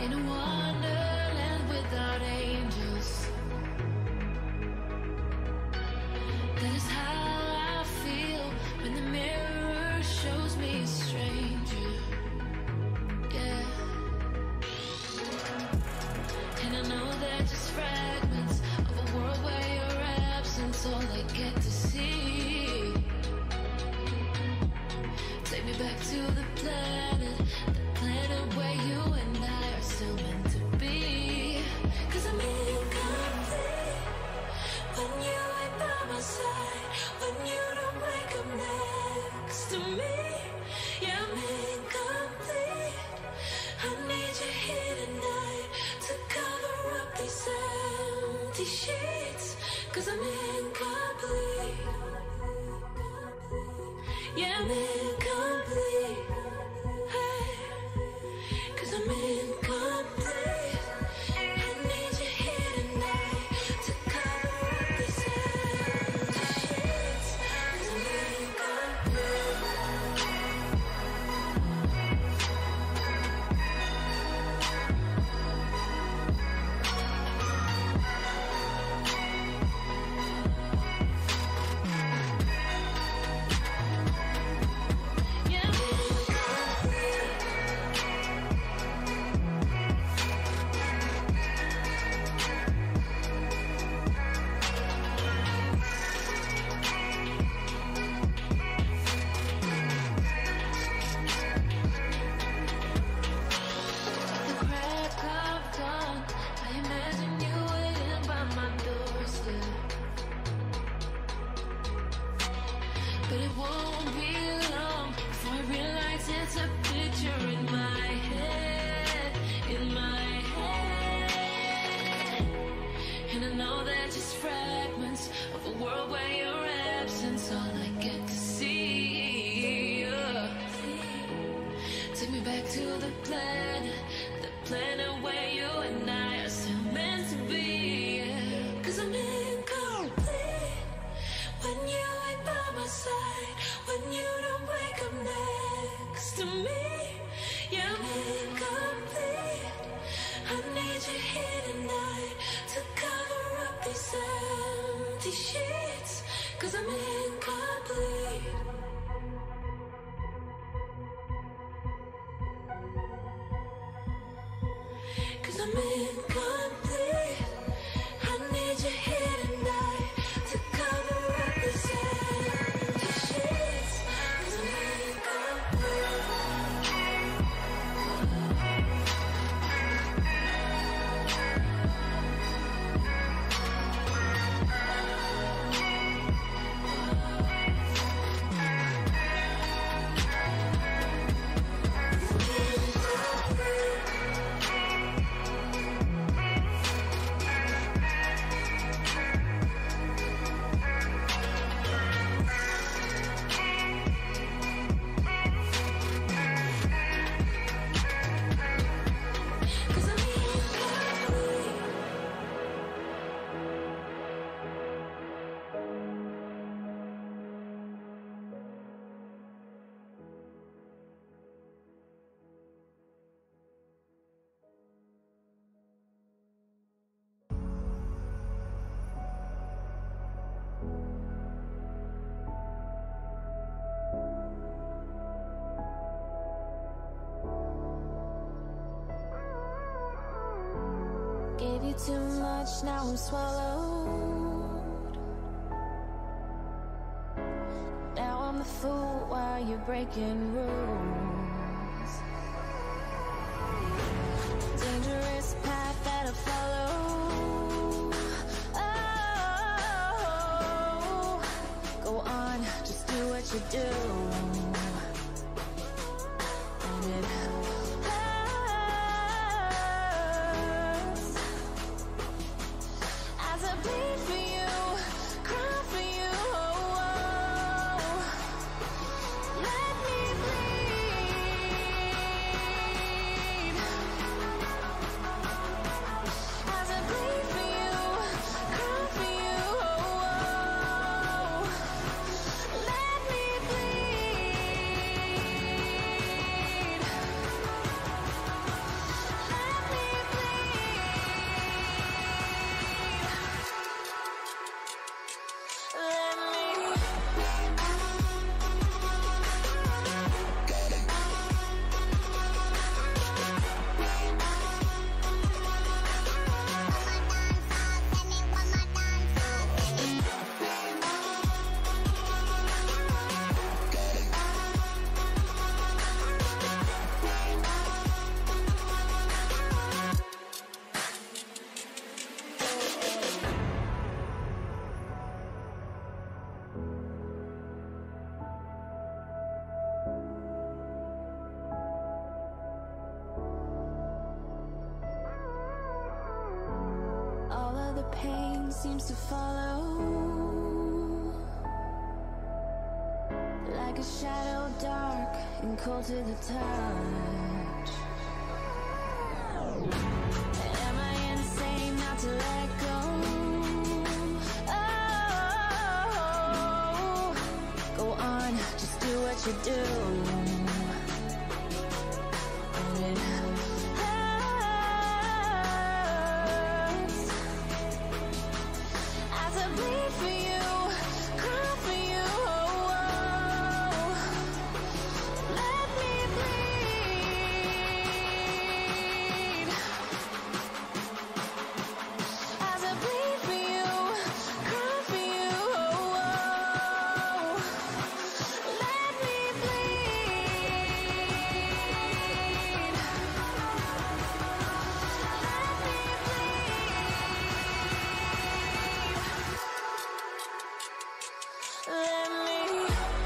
in a wonderland without angels. That is how I feel when the mirror shows me a stranger. Yeah. And I know they're just fragments of a world where your absence all I get to see. Take me back to the planet, the planet where you and I are still meant to be. Cause I'm incomplete when you ain't by my side, when you don't wake up next to me. Yeah, I'm incomplete. I need you here tonight to cover up these empty sheets. Cause I'm incomplete. Yeah, I'm incomplete. Hey, cause I'm incomplete. I need you here tonight to cover up these empty sheets. Cause I'm incomplete. Yeah, I'm incomplete. The crack of dawn, I imagine you waiting by my doorstep. But it won't be long before I realize it's a picture in my head, in my head. And I know they're just fragments of a world where your absence all I get to see. Yeah. Take me back to the planet, the planet where you and I are still meant to be. Cause I'm incomplete when you ain't by my side, when you don't wake up next to me. Yeah, I'm incomplete. I need you here tonight to cover up these empty sheets. Cause I'm incomplete. Cause I'm incomplete. I need you here tonight to cover up these empty sheets. Cause I'm incomplete. Cause I'm incomplete. Gave you too much, now I'm swallowed. Now I'm the fool while you're breaking rules. Dangerous path that I follow. Oh, go on, just do what you do. And it hurts as I bleed for you, cry for you. Oh, oh. Let me bleed as I bleed for you, cry for you. Oh, oh. Let me bleed. pain seems to follow like a shadow dark and cold to the touch. Am I insane not to let go? Oh, go on, just do what you do. And it hurts as I bleed for you, cry for you. Oh, let me bleed. As I bleed for you, cry for you. Oh, let me bleed. Let me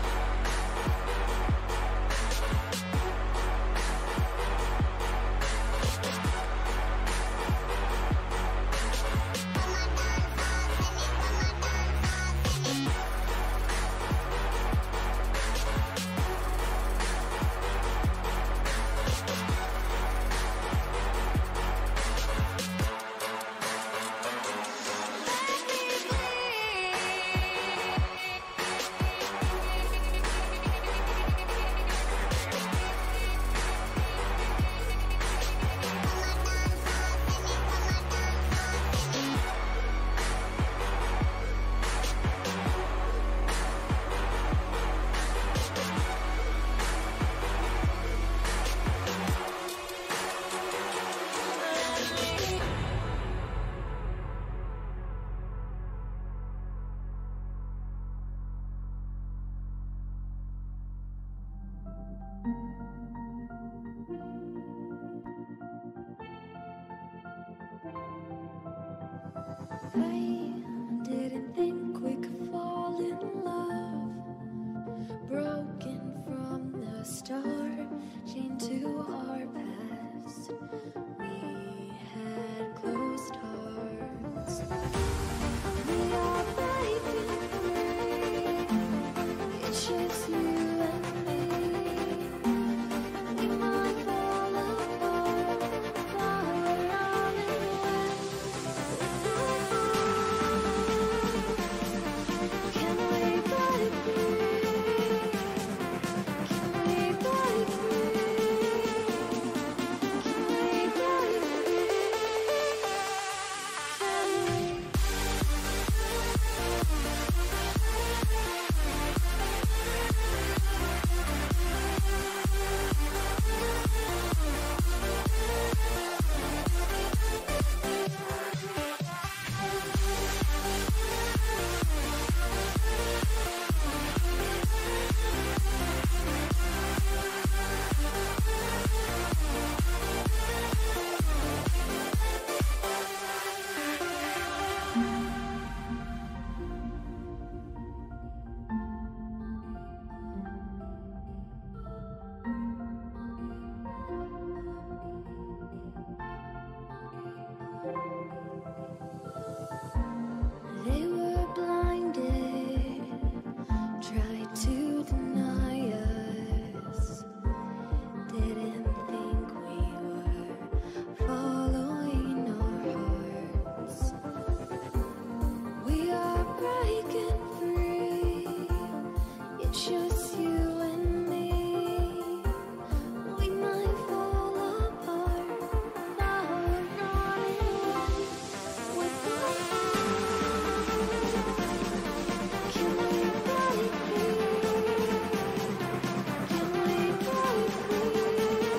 I didn't think we could fall in love. Broken from the start, chained to our past. We had closed hearts. We are breaking free. It's just you and me. We might fall apart, but we're all in one. Can we break free? Can we break free? Can we break free? Can we? They were blinded, tried to deny us. Didn't think we were following our hearts. We are breaking free. It's just you and me. We might fall apart, but we're not alone. With Can we break free? Can we break free?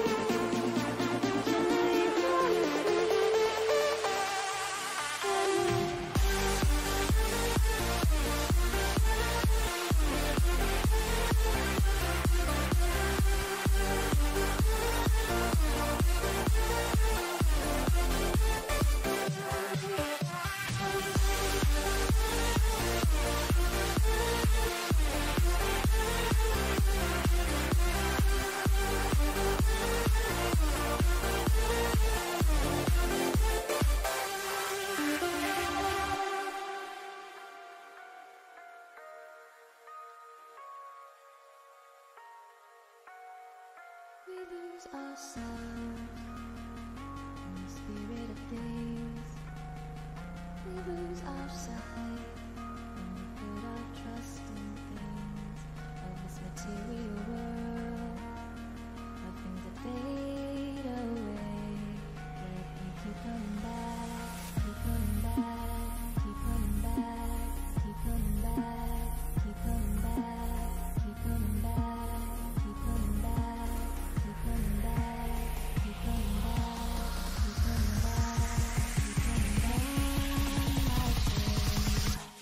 lose ourselves in the spirit of things. We lose our sight when we put our trust in things of this material world, of things that fade away. Yet we keep coming back, keep coming back, keep coming back, keep coming back, keep coming back, keep coming back, keep coming back, keep coming back, keep coming back, keep coming back, keep coming back.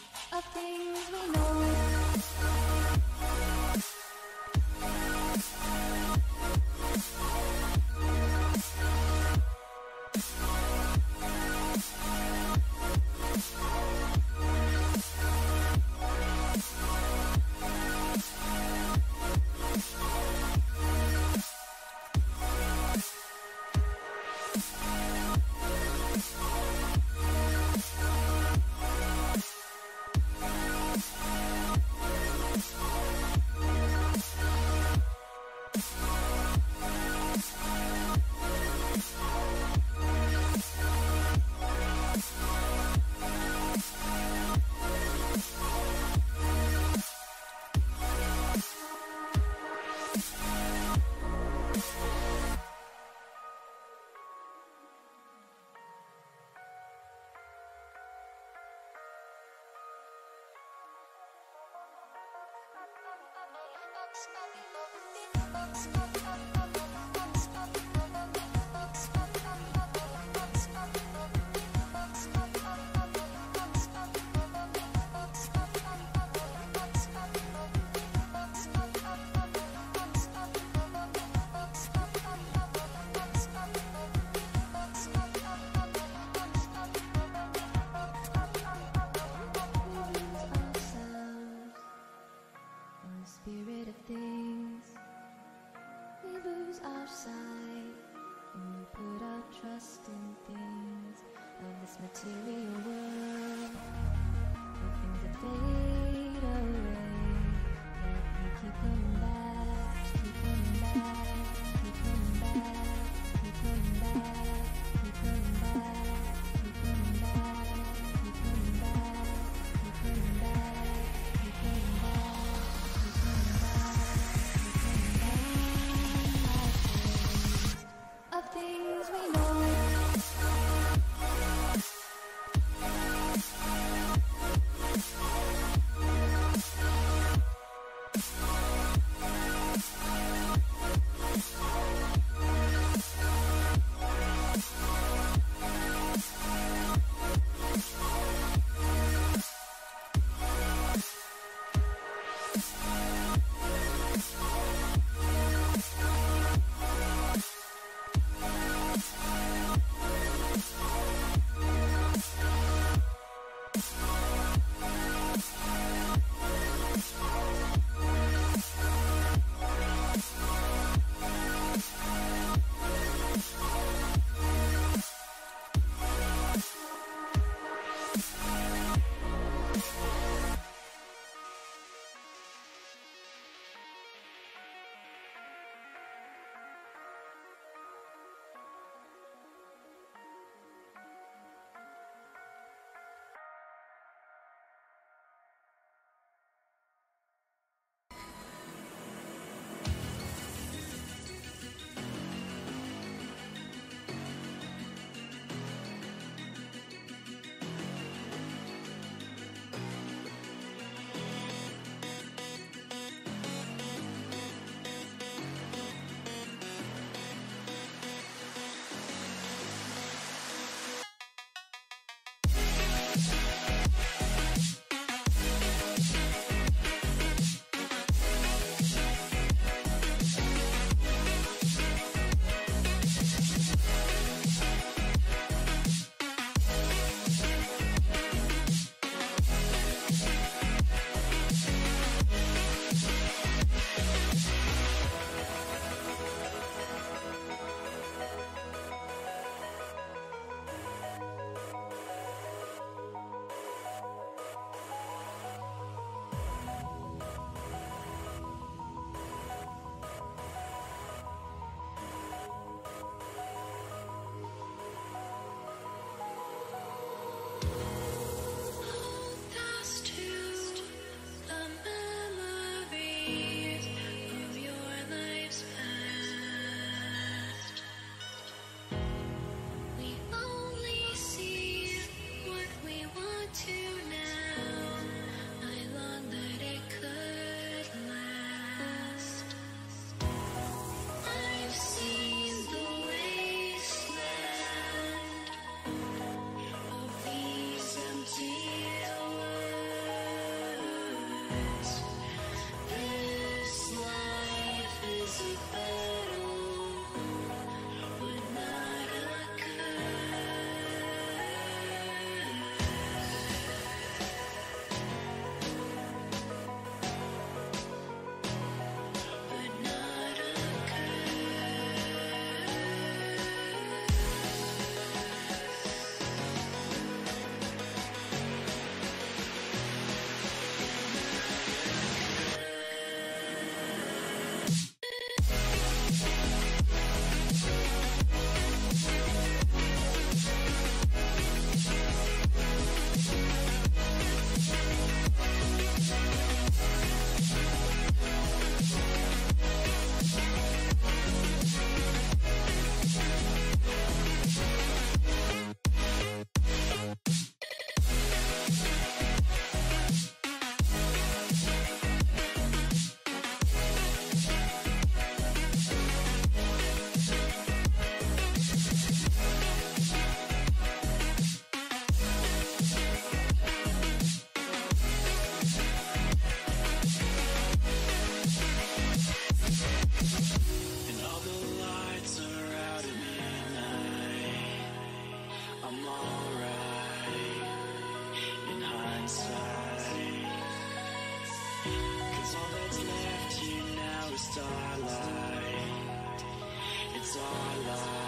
light.